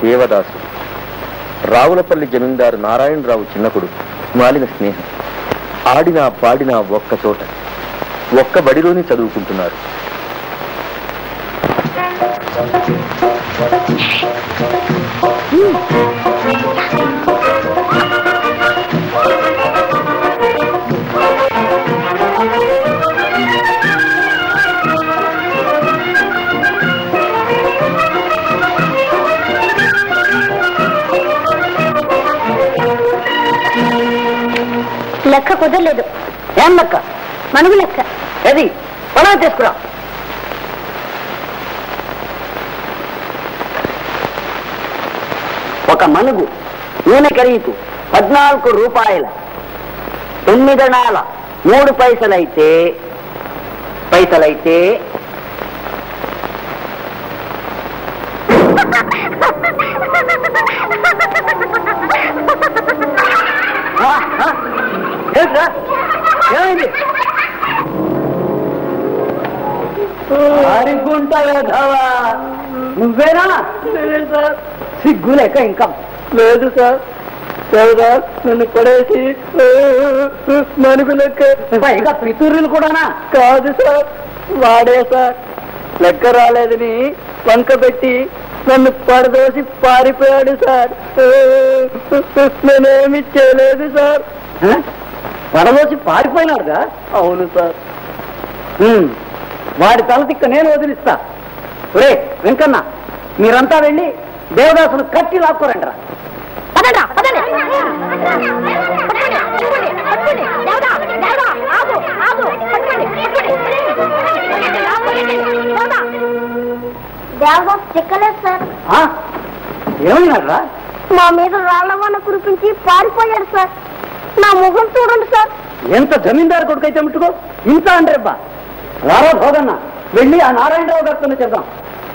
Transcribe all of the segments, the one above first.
దేవదాసు రావులపల్లి జమీందారు నారాయణరావు చిన్నకుడు మాలిన స్నేహం ఆడినా పాడినా ఒక్క చోట ఒక్క బడిలోనే చదువుకుంటున్నారు లెక్క కుదరలేదు ఏం లెక్క మనుగు లెక్క అది పొలం తీసుకురా ఒక మనుగు నూనె ఖరీదు పద్నాలుగు రూపాయల తొమ్మిదనాల మూడు పైసలైతే పైసలైతే ఆ, ఆ, ఏంట్రా? ఏమైంది ఆరిగుంట వేధవా నువ్వేనా సిగ్గు లేక ఇంకా లేదు సార్ లేదు సార్ నన్ను పడేసి మనుగు లెక్క పైగా పితూరులు కూడానా కాదు సార్ వాడే సార్ లెక్క రాలేదని వంక పెట్టి నన్ను పడదోసి పారిపోయాడు సార్ నేనేమి చేయలేదు సార్ ఆ? పడదోసి పారిపోయినాడుగా అవును సార్ ఉమ్, వాడి తలతిక్క నేను వదిలిస్తా ఒరే వెంకన్న మీరంతా వెళ్ళి దేవదాసును కట్టి లాక్కోరండి రా పదండ్రా, పదండి. పట్టుకోండి, పట్టుకోండి, పట్టుకోండి. దేవదా, దేవదా, ఆగు, ఆగు, పట్టుకోండి, పట్టుకోండి. దేవదా. దేవదా చిక్కలేదు సార్ ఆ? ఏమైనాడు రా మా మీద రాళ్ళవన్న కురిపించి పారిపోయాడు సార్ నా ముఖం చూడండి సార్ ఎంత జమీందారు కొడుకైతే ముట్టుకో ఇంత అంటారబ్బా రారా భోగన్న వెళ్ళి ఆ నారాయణరావు గారితో చెప్దాం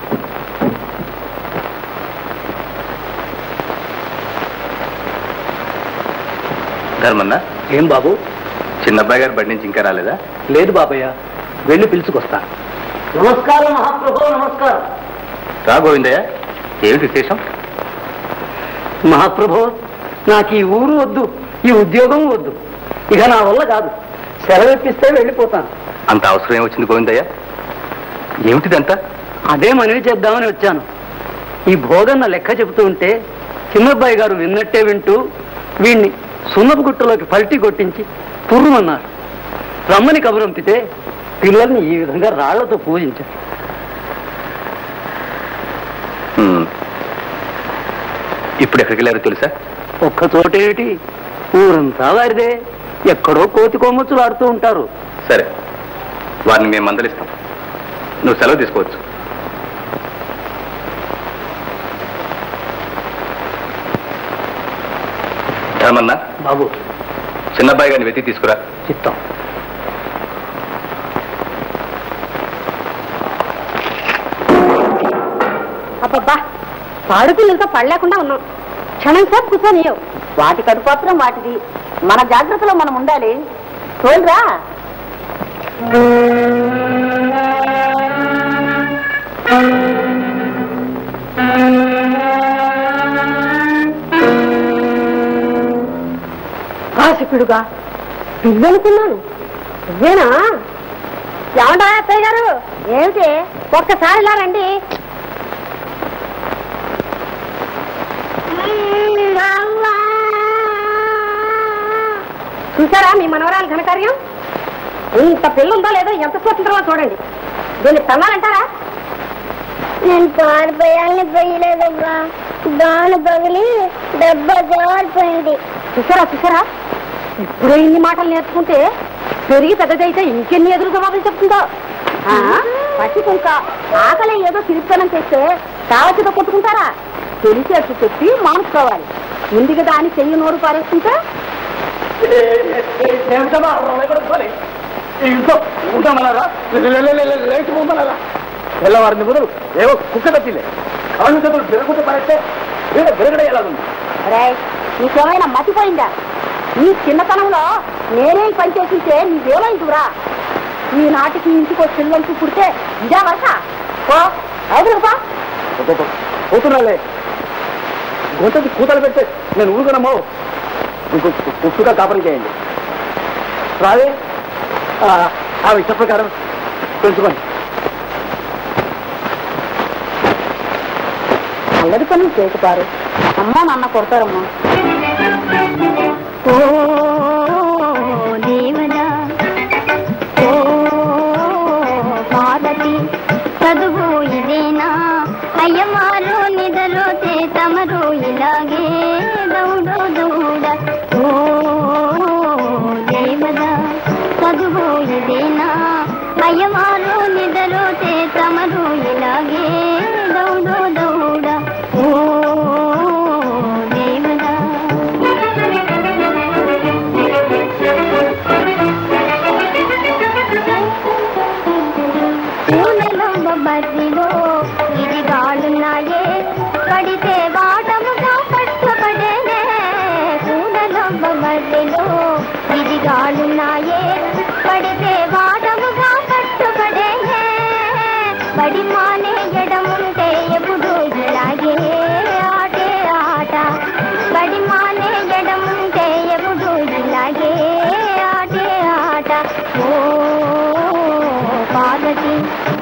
ధర్మన్న ఏం బాబు చిన్నబ్బాయి గారు బడి నుంచి ఇంకా రాలేదా లేదు బాబయ్య వెళ్ళి పిలుచుకొస్తా నమస్కారం మహాప్రభు నమస్కారం రా గోవిందయ్య ఏమిటి విశేషం మహాప్రభు నాకు ఈ ఊరు వద్దు ఈ ఉద్యోగం వద్దు ఇక నా వల్ల కాదు సెలవు ఇప్పిస్తే వెళ్ళిపోతాను అంత అవసరం ఏమొచ్చింది గోవిందయ్య ఏమిటిదంతా అదే మనవి చేద్దామని వచ్చాను ఈ భోగన్న లెక్క చెబుతూ ఉంటే చిన్నబ్బాయి గారు విన్నట్టే వింటూ వీణ్ణి సున్నపు గుట్టలోకి పల్టీ కొట్టించి పుర్రుమన్నారు రమ్మని కబురంపితే పిల్లల్ని ఈ విధంగా రాళ్లతో పూజించారు హ్మ్. ఇప్పుడు ఎక్కడికి వెళ్ళారో తెలుసా ఒక్క చోటేమిటి ఊరంతా వారిదే ఎక్కడో కోతి కొమ్మచ్చులు ఆడుతూ ఉంటారు సరే వారిని మేము మందలిస్తాం నువ్వు సెలవు తీసుకోవచ్చు ధర్మన్న బాబు చిన్నబ్బాయి గారిని వెతికి తీసుకురా చిత్తం అబ్బబ్బా పాడు పిల్లలతో పడలేకుండా ఉన్నాం క్షణం సేపు కూర్చొని వాటి కడుపాత్రం వాటిది మన జాగ్రత్తలో మనం ఉండాలి తోలురా ఆశకుడుగా పిల్లనుకున్నాను నువ్వేనా ఏమంటా అత్తయ్య గారు ఏమిటి ఒక్కసారి ఇలా రండి చూసారా మీ మనవరాలు ఘనకార్యం ఇంత పిల్ల ఉందో లేదో ఎంత స్వతంత్రమో చూడండి దీన్ని తన్నాలంటారా నేను పారిపోయాలని పోయలేదమ్మా దాని పగిలి దెబ్బ జారిపోయింది చూసారా చూసారా ఇప్పుడే ఇన్ని మాటలు నేర్చుకుంటే పెరిగి పెద్దదైతే ఇంకెన్ని ఎదురు జవాబులు చెప్తుందో ఆ, పచ్చి కుంక ఆకలి ఏదో తిరుగుతనం చేస్తే కావచ్చుగా కొట్టుకుంటారా తెలిసేట్టు చెప్పి మానుకోవాలి ముందుగా దాన్ని చెయ్యి నోరు పారేస్తుంటే తెల్లవారిని మొదలు ఏవో కుక్క తప్పిలే కాళ్ళు చేతులు తిరుగుతూ పడేస్తే బిరగడ ఎలా ఉంది రేయ్, నీకేమైనా మతిపోయిందా నీ చిన్నతనంలో నేనే ఈ పని చేసింటే నీవేమైందిరా ఈ నాటికి ఇంటికి వచ్చి పిల్లలకి పుడితే ఇదే వరస ఓ ఐదురుపా పోతున్నాలే గొంతకి కూతలు పెడితే నేను ఊరుకున్నామో ఉప్పుగా కాపురం చేయండి రావే ఆ, ఆమె ఇష్ట ప్రకారం పెంచుకోండి అల్లరి పనులు చేయకుతారు అమ్మా నాన్న కొడతారమ్మా ఓ దేవదా ఓ పార్వతి చదువు ఇదేనా అయ్యమారు నిదరు తమరు ఇలాగే దౌడు దౌడ ఓ దేవదా చదువు ఇదేనా అయ్యమారు నిదరు తమరు ఇలాగే దౌడు దౌడ ఓ దేవదా పూలలో బర్రిలో ఇది గాలున్నాయే పడితే వాటముగా పట్టుబడేనే పూలలో బర్రిలో ఇది గాలున్నాయే పడితే వాటముగా పట్టుబడేనే పడి మానే ఎడముంటే ఎప్పుడు ఇలాగే ఆటే ఆట పడి మానే ఎడముంటే ఎప్పుడు ఇలాగే ఆటే ఆట ఓ పార్వతి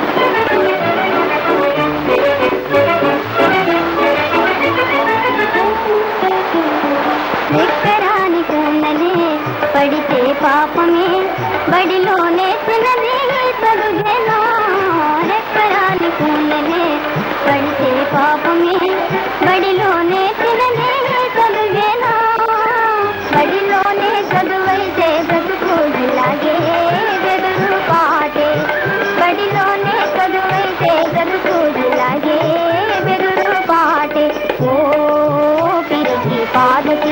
ఎక్కరాని కొన్నలే పడితే పాపమే బడిలోనే తినదే చదువేనో రెక్కరాని కొన్నలే పడితే పాపమే బడిలోనే తినదే చదువేనో బడిలోనే చదువైతే బ్రతుకు ఇలాగే వెదురు పాటే బడిలోనే చదువైతే బ్రతుకు ఇలాగే వెదురు పాటే ఓ పిరికి పాదకి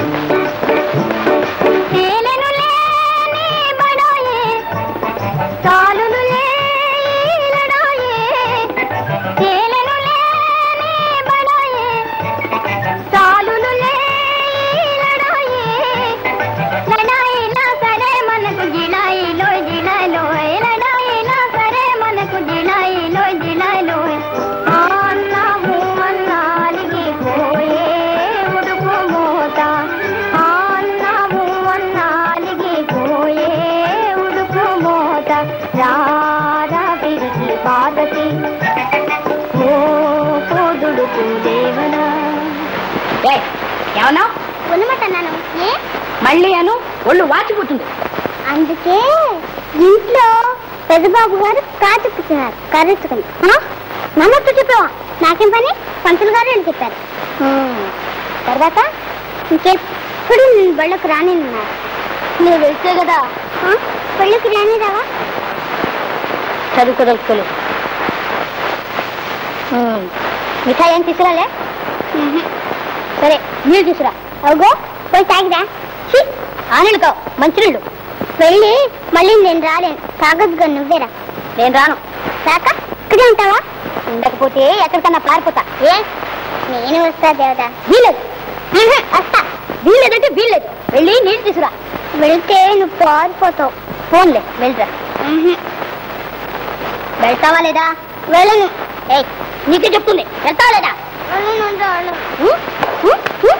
తేనెను లేని బడాయే కాలులు లేడడాయే తేనెను లేని బడాయే చాలులు లేడడాయే లడాయిలా సరే మనకు జిలాయిలో జిలాయిలో లడాయిలా సరే మనకు జిలాయిలో జిలాయిలో అన్నాము అన్నాలిగి పోయే ఉడుకు మోత అన్నాము అన్నాలిగి పోయే ఉడుకు మోత రాధా పిరికి పాదకి ఓ కోదుడుకు దేవనా ఏమన్నా ఉన్నమటన్నాను ఏ మళ్ళీ అను ఒళ్ళు వాచిపోతుంది అందుకే ఇంట్లో పెద్దబాబు గారు కాచుకుతున్నారు కరెత్తుకుని నమ్మట్టు చెప్పావా నాకేం పని పంతులు గారు అని చెప్పారు హ్మ్. తర్వాత ఇంకెప్పుడు నేను బళ్ళకు రానిన్నారు నువ్వు వెళ్తే కదా ఆ? బళ్ళకి రానిరావా చదువుకోదలుచుకోలేదు మిఠాయి ఏం తీసుకురాలే సరే నీళ్ళు తీసుకురా అవుగో పోయి తాగిరా ఛీ, ఆ నీళ్ళు కావు మంచినీళ్ళు వెళ్ళి మళ్ళీ నేను రాలేను తాగొద్దుగా నువ్వేరా నేను రాను రాక ఇక్కడే ఉంటావా ఉండకపోతే ఎక్కడికన్నా పారిపోతా ఏ నేను వస్తా దేవదా వీలేదు ఉహు, వస్తా వీలేదంటే వీలేదు వెళ్ళి నీళ్ళు తీసుకురా వెళ్తే నువ్వు పారిపోతావు ఫోన్లే వెళ్ళరా ఉహు, వెళ్తావా లేదా వెళ్ళను ఏయ్ నీకే చెప్తుంది వెళ్తావా లేదా వెళ్ళను అంటే వెళ్ళను. ఉ? ఉ? ఉ?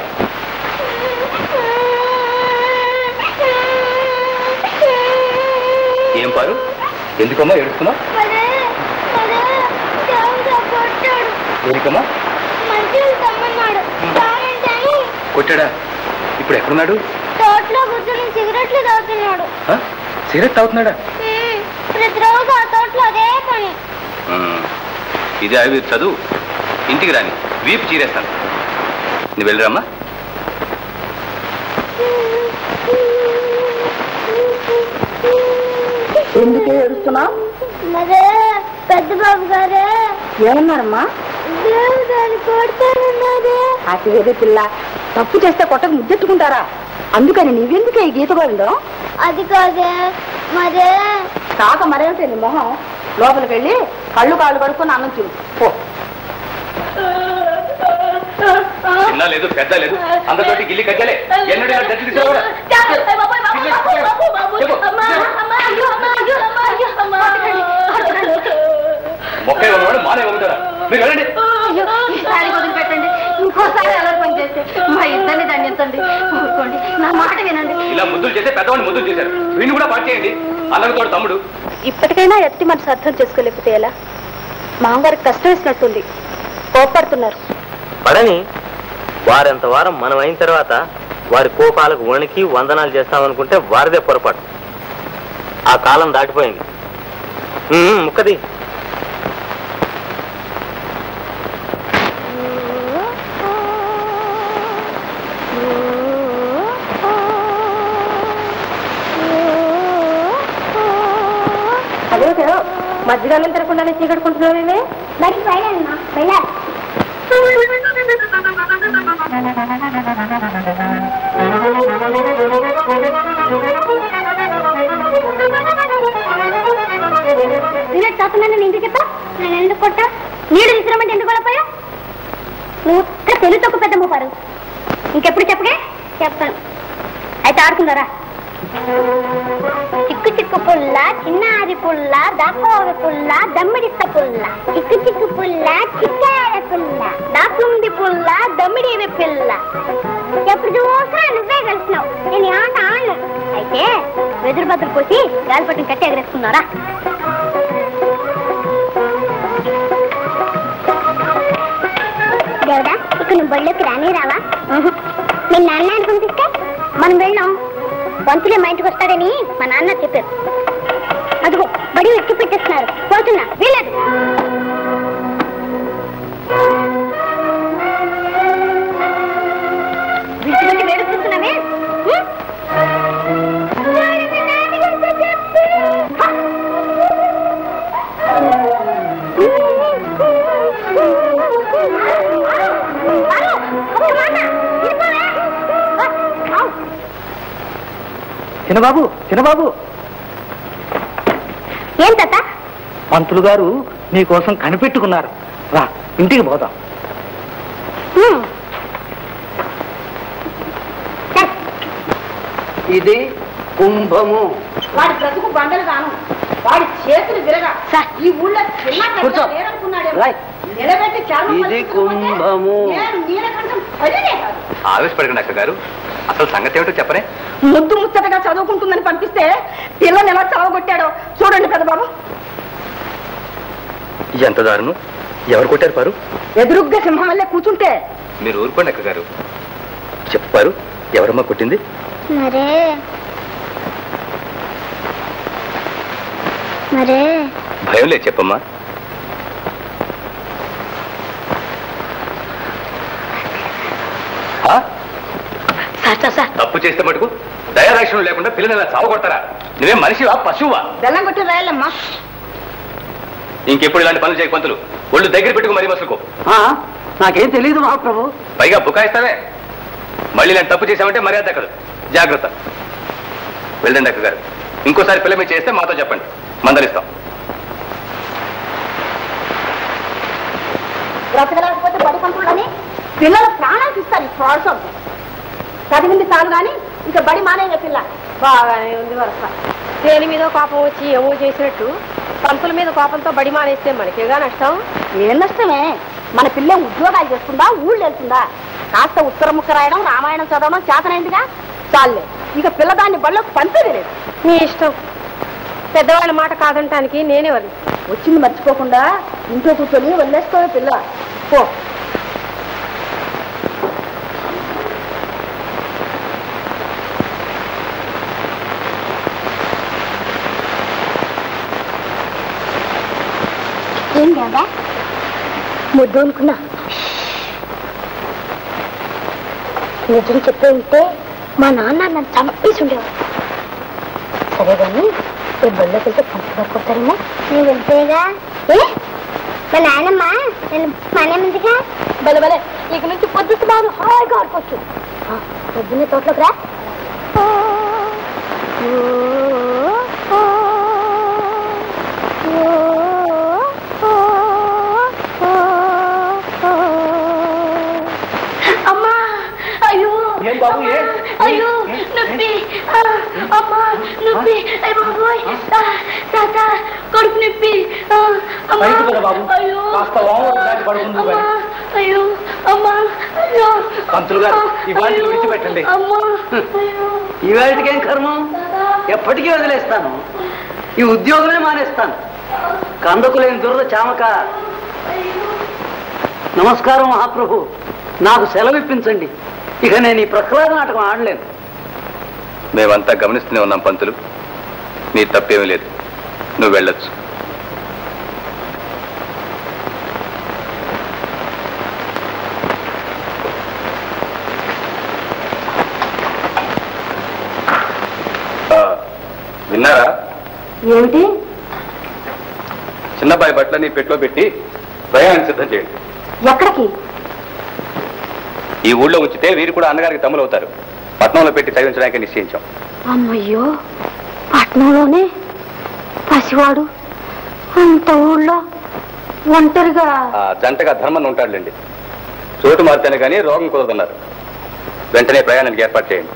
ఏం పారు ఎందుకమ్మా ఏడుస్తున్నావు అదే, అదే, దేవదా కొట్టాడు. దేనికమ్మా మంచినీళ్ళు తెమ్మన్నాడు. తాగంటాను. కొట్టాడా ఇప్పుడు ఎక్కడున్నాడు తోటలో కూర్చొని సిగరెట్లు తాగుతున్నాడు ఆ? సిగరెట్ తాగుతున్నాడా ఉమ్, ప్రతిరోజు ఆ తోటలో అదే పని ఉమ్. ఇదే అవి చదువు ఇంటికి రాని వీపు చీరేస్తాను నువ్వు వెళ్ళిరమ్మా ఎందుకు ఏడుస్తున్నావు మరే పెద్ద బాబు గారే ఏమన్నారమ్మా దేవుదాన్ని కొడతానన్నారే అటు వేరే పిల్ల తప్పు చేస్తే కొట్టకు ముద్దెట్టుకుంటారా అందుకని నీవెందుకే ఈ గీత గోవిందం అది కాదే మరే కాక మరేమిటి నీ మొహం లోపలికి వెళ్ళి కళ్ళు కాళ్ళు కడుక్కొని అన్నం తిను పో చిన్న లేదు పెద్ద లేదు అందరితోటి గిల్లి కజ్జలే ఎన్నడూ ఇలా గట్టి తీసుకోరా మొక్క ఉన్నవాడు మానే ఉంటారా మీరు వెళ్ళండి పెట్టండి ఇంకోసారి అలా పని చేస్తే మా ఇద్దరిని దండించండి ఊరుకోండి నా మాట వినండి ఇలా ముద్దులు చేస్తే పెద్దవాడిని ముద్దులు చేశారు వీడిని కూడా పాటు చేయండి అలాగే తోడు తమ్ముడు ఇప్పటికైనా ఎత్తి మనసు అర్థం చేసుకోలేకపోతే ఎలా మామగారికి కష్టం ఇచ్చినట్టుంది కోపడుతున్నారు పడని వారంత వారం మనం అయిన తర్వాత వారి కోపాలకు వణికి వందనాలు చేస్తామనుకుంటే వారిదే పొరపాటు ఆ కాలం దాటిపోయింది ఉమ్, ముక్కది అదే కదా మధ్యకాలం తిరగకుండానే చీకట్టుకుంటున్నావేమే బడికి వెళ్ళాలమ్మా వెళ్ళాలి నేను తప్పనని నేను ఎందుకు చెప్పా నేను ఎందుకు కొట్టా నీళ్ళు తీసుకురమ్మంటే ఎందుకు వెళ్ళపోయా నువ్వు ఒక్క తెలుగు తక్కువ పెద్ద మోపారు ఇంకెప్పుడు చెప్పగే చెప్తాను అయితే ఆడుకుందారా చిక్కు చిక్కు పుల్ల చిన్నారి పుల్ల దాకోవి పుల్ల దమ్మిడిస్త పుల్ల చిక్కు చిక్కు పుల్ల చిక్కార పుల్ల దాకుంది పుల్ల దమ్మిడివి పిల్ల ఎప్పుడు చూసినా నువ్వే కలిసినావు నేను ఈ ఆట ఆడను అయితే వెదురు బదులు పోసి గాలిపట్టం కట్టి ఎగరేసుకున్నారా దేవుడా ఇక నువ్వు బళ్ళోకి రాని రావా మీ నాన్న పంపిస్తే మనం వెళ్ళాం పంతులే మా ఇంటికి వస్తాడని మా నాన్న చెప్పారు అదిగో బడి ఎక్కి పెట్టేస్తున్నారు పోతున్నా వీలేదు విడిచిపెట్టి వేడుస్తున్నావే చిన్నబాబు చిన్నబాబు ఏం తాత పంతులు గారు నీకోసం కనిపెట్టుకున్నారు రా ఇంటికి పోదాం ఇది కుంభము వాడి బ్రతుకు బండలు గాను వాడి చేతులు విరగా ఈ ఊళ్ళో చిన్న పెద్ద కూర్చో. లేరనుకున్నాడేమో. రాయ్. నిలబెట్టి చర్మం ఇది పలుచుకుంటే కుంభము. నేను నీలకంఠం పదినే కాదు. ఆవేశపడకండి అక్క గారు అసలు సంగతి ఏమిటో చెప్పరే ముద్దు ముచ్చటగా చదువుకుంటుందని పంపిస్తే పిల్లని ఎలా చావగొట్టాడో చూడండి పెద్దబాబు ఎంత దారుణం ఎవరు కొట్టారు పారు ఎదురుగ్గా సింహం వల్లే కూర్చుంటే మీరు ఊరుకోండి అక్క గారు చెప్పారు ఎవరమ్మా కొట్టింది మరే మరే భయం లేదు చెప్పమ్మా ఆ? సార్ సార్ సార్ తప్పు చేస్తే మటుకు దయాలక్షణం లేకుండా పిల్లని ఇలా చావగొడతారా నువ్వేం మనిషివా పశువా బెల్లం కొట్టి రాయాలమ్మా ఇంకెప్పుడు ఇలాంటి పనులు చేయకు పంతులు ఒళ్ళు దగ్గర పెట్టుకు మరీ మసులుకో ఆ, నాకేం తెలియదు మహాప్రభు పైగా బుకాయిస్తావే మళ్ళీ ఇలాంటి తప్పు చేసామంటే మర్యాద దక్కదు జాగ్రత్త వెళ్ళండి అక్క గారు ఇంకోసారి పిల్ల మీరు చేస్తే మాతో చెప్పండి మందలిస్తాం బ్రతకలేకపోతే బడి పంతులని పిల్లల ప్రాణాలు ఇస్తారు ఈ ప్రోత్సాహం చదివింది చాలు కానీ ఇక బడి మానేయ పిల్ల బాగానే ఉంది వరస దేని మీద కోపం వచ్చి ఏమో చేసినట్టు పంతుల మీద కోపంతో బడి మానేస్తే మనకేగా నష్టం ఏం నష్టమే మన పిల్ల ఉద్యోగాలు చేస్తుందా ఊళ్ళు వెళ్తుందా కాస్త ఉత్తర ముక్క రాయడం రామాయణం చదవడం చేతనైందిగా చాలే ఇక పిల్లదాన్ని బళ్ళకు పంపేది లేదు మీ ఇష్టం పెద్దవాళ్ళ మాట కాదంటానికి నేనెవరు వచ్చింది మర్చిపోకుండా ఇంట్లో కూర్చొని వదిలేసుకోవే పిల్ల పో ఏం దేవుడా ముద్దు అనుకున్నా నిజం చెప్పే ఉంటే మా నాన్న నన్ను చంపేసి ఉండేవాడు సరే కానీ ఈ బళ్ళోకి వెళ్తే పంపుగా కొడతారేమో నేను వెళ్తేగా ఏ మా నాన్నమ్మ నేను మనముందిగా భలే భలే ఇక నుంచి పొద్దుకు బాగా హాయిగా ఆడుకోవచ్చు ఆ, పొద్దున్నే తోటలోకి రా అమ్మా అయ్యో ఏం బాబు, ఏ? అయ్యో నా నొప్పి ఆ, అమ్మా నొప్పి అయ్య బాబోయ్ ఆ, తాత కడుపు నొప్పి ఆ, అమ్మా. పైకి పద బాబు. అయ్యో కాస్త వాము దాటి పడుకుందువు అమ్మా, గాని. అయ్యో అమ్మా అయ్యో పంతులు గారు, ఈ వాటిని అయ్యో, విడిచిపెట్టండి. అమ్మా అయ్యో ఈవేళకేం కర్మం ఎప్పటికీ వదిలేస్తాను ఈ ఉద్యోగమే మానేస్తాను కందకులేని దురద చామక నమస్కారం మహాప్రభు నాకు సెలవు ఇప్పించండి ఇక నేను ఈ ప్రహ్లాద నాటకం ఆడలేను మేమంతా గమనిస్తూనే ఉన్నాం పంతులు నీ తప్పేమీ లేదు నువ్వు వెళ్ళొచ్చు ఆ, విన్నారా ఏమిటి చిన్నబాయి బట్టలని పెట్లో పెట్టి ప్రయాణం సిద్ధం చేయండి ఎక్కడికి ఈ ఊళ్ళో ఉంచితే వీరు కూడా అన్నగారికి తమ్ములు అవుతారు పట్నంలో పెట్టి చదివించడానికి నిశ్చయించాం అమ్మయ్యో పట్నంలోనే పసివాడు అంత ఊళ్ళో ఒంటరిగా ఆ జంటగా ధర్మం ఉంటాడులేండి చోటు మారితేనే కానీ రోగం కుదరదన్నారు వెంటనే ప్రయాణానికి ఏర్పాటు చేయండి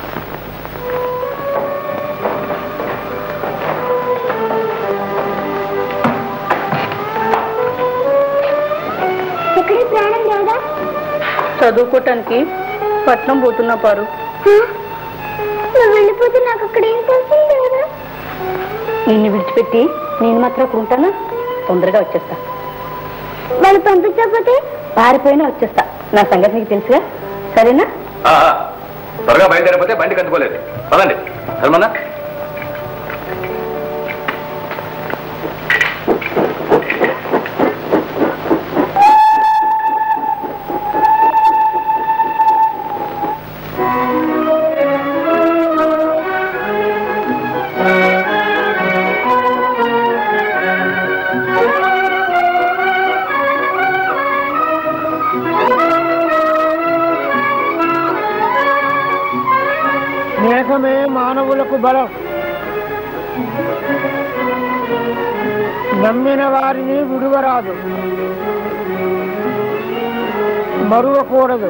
ఎక్కడికి ప్రయాణం లేదా చదువుకోవటానికి పట్నం పోతున్నా పారు నువ్వు వెళ్ళిపోతే నాకు అక్కడ ఏం తెలుస్తుంది కదా నిన్ను విడిచిపెట్టి నేను మాత్రం అక్కడ ఉంటానా తొందరగా వచ్చేస్తా వాళ్ళు పంపించకపోతే పారిపోయినా వచ్చేస్తా నా సంగతి నీకు తెలుసుగా సరేనా ఆ, ఆ, త్వరగా బయలుదేరకపోతే బండి కట్టుకోలేదు పదండి ధర్మన్న స్నేహమే మానవులకు బలం నమ్మిన వారిని విడువరాదు మరువకూడదు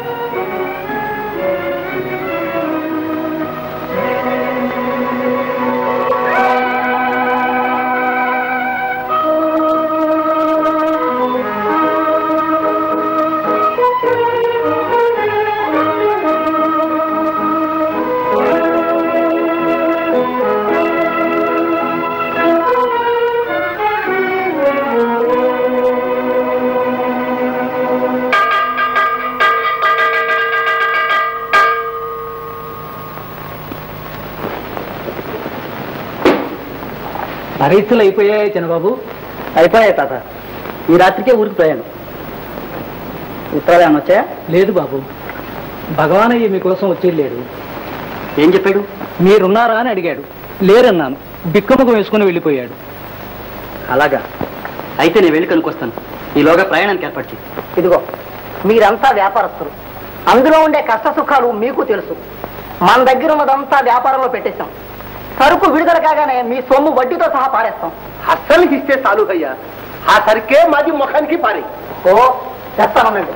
పరీక్షలు అయిపోయాయి చిన్నబాబు అయిపోయాయి తాత ఈ రాత్రికే ఊరికి ప్రయాణం ఉత్తరాలు ఏమైనా వచ్చాయా లేదు బాబు భగవానయ్య మీకోసం వచ్చేది లేడు ఏం చెప్పాడు మీరున్నారా అని అడిగాడు లేరన్నాను బిక్కముఖం వేసుకుని వెళ్ళిపోయాడు అలాగా అయితే నేను వెళ్ళి కనుక్కొస్తాను ఈలోగా ప్రయాణానికి ఏర్పాటు చేయి ఇదిగో మీరంతా వ్యాపారస్తులు అందులో ఉండే కష్ట సుఖాలు మీకు తెలుసు మన దగ్గర ఉన్నదంతా వ్యాపారంలో పెట్టేశాం సరుకు విడుదల కాగానే మీ సొమ్ము వడ్డీతో సహా పారేస్తాం అస్సలు ఇస్తే చాలు అయ్యా ఆ సరికే మాది ముఖానికి పారి ఓ తెస్తానండి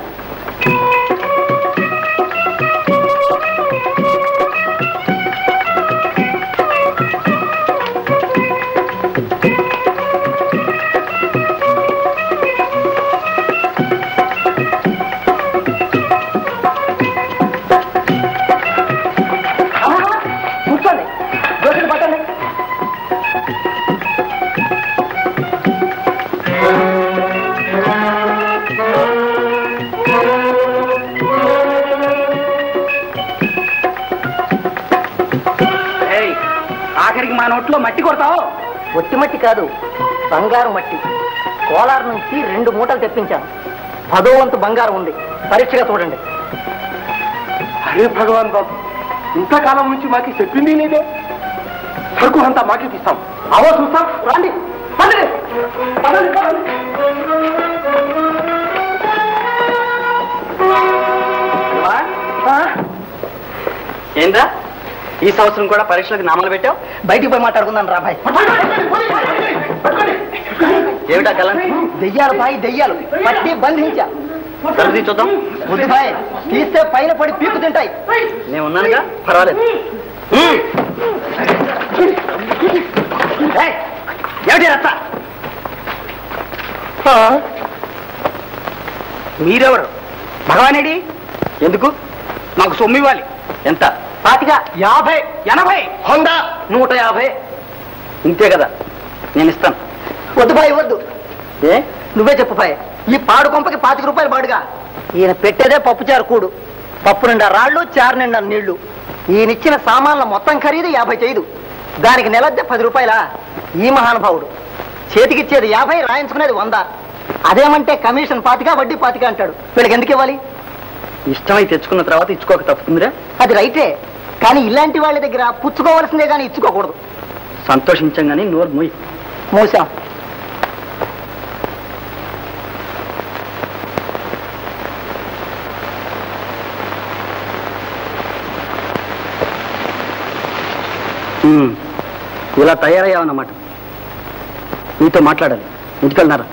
కూర్చోండి దోశలు పట్టండి ఏయ్, ఆఖరికి మా నోట్లో మట్టి కొడతావు ఒట్టి మట్టి కాదు బంగారు మట్టి కోలార్ నుంచి రెండు మూటలు తెప్పించాను పదో వంతు బంగారం ఉంది పరీక్షగా చూడండి అరే భగవాన్ బాబు ఇంతకాలం నుంచి మాకు చెప్పింది లేదే సరుకు అంతా మాకే తీస్తాం అవో చూస్తాం రండి పదండి. పదండి, పదండి. ఏందా ఈ సంవత్సరం కూడా పరీక్షలకు నామాలు పెట్టావు బయటికి పోయి మాట్లాడుకుందాం రా భాయ్ ఏమిటా కలం దెయ్యాలు భాయ్ దెయ్యాలు పట్టి బంధించా తలుపు తీసి చూద్దాం బుద్ధి భాయ్ తీస్తే పైన పడి పీకు తింటాయి నేను ఉన్నానుగా పర్వాలేదు ఉమ్. ఏయ్, ఏమిటి రచ్చ మీరెవరు భగవానేడి ఎందుకు నాకు సొమ్ము ఇవ్వాలి ఎంత పాతిక యాభై ఎనభై వంద నూట యాభై ఇంతే కదా నేను ఇస్తాను వద్దు భాయ్ వద్దు ఏ నువ్వే చెప్పు భాయ్ ఈ పాడు కొంపకి పాతిక రూపాయలు పాడుగా ఈయన పెట్టేదే పప్పుచారు కూడు పప్పు నిండా రాళ్ళు చారు నిండా నీళ్లు ఈయనిచ్చిన సామాన్ల మొత్తం ఖరీదు యాభై చేయదు దానికి నెలద్దె పది రూపాయలా ఈ మహానుభావుడు చేతికిచ్చేది యాభై రాయించుకునేది వంద అదేమంటే కమిషన్ పాతిక వడ్డీ పాతిక అంటాడు వీళ్ళకి ఎందుకు ఇవ్వాలి ఇష్టమై తెచ్చుకున్న తర్వాత ఇచ్చుకోక తప్పుతుందిరా అది రైటే కానీ ఇలాంటి వాళ్ళ దగ్గర పుచ్చుకోవలసిందే కానీ ఇచ్చుకోకూడదు సంతోషించంగానే నోరు మూయి మూసాం ఉమ్, ఇలా తయారయ్యావన్నమాట నీతో మాట్లాడాలి ఇంటికెళ్ళినారా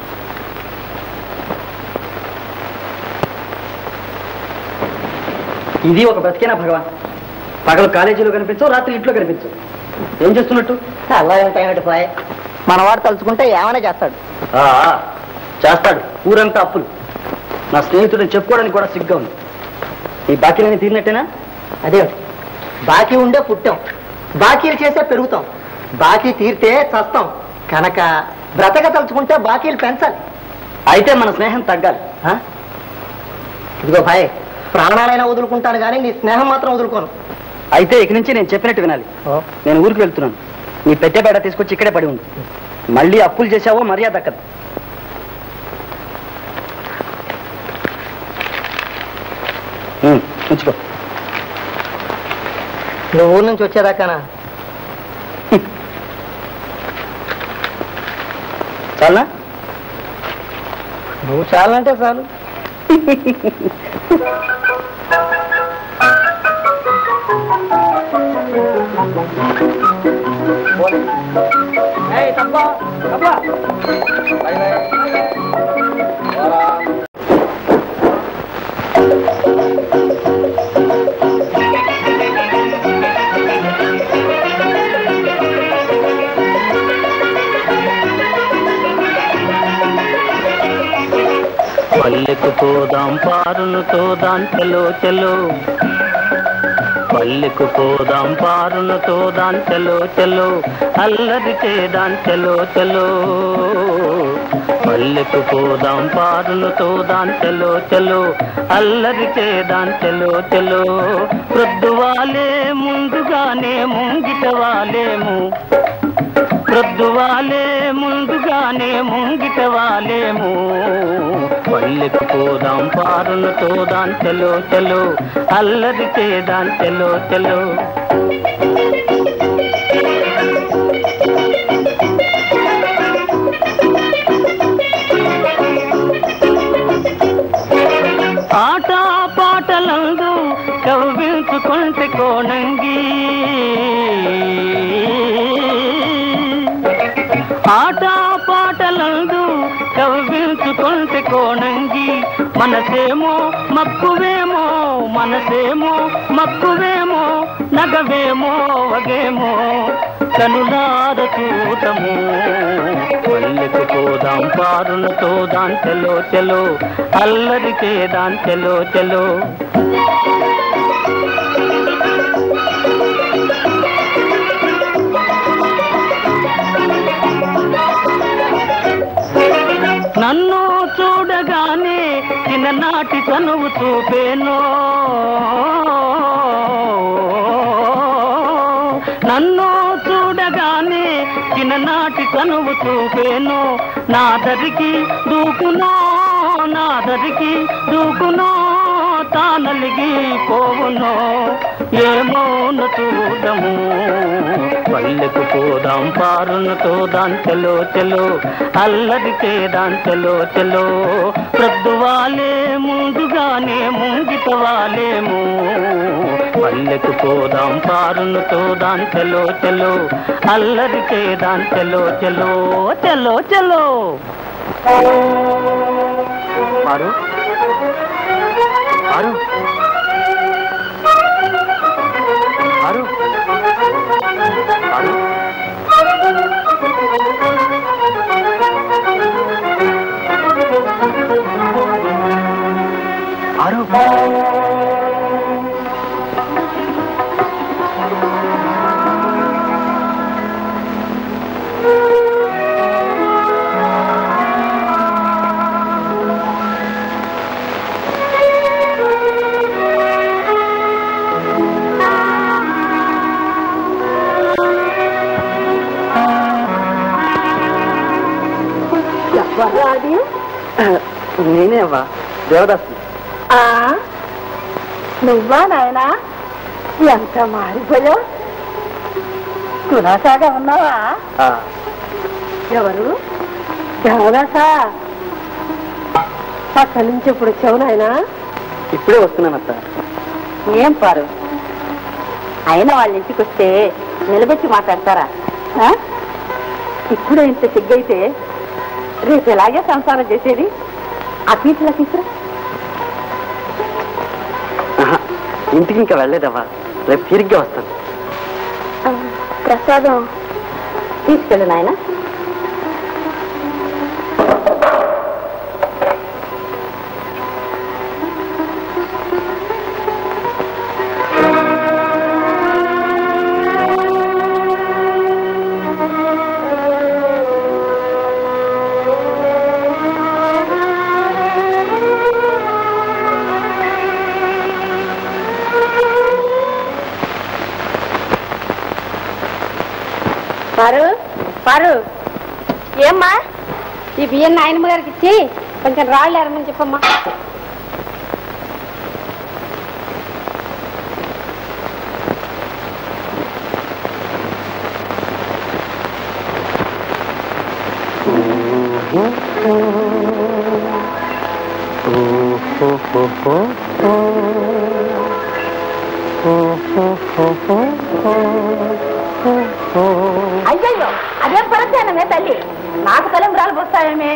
ఇది ఒక బ్రతికేనా భగవాన్ పగలు కాలేజీలో కనిపించవు రాత్రి ఇంట్లో కనిపించవు ఏం చేస్తున్నట్టు అలా ఉంటాయినట్టు పోయ్ మనవాడు తలుచుకుంటే ఏమైనా చేస్తాడు ఆ, ఆ, చేస్తాడు ఊరంతా అప్పులు నా స్నేహితుడిని చెప్పుకోవడానికి కూడా సిగ్గా ఉంది ఈ బాకీలని తీరినట్టేనా అదే బాకీ ఉండే పుట్టాం బాకీలు చేసే పెరుగుతాం బాకీ తీరితే చస్తాం కనుక బ్రతక తలుచుకుంటే బాకీలు పెంచాలి అయితే మన స్నేహం తగ్గాలి ఆ? ఇదిగో భాయ్ ప్రాణాలైనా వదులుకుంటాను కానీ నీ స్నేహం మాత్రం వదులుకోను అయితే ఇక నుంచి నేను చెప్పినట్టు వినాలి నేను ఊరికి వెళ్తున్నాను నీ పెట్టే బేడ తీసుకొచ్చి ఇక్కడే పడి ఉంది మళ్ళీ అప్పులు చేసావో మర్యాద దక్కదు ఉమ్, ఉంచుకో నువ్వు ఊరు నుంచి వచ్చేదాకానా చాలా నువ్వు చాలంటే చాలు పల్లెకు పోదాం పారును తోదాం చలో చలో పల్లెకు పోదాం పారును తోదాం చలో చలో అల్లరి చేదాం చలో చలో పల్లెకు పోదాం పారును తోదాం చలో చలో అల్లరి చేదాం చలో చలో ప్రొద్దువాలే ముందుగానే ముంగిట వాలేము ప్రొద్దువాలే ముందుగానే ముంగిట వాలేము పల్లెకు పోదాం పారును తోదాం చలో చలో అల్లరి చేదాం చలో చలో ఆట పాటలందు కవ్వించుకుంటే కోణంగి ఆట పాటలందు కవ్వించుకుంటే కోణంగి మనసేమో మక్కువేమో మనసేమో మక్కువేమో నగవేమో వగేమో కనులార చూడము పల్లెకు పోదాం పారును తోదాం చలో చలో అల్లరి చేదాం చలో చలో నన్ను చూడగానే చిన్ననాటి చనువు చూపేను నన్ను చూడగానే చిన్ననాటి చనువు చూపేను నా దరికి దూకునో నా దరికి దూకునో తానలిగి పోవునో ఏమోను చూడము పల్లెకు పోదాం పారును తోదాం చలో చలో అల్లరి చేదాం చలో చలో ప్రొద్దువాలే ముందుగానే ముంగిట వాలేము పల్లెకు పోదాం పారును తోదాం చలో చలో అల్లరి చేదాం చలో చలో చలో చలో మారు ఆరు ఆరు ఆరు ఆరు ఎవర్రాది నేనే అవ్వా దేవదాస్ ఆ నువ్వా నాయనా ఎంత మారిపోయా కులాసాగా ఉన్నావా ఎవరు దేవదాసా అక్కడి నుంచి ఇప్పుడు వచ్చావు నాయనా ఇప్పుడే వస్తున్నాను అత్త ఏం పారు అయినా వాళ్ళ ఇంటికి వస్తే నిలబెట్టి మాట్లాడతారా ఆ? ఇప్పుడు ఇంత సిగ్గైతే రేపు ఎలాగే సంసారం చేసేది ఆ పీసులా తీసురా ఆహా, ఇంటికి ఇంకా వెళ్ళలేదవ్వా రేపు తిరిగ్గా వస్తాను ప్రసాదం తీసుకెళ్ళు నాయన పారు పారు ఏమ్మా ఈ బియ్యం నాయనమ్మ గారికి ఇచ్చి కొంచెం రాళ్ళు ఎరమని చెప్పమ్మా అయ్యయ్యో అదేం పరచానమే తల్లి నాకు తలంబ్రాలు పోస్తాయేమే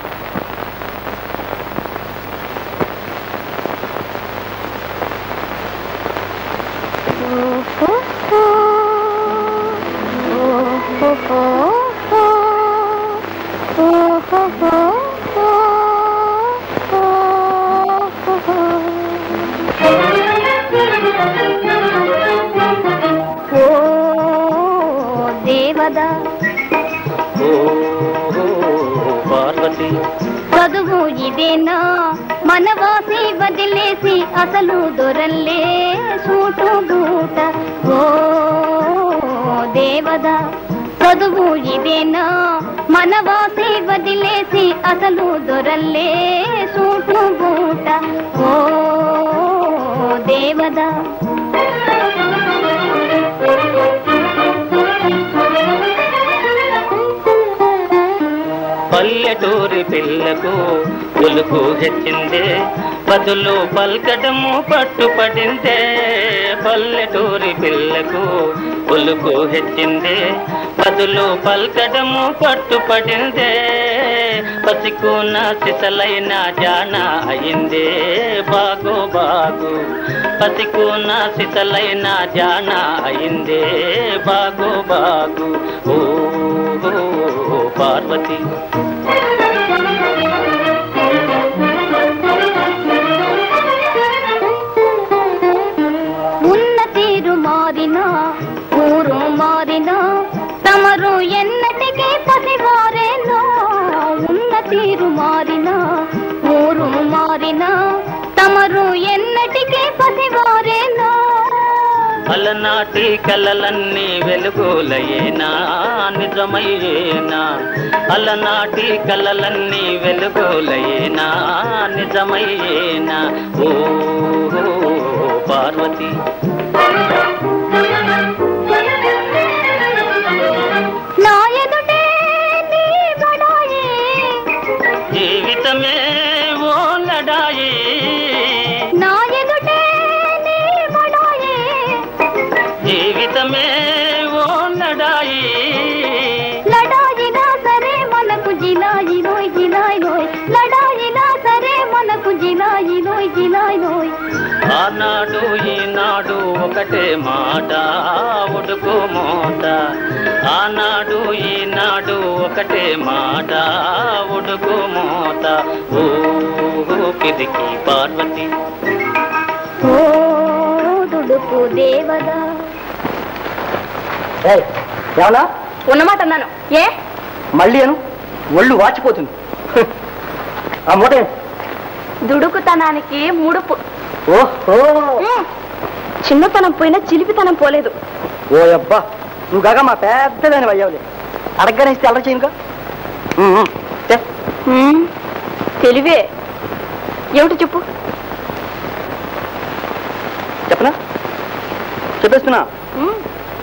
దేవదా పార్వతి చదువు ఇదేనా మనవాసి వదిలేసి అసలు దొరల్లే సూటు బూట ఓ దేవదా చదువు ఇదేనా మనవాసి వదిలేసి అసలు దొరల్లే సూటు బూట ఓ దేవదా పల్లెటూరి పిల్లకు ఉలుకు హెచ్చిందే బదులు పల్కటము పట్టుపడిందే పల్లెటూరి పిల్లకు ఉలుకు హెచ్చిందే బదులు పల్కటము పట్టుపడిందే పసికున్న సిసలైన జాన అయిందే బాగు బాగు పసికున్న సిసలైన జాన అయిందే బాగు బాగు ఓ ఓ పార్వతి ఉన్న తీరు మారినా ఊరు మారినా తమరు ఎన్నటికీ పసివారేనో ఉన్న తీరు మారినా ఊరు మారినా తమరు ఎన్నటికీ పసివారేనో అలనాటి కలలన్నీ వెలుగులయేనా నిజమయ్యేనా అలనాటి కలలన్నీ వెలుగులయేనా నిజమయ్యేనా ఓ పార్వతి నా ఎదుటే నీ బడాయి జీవితమే ఓ లడాయి నా ఎదుటే నీ బడాయి జీవితమే ఓ లడాయి లడాయినా సరే మనకు జిలాయి లోయ్ జిలాయి లోయ్ లడాయినా సరే మనకు జిలాయి లోయ్ జిలాయి లోయ్ ఆనాడు ఈనాడు ఒకటే మాట ఉడుకు మోత ఆనాడు ఈనాడు ఒకటే మాట ఉడుకు మోత ఓ కిదికి పార్వతి ఓ దుడుకు దేవదా ఏమన్నా ఉన్నమాట అన్నాను ఏ మళ్ళీ అను ఒళ్ళు వాచిపోతుంది హ్. ఆ మూట ఏంటి? దుడుకుతనానికి ముడుపు ఓహో ఉమ్. చిన్నతనం పోయినా చిలిపితనం పోలేదు ఓ అబ్బా నువ్వు కాగా మా పెద్దదాని అయ్యావులే అడగగానే ఇస్తే అల్లరి చేయనుగా ఉమ్, ఉమ్. తే. ఉమ్. తెలివే ఏమిటి చెప్పు చెప్పనా చెప్పేస్తున్నా ఉమ్.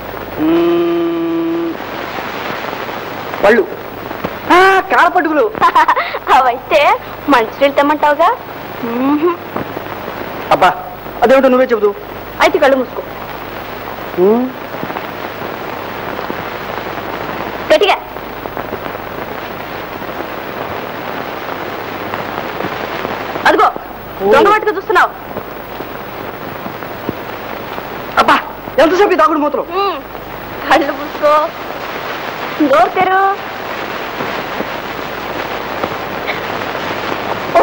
మ్మ్. పళ్ళు ఆ, కాలపట్టుకులు అవైతే మంచినీళ్ళు తెమ్మంటావుగా ఉహుం. అబ్బా అదేమిటో నువ్వే చెబుతూ అయితే కళ్ళు మూసుకో గట్టిగా అదిగో దొంగ పట్టుకు చూస్తున్నావు అబ్బా ఎంతసేపు ఈ దాగుడు మూతలు ఉమ్. కళ్ళు మూసుకో నోరు తెరు ఓ.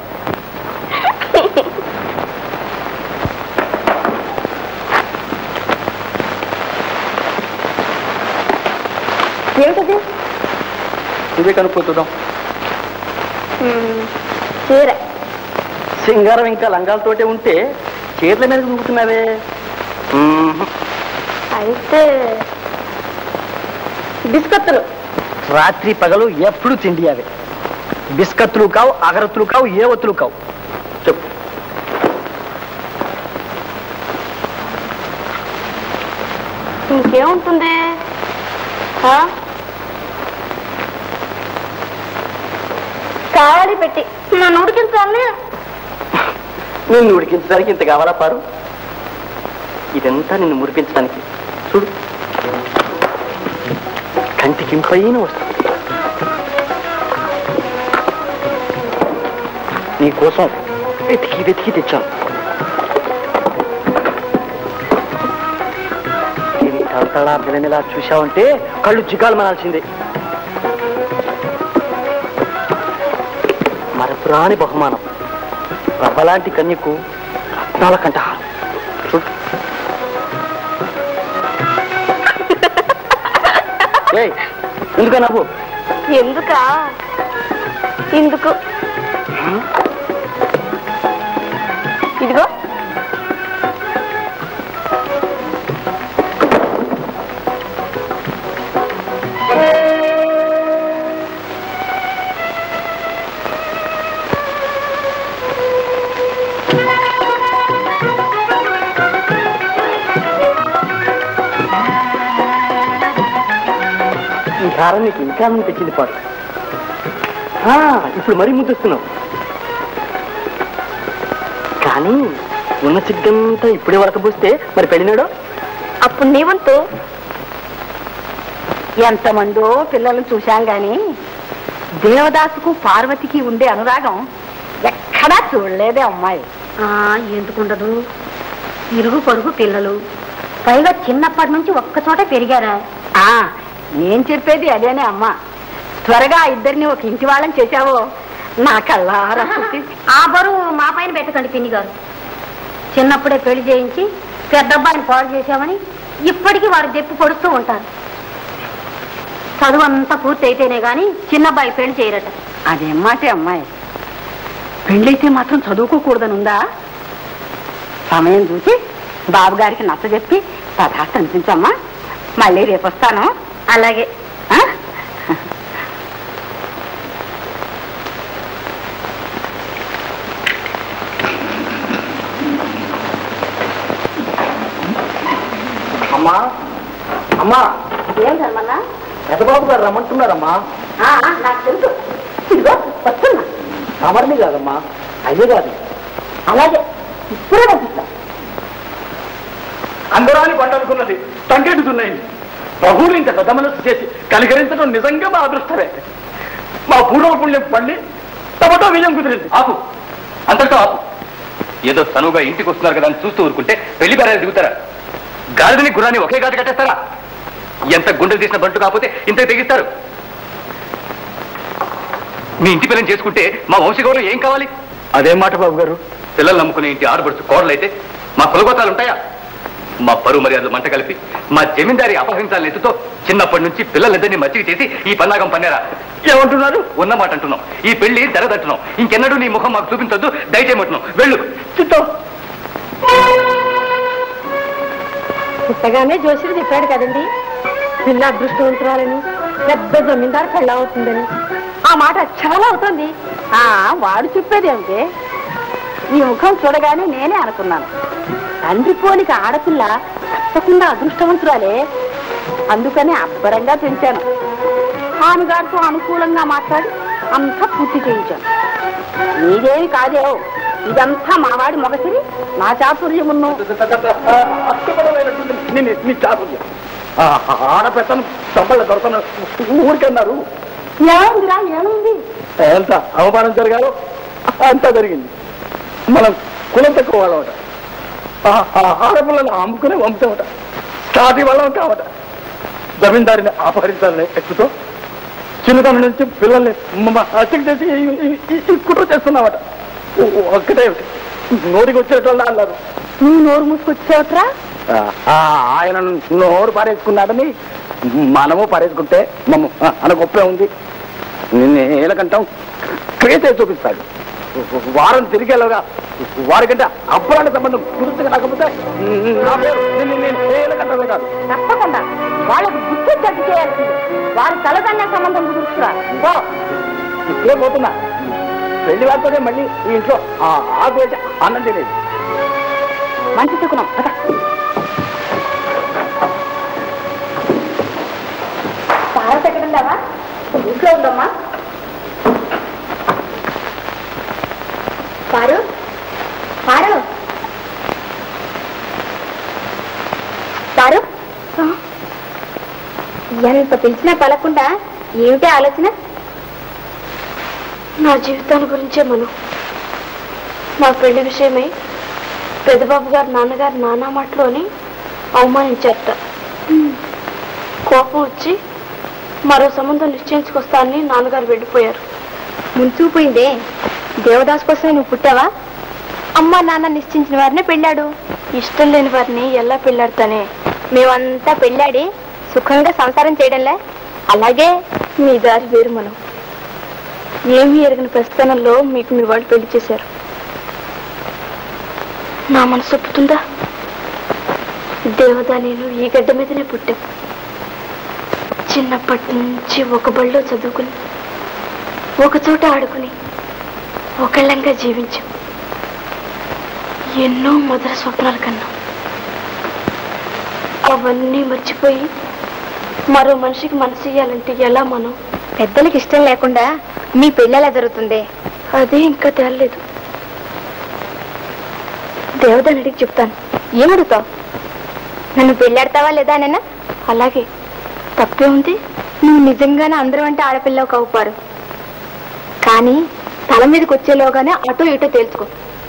ఏమిటది నువ్వే కనుక్కోతుందాం ఉమ్, చీర సింగారం ఇంకా లంగాలతోటే ఉంటే చీరల మీద దూకుతున్నావే మ్మ్. అయితే బిస్కత్తులు రాత్రి పగలు ఎప్పుడు తిండి అవే బిస్కత్తులు కావు అగరత్తులు కావు ఏ ఒత్తులు కావు చెప్పు ఇంకేముంటుంది ఆ? కావాలి పెట్టి నన్ను ఉడికించాలి నిన్ను ఉడికించడానికి ఇంత కావాలా పారు ఇదంతా నిన్ను మురిపించడానికి చూడు కంటికి ఇంపైన వస్తుంది నీ కోసం వెతికి వెతికి తెచ్చాను ఇది తడతడా బిలమిలా చూశావంటే కళ్ళు జిగాలు మనాల్సిందే మరపురాని బహుమానం రవ్వలాంటి కన్యకు రత్నాల కంఠహారం చూడు ఏయ్, ఎందుకు నవ్వు ఎందుకా ఇందుకు ఇదిగో ఈ హారం నీకు ఇంకా తెచ్చింది పాడు ఆ, ఇప్పుడు మరీ ముద్దిస్తున్నావు కానీ ఉన్న సిగ్గంతా ఇప్పుడే వరకపోస్తే మరి పెళ్ళినాడు అప్పుడు నీ వంతు ఎంతమందో పిల్లలను చూశాం గాని దేవదాసుకు పార్వతికి ఉండే అనురాగం ఎక్కడా చూడలేదే అమ్మాయి ఎందుకుండదు ఇరుగు పొరుగు పిల్లలు పైగా చిన్నప్పటి నుంచి ఒక్కచోట పెరిగారా నేను చెప్పేది అదేనే అమ్మా త్వరగా ఆ ఇద్దరిని ఒక ఇంటి వాళ్ళని చేశావో నా కళ్ళారా చూసి ఆ బరువు మా పైన పెట్టకండి పిన్ని గారు చిన్నప్పుడే పెళ్లి చేయించి పెద్దబ్బాయిని పాడు చేశామని ఇప్పటికీ వారు దెప్పి పొడుస్తూ ఉంటారు చదువు అంతా పూర్తి అయితేనే గాని చిన్నబ్బాయి పెళ్లి చేయరట అదేం మాటే అమ్మాయి పెళ్ళైతే మాత్రం చదువుకోకూడదని ఉందా సమయం చూసి బాబు గారికి నచ్చ చెప్పి తథాస్తు అనిపించమ్మా మళ్ళీ రేపు వస్తాను అలాగే ఆ? అమ్మా అమ్మా ఏం ధర్మన్నా పెద్దబాబు గారు రమ్మంటున్నారమ్మా ఆ, ఆ, నాకు తెలుసు ఇదిగో వస్తున్నా తమరిని కాదమ్మా అయ్య కాదు అలాగే ఇప్పుడే పంపిస్తా అందరాని పంట అనుకున్నది తంకెట్టుతున్నాయి ప్రభువులు ఇంత పెద్ద మనసు చేసి కనికరించడం నిజంగా మా అదృష్టమే మా పూర్వ పుణ్యం పండి తమతో విజయం కుదిరింది ఆపు అంతటితో ఆపు ఏదో తనువుగా ఇంటికి వస్తున్నారు కదా అని చూస్తూ ఊరుకుంటే పెళ్లి బేరాలు దిగుతారా గాడిదని గుర్రాన్ని ఒకే గాడి కట్టేస్తారా ఎంత గుండెలు తీసిన బంటు కాకపోతే ఇంత తెగిస్తారు మీ ఇంటి పిల్లని చేసుకుంటే మా వంశగౌరవం ఏం కావాలి అదేం మాట బాబు గారు పిల్లలు నమ్ముకునే ఇంటి ఆడబడుచు కోడలైతే మా కులగోతాలు ఉంటాయా మా పరువు మర్యాదలు మంట కలిపి మా జమీందారి అపహరించాలని ఎత్తుతో చిన్నప్పటి నుంచి పిల్లలిద్దరిని మచ్చిక చేసి ఈ పన్నాగం పన్నారా ఏమంటున్నారు ఉన్న మాట అంటున్నాం ఈ పెళ్లి జరగదంటున్నాం ఇంకెన్నడూ నీ ముఖం మాకు చూపించొద్దు దయచేయమంటున్నాం వెళ్ళు చిత్తం పుట్టగానే జోషుడు చెప్పాడు కదండి పిల్ల అదృష్టవంతురాలని పెద్ద జమీందారు పెళ్ళ అవుతుందని ఆ మాట చాలా అవుతుంది ఆ వాడు చెప్పేది ఏమిటి ఈ ముఖం చూడగానే నేనే అనుకున్నాను తండ్రి పోలిక ఆడపిల్ల తప్పకుండా అదృష్టవంతురాలే అందుకని అబ్బరంగా పెంచాను ఆమెగారితో అనుకూలంగా మాట్లాడి అంతా పూర్తి చేయించాను నీదేమి కాదే ఇదంతా మావాడి మొగసిరి నా చాతుర్యమున్ను నీ చాతుర్యం ఆడపెట్టను సంపళ్ళ దొరకను ఊరికన్నారు ఏముందిరా ఏముంది ఎంత అవమానం జరగాలో అంతా జరిగింది మనం కులం తక్కువ వాళ్ళమట ఆ- ఆ ఆడపిల్లను అమ్ముకునే వంపుతామట సాటి వాళ్ళం కావట జమీందారిని అపహరించాలని ఎత్తుతో చిన్నతనం నుంచి పిల్లల్ని హత్యకు చేసి ఈ- ఈ- ఈ- ఈ కుట్ర చేస్తున్నామట ఓ- ఒక్కటే నోటికి వచ్చేటోళ్ళు అన్నారు నువ్వు నోరు మూసుకొచ్చావుట్రా ఆ, ఆయన నోరు పారేసుకున్నాడని మనము పారేసుకుంటే మమ్మ అన గొప్పే ఉంది నీలకంఠం క్రేతే చూపిస్తాడు వారం తిరిగేలాగా వారికంటే అబ్బరాని సంబంధం కుదుర్చగా రాకపోతే నా పేరు నేను- నేను నీలకంఠమే కాదు తప్పకుండా వాళ్ళకు బుద్ధి గట్టి చేయాల్సింది వారి తలదన్నే సంబంధం కుదుర్చురా పో. ఇప్పుడే పోతున్నా పెళ్లి వారితోనే మళ్ళీ ఈ ఇంట్లో ఆ ఆపేసి అన్నం తినేది మంచి శకునం పద. పారత ఎక్కడ ఉందావా ఇంట్లో ఉందమ్మా పారు పారు పారు ఎంత పిలిచినా పలకుండా ఏమిటి ఆలోచన నా జీవితాన్ని గురించే మనం మా పెళ్లి విషయమై పెద్దబాబు గారు నాన్నగారు నానా మాటలోని అవమానించారట కోపం వచ్చి మరో సంబంధం నిశ్చయించుకొస్తానని నాన్నగారు వెళ్ళిపోయారు ముంచుకుపోయిందే దేవదాస్ కోసమే నువ్వు పుట్టావా అమ్మ నాన్న నిశ్చయించిన వారినే పెళ్ళాడు ఇష్టం లేని వారిని ఎలా పెళ్ళాడతానే మేమంతా పెళ్ళాడి సుఖంగా సంసారం చేయడంలే అలాగే మీ దారి వేరు మనం ఏమీ ఎరగని ప్రస్థానంలో మీకు మీ వాళ్ళు పెళ్లి చేశారు నా మనసు ఒప్పుతుందా దేవదా నేను ఈ గడ్డ మీదనే పుట్టాం చిన్నప్పటి నుంచి ఒక బడిలో చదువుకుని ఒక చోట ఆడుకుని ఒకళ్ళంగా జీవించాం ఎన్నో మధుర స్వప్నాలు కన్నాం అవన్నీ మర్చిపోయి మరో మనిషికి మనసు ఇయ్యాలంటే ఎలా మనం పెద్దలకి ఇష్టం లేకుండా మీ పెళ్ళి ఎలా జరుగుతుంది అదే ఇంకా తేలలేదు దేవదాని అడిగి చెప్తాను ఏమడుగుతావు నన్ను పెళ్ళాడతావా లేదా నాన్న అలాగే తప్పే ఉంది నువ్వు నిజంగానే అందరం అంటే ఆడపిల్లవు కవుపారు కానీ తల మీదకి వచ్చేలోగానే అటో ఇటో తేల్చుకో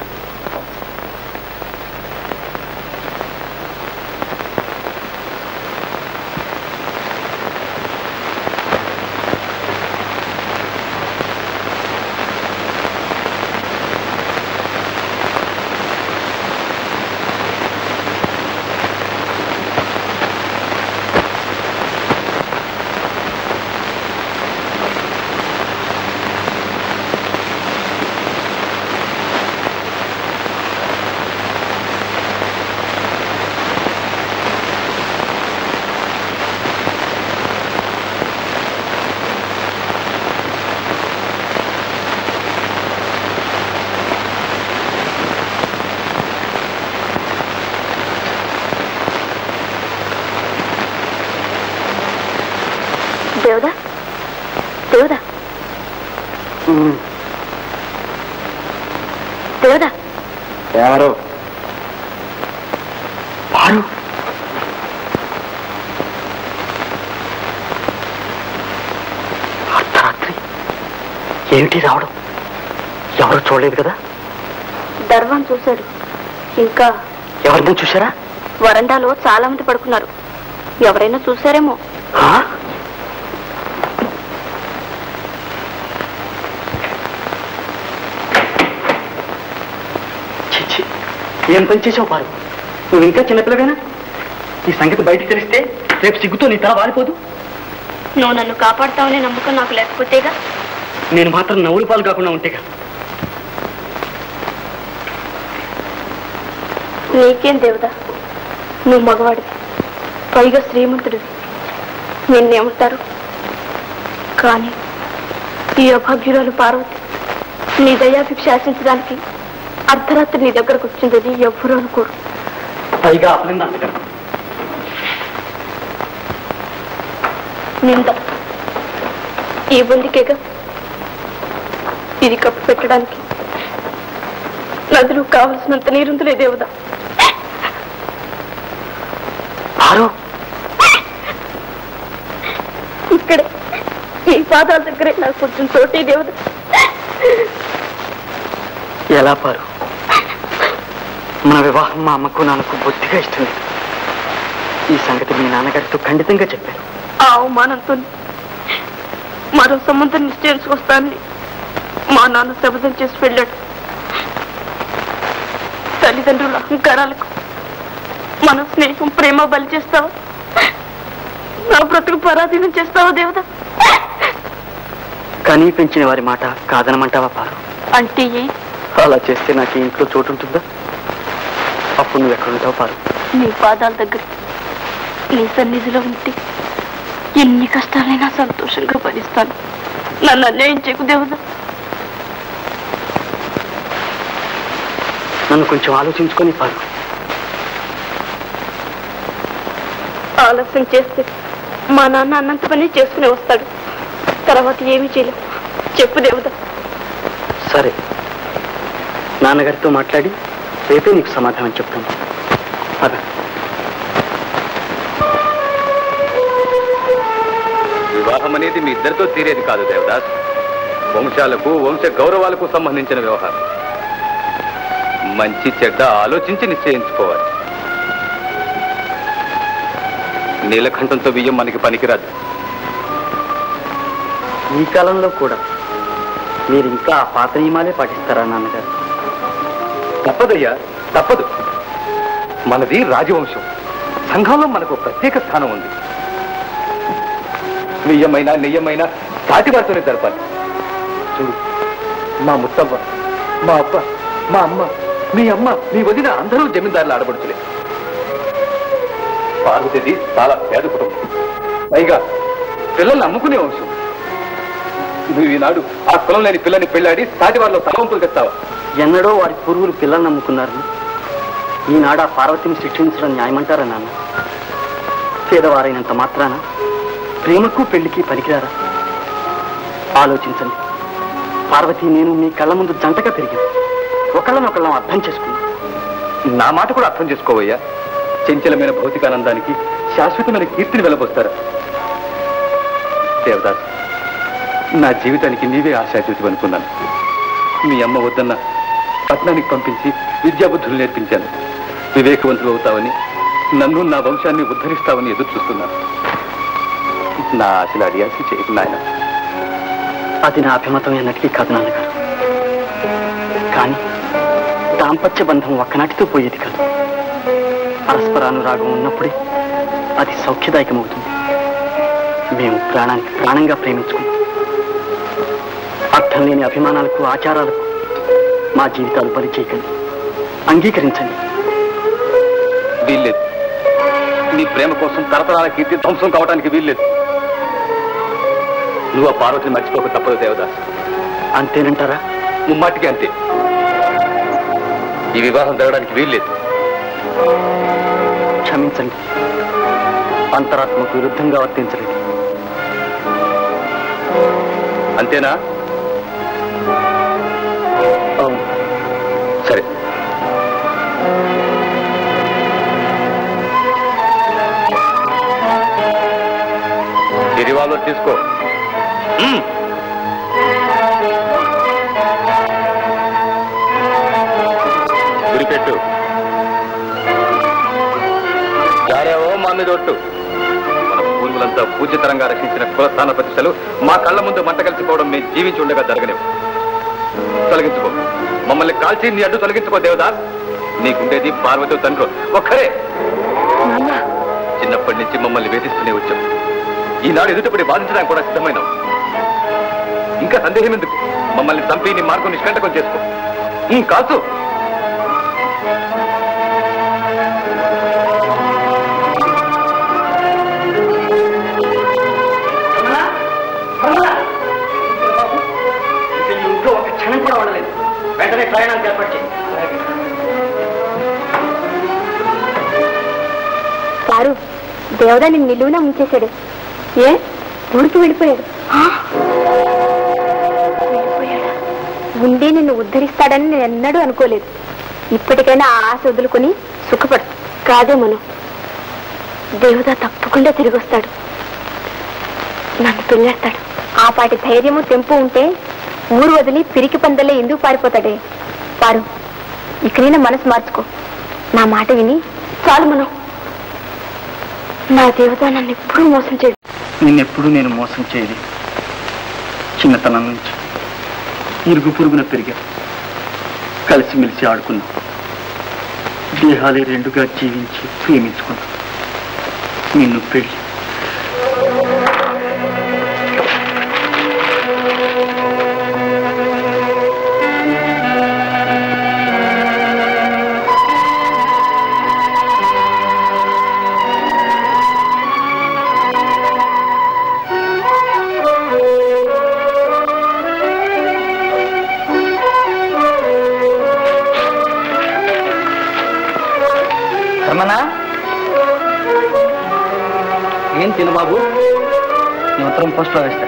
దేవదా దేవదా దేవదా ఎవరు వారు అర్ధరాత్రి ఏమిటి రావడం ఎవరు చూడలేదు కదా దర్వాన్ చూశాడు ఇంకా ఎవరిని చూసారా వరండాలో చాలా మంది పడుకున్నారు ఎవరైనా చూశారేమో చిచ్చి ఏం పని చేసావు పారు నువ్వు ఇంకా చిన్నపిల్లవేనా ఈ సంగతి బయటికి తెలిస్తే రేపు సిగ్గుతో నీ తల వాలిపోదు నువ్వు నన్ను కాపాడుతావనే నమ్మకం నాకు లేకపోతేగా నేను మాత్రం నవ్వులు పాలు కాకుండా ఉంటేగా నీకేం దేవుదా నువ్వు మగవాడివి పైగా శ్రీమంతుడివి నిన్నేమంటారు కానీ ఈ అభాగ్యురాలు పార్వతి నీ దయాభిక్ష ఆశించడానికి అర్ధరాత్రి నీ దగ్గరకు వచ్చిందని ఎవ్వరూ అనుకోరు పైగా అపలింద అంతగా నింద ఈ బొందికేగా ఇది కప్పు పెట్టడానికి నదులు కావలసినంత నీరుందులే దేవుదా పారు ఇక్కడే ఈ పాదాల దగ్గరే నాకు కొంచెం చోటే దేవుడు ఎలా పారు మన వివాహం మా అమ్మకు నాన్నకు బొత్తిగా ఇష్టం లేదు ఈ సంగతి మీ నాన్నగారితో ఖండితంగా చెప్పాను ఆ అవమానంతో మరో సంబంధం నిశ్చయించుకొస్తానని మా నాన్న శబదం చేసి వెళ్ళాడు తల్లిదండ్రుల అహంకారాలకు మన స్నేహం ప్రేమ బలి చేస్తావా నా బ్రతుకు పరాధీనం చేస్తావా దేవత కానీ పెంచిన వారి మాట కాదనమంటావా పారు అంటే ఏ అలా చేస్తే నాకు ఈ ఇంట్లో చోటు ఉంటుందా అప్పుడు నువ్వు ఎక్కడుంటావు పారు నీ పాదాల దగ్గర నీ సన్నిధిలో ఉంటే ఎన్ని కష్టాలైనా సంతోషంగా భరిస్తాను నన్ను అన్యాయం చేయకు దేవుదా నన్ను కొంచెం ఆలోచించుకొని పారు ఆలస్యం చేస్తే మా నాన్న అన్నంత పని చేసుకుని వస్తాడు తర్వాత ఏమీ చేయలేం చెప్పు దేవుదా సరే నాన్నగారితో మాట్లాడి రేపే నీకు సమాధానం చెప్తాను పద వివాహం అనేది మీ ఇద్దరితో తీరేది కాదు దేవదాస్ వంశాలకు వంశ గౌరవాలకు సంబంధించిన వ్యవహారం మంచి చెడ్డ ఆలోచించి నిశ్చయించుకోవాలి నీలకంఠంతో బియ్యం మనకి పనికిరాదు ఈ కాలంలో కూడా మీరు ఇంకా ఆ పాత నియమాలే పాటిస్తారా నాన్నగారు తప్పదయ్యా తప్పదు మనది రాజవంశం సంఘంలో మనకు ప్రత్యేక స్థానం ఉంది నెయ్యమైనా నెయ్యమైనా సాటి వారితోనే జరపాలి చూడు మా ముత్తవ్వ మా అబ్బ మా అమ్మ మీ అమ్మ మీ వదిన అందరూ జమీందారులు ఆడబడుచులే పార్వతిది చాలా పేద కుటుంబం పైగా పిల్లల్ని అమ్ముకునే వంశం నువ్వు ఈనాడు ఆ కులం లేని పిల్లని పెళ్ళాడి సాటి వారిలో తలవంపులు తెస్తావా ఎన్నడో వారి పూర్వులు పిల్లల్ని నమ్ముకున్నారు ఈనాడు ఆ పార్వతిని శిక్షించడం న్యాయమంటారా నాన్న పేదవారైనంత మాత్రాన ప్రేమకు పెళ్లికి పనికిరారా ఆలోచించండి పార్వతి నేను మీ కళ్ళ ముందు జంటగా పెరిగాం ఒకళ్ళనొకళ్ళం అర్థం చేసుకున్నాం నా మాట కూడా అర్థం చేసుకోవయ్యా చంచలమైన భౌతికానందానికి శాశ్వతమైన కీర్తిని వెలబోస్తారా దేవదాస్ నా జీవితానికి నీవే ఆశాజ్యోతి అనుకున్నాను మీ అమ్మ వద్దన్న పట్నానికి పంపించి విద్యాబుద్ధులు నేర్పించాను వివేకవంతులు అవుతావని నన్ను నా వంశాన్ని ఉద్ధరిస్తావని ఎదురు చూస్తున్నాను నా ఆశలు అడియాసి చేయకు నాయన అది నా అభిమతం ఎన్నటికీ కాదు నాన్నగారు కానీ దాంపత్య బంధం ఒక్కనాటితో పోయేది కాదు పరస్పరానురాగం ఉన్నప్పుడే అది సౌఖ్యదాయకమవుతుంది మేము ప్రాణానికి ప్రాణంగా ప్రేమించుకున్నాం అర్థం లేని అభిమానాలకు ఆచారాలకు మా జీవితాలు బలి చేయకండి అంగీకరించండి వీల్లేదు నీ ప్రేమ కోసం తరతరాల కీర్తి ధ్వంసం కావడానికి వీల్లేదు నువ్వు ఆ పార్వతిని మర్చిపోక తప్పదు దేవదాస్ అంతేనంటారా ముమ్మాటికి అంతే ఈ వివాహం జరగడానికి వీల్లేదు క్షమించండి అంతరాత్మకు విరుద్ధంగా వర్తించలేదు అంతేనా అవును సరే ఈ రివాల్వర్ తీసుకో మ్మ్. గురిపెట్టు జారేవో మా మీద ఒట్టు మన పూర్వులంతా పూజ్యతరంగా రక్షించిన కులస్థాన ప్రతిష్టలు మా కళ్ళ ముందు మంట కలిసిపోవడం మేము జీవించి ఉండగా జరగలేవు తొలగించుకో మమ్మల్ని కాల్చి నీ అడ్డు తొలగించుకో దేవదాస్ నీకుండేది పార్వతి తండ్రి ఒక్కరే చిన్నప్పటి నుంచి మమ్మల్ని వేధిస్తూనే వచ్చాం ఈనాడు ఎదుటపడి బాధించడానికి కూడా సిద్ధమైనాం ఇంకా సందేహం ఎందుకు మమ్మల్ని చంపి నీ మార్గం నిష్కంటకం చేసుకో ఉం, కాల్చు ఇంట్లో ఒక క్షణం కూడా ఉండలేదు వెంటనే ప్రయాణానికి ఏర్పాటు చేయి వారు దేవదా నిన్ను నిలువునా ఉంచేశాడు ఏ ఊరికి వెళ్ళిపోయాడు వెళ్ళిపోయాడా ఉండి నిన్ను ఉద్ధరిస్తాడని నేను ఎన్నడూ అనుకోలేదు ఇప్పటికైనా ఆ ఆశ వదులుకొని సుఖపడు కాదే మనం దేవదా తప్పకుండా తిరిగి వస్తాడు నన్ను పెళ్ళేస్తాడు ఆ పాటి ధైర్యము తెంపు ఉంటే ఊరు వదిలి పిరికి పందలే ఎందుకు పారిపోతాడే పారు ఇకనైనా మనసు మార్చుకో నా మాట విని చాలు మనం నా దేవత నన్ను ఎప్పుడూ మోసం చేయదు నిన్నెప్పుడు నేను మోసం చేయదు చిన్నతనం నుంచి ఇరుగు పురుగున పెరిగా కలిసిమెలిసి ఆడుకున్నాం దేహాలే రెండుగా జీవించి ప్రేమించుకున్నాం నిన్ను పెళ్లి రమణ ఏం తిను బాబు నీ ఉత్తరం పోస్ట్లో వేస్తా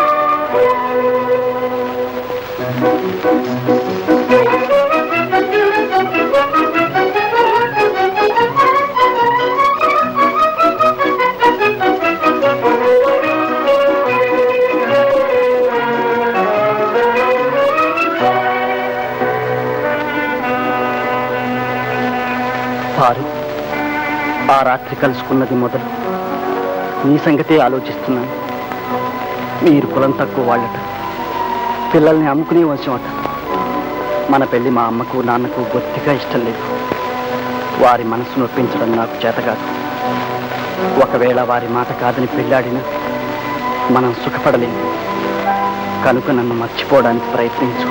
పారు ఆ రాత్రి కలుసుకున్నది మొదలు నీ సంగతే ఆలోచిస్తున్నాను మీరు కులం తక్కువ వాళ్ళట పిల్లల్ని అమ్ముకునే వంశం అట మన పెళ్లి మా అమ్మకు నాన్నకు బొత్తిగా ఇష్టం లేదు వారి మనసు నొప్పించడం నాకు చేత కాదు ఒకవేళ వారి మాట కాదని పెళ్ళాడినా మనం సుఖపడలేము కనుక నన్ను మర్చిపోవడానికి ప్రయత్నించు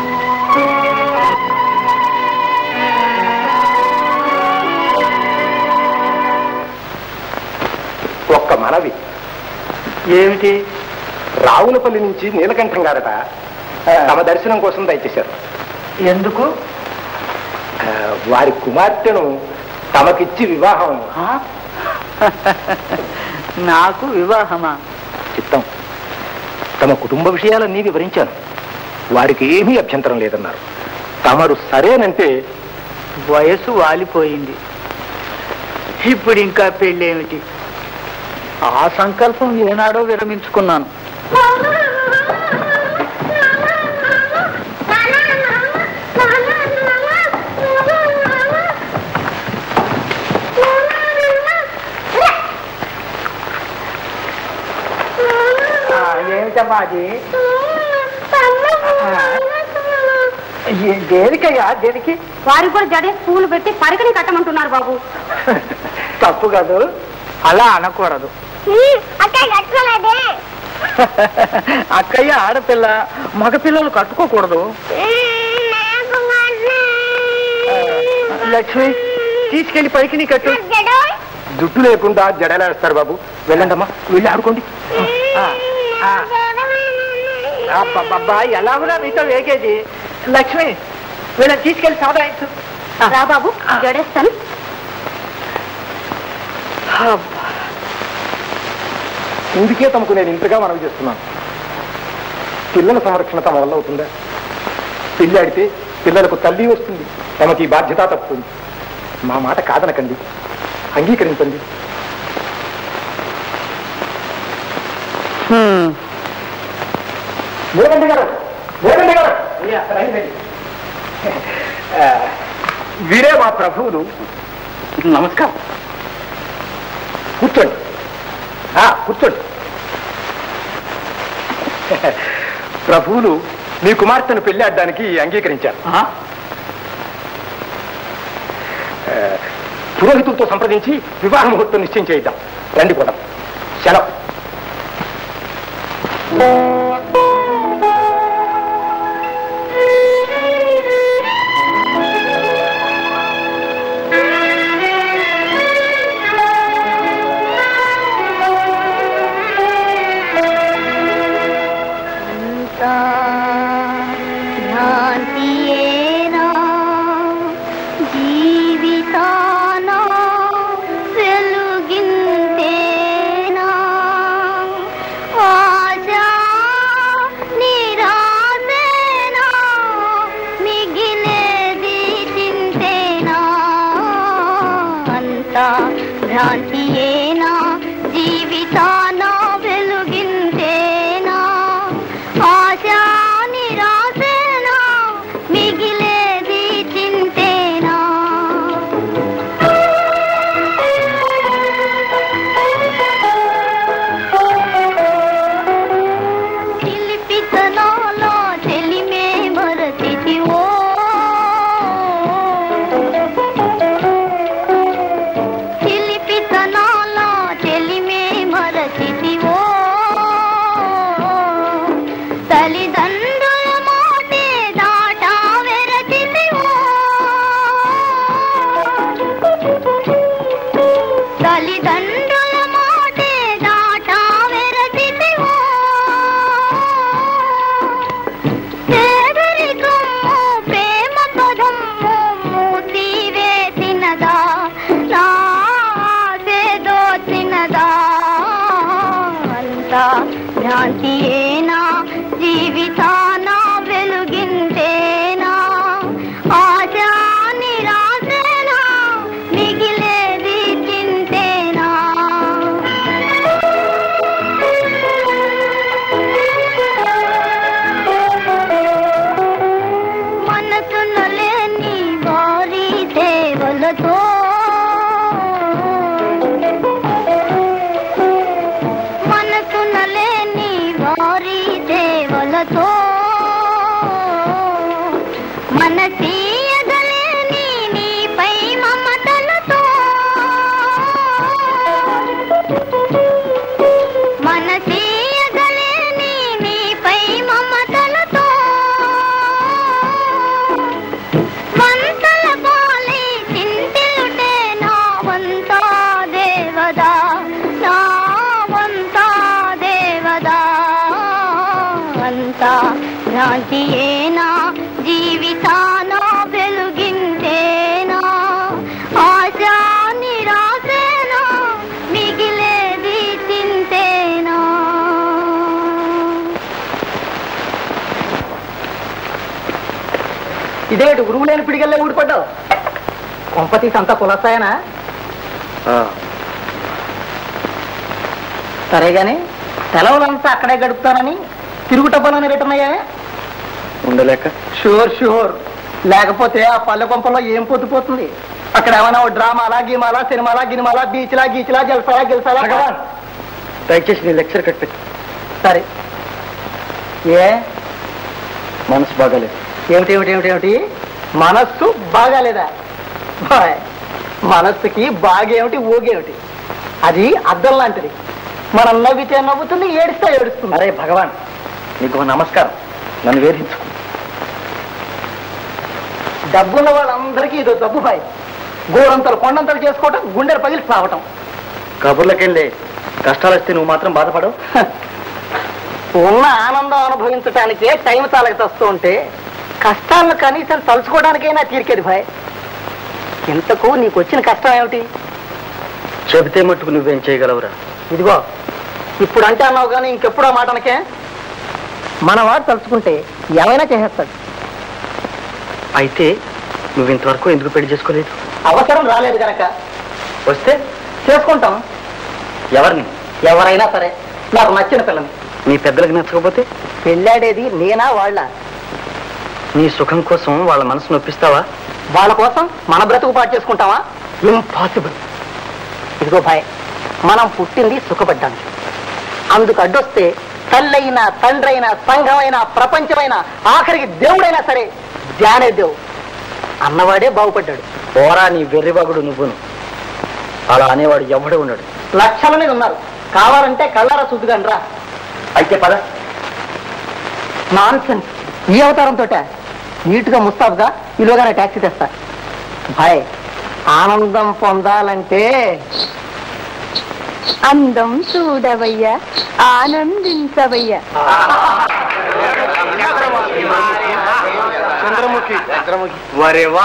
ఒక్క మనవి ఏమిటి రావులపల్లి నుంచి నీలకంఠం గారట తమ దర్శనం కోసం దయచేశారు ఎందుకు ఆ, వారి కుమార్తెను తమకిచ్చి వివాహం ఆ? నాకు వివాహమా చిత్తం తమ కుటుంబ విషయాలన్నీ వివరించాను వారికి ఏమీ అభ్యంతరం లేదన్నారు తమరు సరేనంటే వయసు వాలిపోయింది ఇప్పుడు ఇంకా పెళ్ళేమిటి ఆ సంకల్పం ఏనాడో విరమించుకున్నాను ఏమిటమ్మా అది దేనికయ్యా దేనికి వారికి కూడా జడే పూలు పెట్టి పరికని కట్టమంటున్నారు బాబు తప్పు కాదు అలా అనకూడదు అక్క కట్టుకోలేదే అక్కయ్య ఆడపిల్ల మగపిల్లలు కట్టుకోకూడదు నాకు మాత్రం. లక్ష్మి తీసుకెళ్లి పైకి నీ కట్టు జడో. జుట్టు లేకుండా జడలేస్తారు బాబు వెళ్ళండమ్మా వెళ్ళి ఆడుకోండి ఆ, ఆ. అబ్బబ్బబ్బా, ఎలా ఉన్నా మీతో వేగేది లక్ష్మి వీళ్ళని తీసుకెళ్లి సాధాయించు రా బాబు జడేస్తాను అబ్బా. ఇందుకే తమకు నేను ఇంతగా మనవి చేస్తున్నాను పిల్లల సంరక్షణ తమ వల్ల అవుతుందా పిల్లాడితే పిల్లలకు తల్లి వస్తుంది తమకి ఈ బాధ్యత తప్పుతుంది మా మాట కాదనకండి అంగీకరించండి హ్మ్. నీలకంఠ గారు నీలకంఠ గారు రండి, రండి. ఆ, వీరే మా ప్రభువులు నమస్కారం కూర్చోండి ఆ, కూర్చోండి ప్రభువులు మీ కుమార్తెను పెళ్లాడడానికి అంగీకరించారు ఆ, పురోహితులతో సంప్రదించి వివాహ ముహూర్తం నిశ్చయం చేద్దాం రండి పోదాం సెలవు భ్రాంతియేనా జీవితాన వెలుగింతేనా ఆశా నిరాశేనా మిగిలేది చింతేనా అంతా భ్రాంతియేనా జీవితాన వెలుగింతేనా ఆశా నిరాశేనా మిగిలేది చింతేనా చిలిపితనాలో చెలిమే మరచితివో చిలిపితనాలో చెలిమే మరచితివో తల్లిదండ్రుల మాటే దాటా వెరచితివో తల్లిదండ్రుల మాటే దాటా వెరచితివో పేదరికము ప్రేమ పదము మూతి వేసినదా నాదేదో చిన్నదా అంతా భ్రాంతియేనా జీవితాన వెలుగింతేనా ఆశా నిరాశేనా మిగిలేది చింతేనా మనసును లేని వారి సేవలతో మనసును లేని వారి సేవలతో మనసీయగలేని నీపై మమతలతో మనసీయగలేని నీపై మమతలతో వంతల పాలి చింతిలుటే నా వంతా దేవదా నా వంతా దేవదా అంతా భ్రాంతియేనా జీవితాన వెలుగిందేనా ఆశా నిరాశేనా మిగిలేది చింతేనా ఇదేమిటి ఉరువు లేని పిడిగల్లే ఊడిపడ్డావు కొంపతీసి అంతా కులస్తాయనా సరే గాని సెలవులంతా అక్కడే గడుపుతానని తిరుగుటబ్బలని రిటర్న్ అయ్యా ఉండలేక షూర్ షూర్ లేకపోతే ఆ పల్లె కొంపలో ఏం పొద్దుపోతుంది అక్కడ ఏమైనా ఓ డ్రామాలా గీమాలా సినిమాలా గినిమాలా బీచ్లా గీచ్లా జల్సాలా గిల్సాలా భగవాన్ దయచేసి నీ లెక్చర్ కట్పెట్టు సరే ఏ మనసు బాగాలేదు ఏమిటి ఏమిటి ఏమిటి ఏమిటి మనస్సు బాగాలేదా బాయ్. మనస్సుకి బాగేమిటి ఊగేమిటి అది అద్దం లాంటిది మనం నవ్వితే నవ్వుతుంది ఏడిస్తే ఏడుస్తుంది అరే భగవాన్ నీకు ఒక నమస్కారం నన్ను వేధించు డబ్బున్న వాళ్ళందరికీ ఇదో డబ్బు బాయ్ గోరంతలు కొండంతలు చేసుకోవటం గుండెలు పగిలి సావటం కబుర్లకెళ్ళే కష్టాలు వస్తే నువ్వు మాత్రం బాధపడవు ఉన్న ఆనందం అనుభవించటానికే టైం తాలకి తస్తూ ఉంటే కష్టాలను కనీసం తలుచుకోవడానికైనా తీరికేది భాయ్ ఇంతకు నీకు వచ్చిన కష్టం ఏమిటి చెబితే మట్టుకు నువ్వేం చేయగలవురా ఇదిగో ఇప్పుడు అంటే అన్నావు కానీ ఇంకెప్పుడో మాటనకే మనవాడు తలుచుకుంటే ఏమైనా చేసేస్తాడు అయితే నువ్వు ఇంతవరకు ఎందుకు పెళ్లి చేసుకోలేదు అవసరం రాలేదు గనక వస్తే చేసుకుంటాం ఎవరిని ఎవరైనా సరే నాకు నచ్చిన పిల్లని నీ పెద్దలకు నచ్చకపోతే పెళ్ళాడేది నేనా వాళ్ళ నీ సుఖం కోసం వాళ్ళ మనసు నొప్పిస్తావా వాళ్ళ కోసం మన బ్రతుకు పాటు చేసుకుంటావా ఇంపాసిబుల్ ఇదిగో భాయ్ మనం పుట్టింది సుఖపడ్డానికి అందుకు అడ్డొస్తే తల్లైనా తండ్రైనా సంఘమైనా ప్రపంచమైనా ఆఖరికి దేవుడైనా సరే ధ్యానే దేవు అన్నవాడే బాగుపడ్డాడు పోరా నీ వెర్రిబాగుడు నువ్వును అలా అనేవాడు ఎవడు ఉన్నాడు లక్షల మీద ఉన్నారు కావాలంటే కళ్ళారా చూద్దుగాని రా అయితే పద నాన్ సెన్స్ ఈ అవతారంతో నీట్గా ముస్తాబుగా ఇలాగానే ట్యాక్సీ తెస్తా భాయ్ ఆనందం పొందాలంటే అందం చూడవయ్యా ఆనందించవయ్యా చంద్రముఖి వరే వా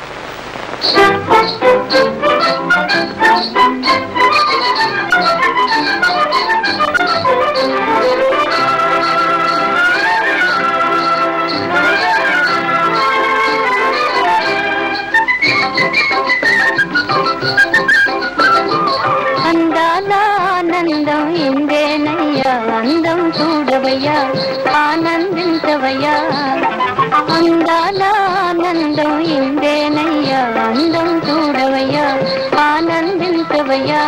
అందాల ఆనందం ఇందేనయ్యా అందం చూడవయ్యా ఆనందించవయ్యా అందాల ఆనందం ఇందేనయ్యా అందం చూడవయ్యా ఆనందించవయ్యా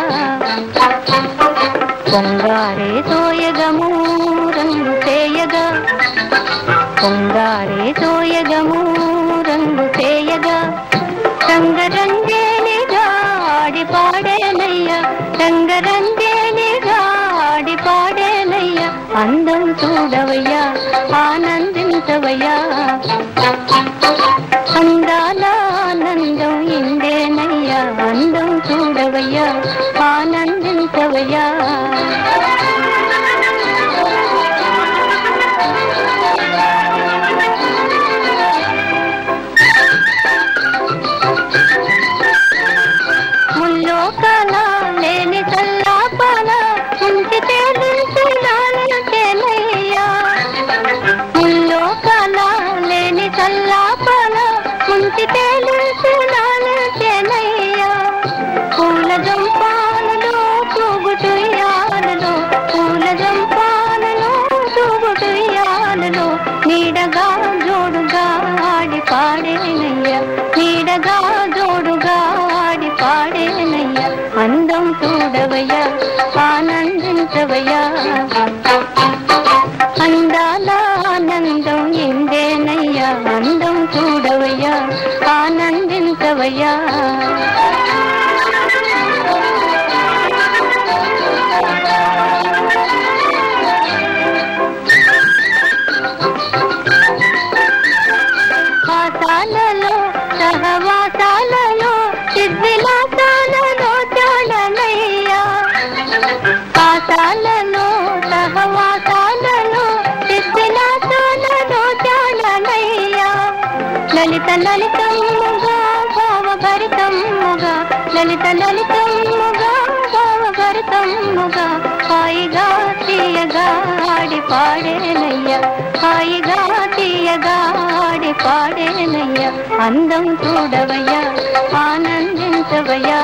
పొంగారే తోయగము రంగు చేయగా పొంగారే తోయగము రంగు చేయగా రంగరంగేనిగా ఆడి పాడేనయ్యా రంగరంగేనిగా ఆడి పాడేనయ్యా అందం చూడవయ్యా ఆనందించవయ్యా అందాల ఆనందం ఇందేనయ్యా అందం చూడవయ్యా ఆనందించవయ్యా ముల్లోకాల లేని చల్లాపాల ఉంచి తేలించి నానయ్యా ముల్లోకాల లేని చల్లాపాల ఉంచి తేలించి నానయ్యా పూల జంపాలలో తూగుటుయాలలో పూల జంపాలలో తూగుటుయాలలో నీడగా జోడుగా ఆడి పాడేనయ్యా నీడగా జోడుగా ఆడి పాడేనయ్యా అందం చూడవయ్యా ఆనందించవయ్యా అందాల ఆనందం ఇందేనయ్యా అందం చూడవయ్యా ఆనందించవయ్యా వాసాలలో సహవాసాలలో సిద్ధిలాసాలలో చాలనయ్యా పాసాలలో సహవాసాలలో సిద్ధిలాసాలలో చాలనయ్యా లలిత లలితముగా భావభరితముగా లలిత లలితముగా భావభరితముగా హాయిగా తీయగా ఆడి పాడేనయ్యా హాయిగా తీయగా ఆడి పాడేనయ్యా అందం చూడవయ్యా ఆనందించవయ్యా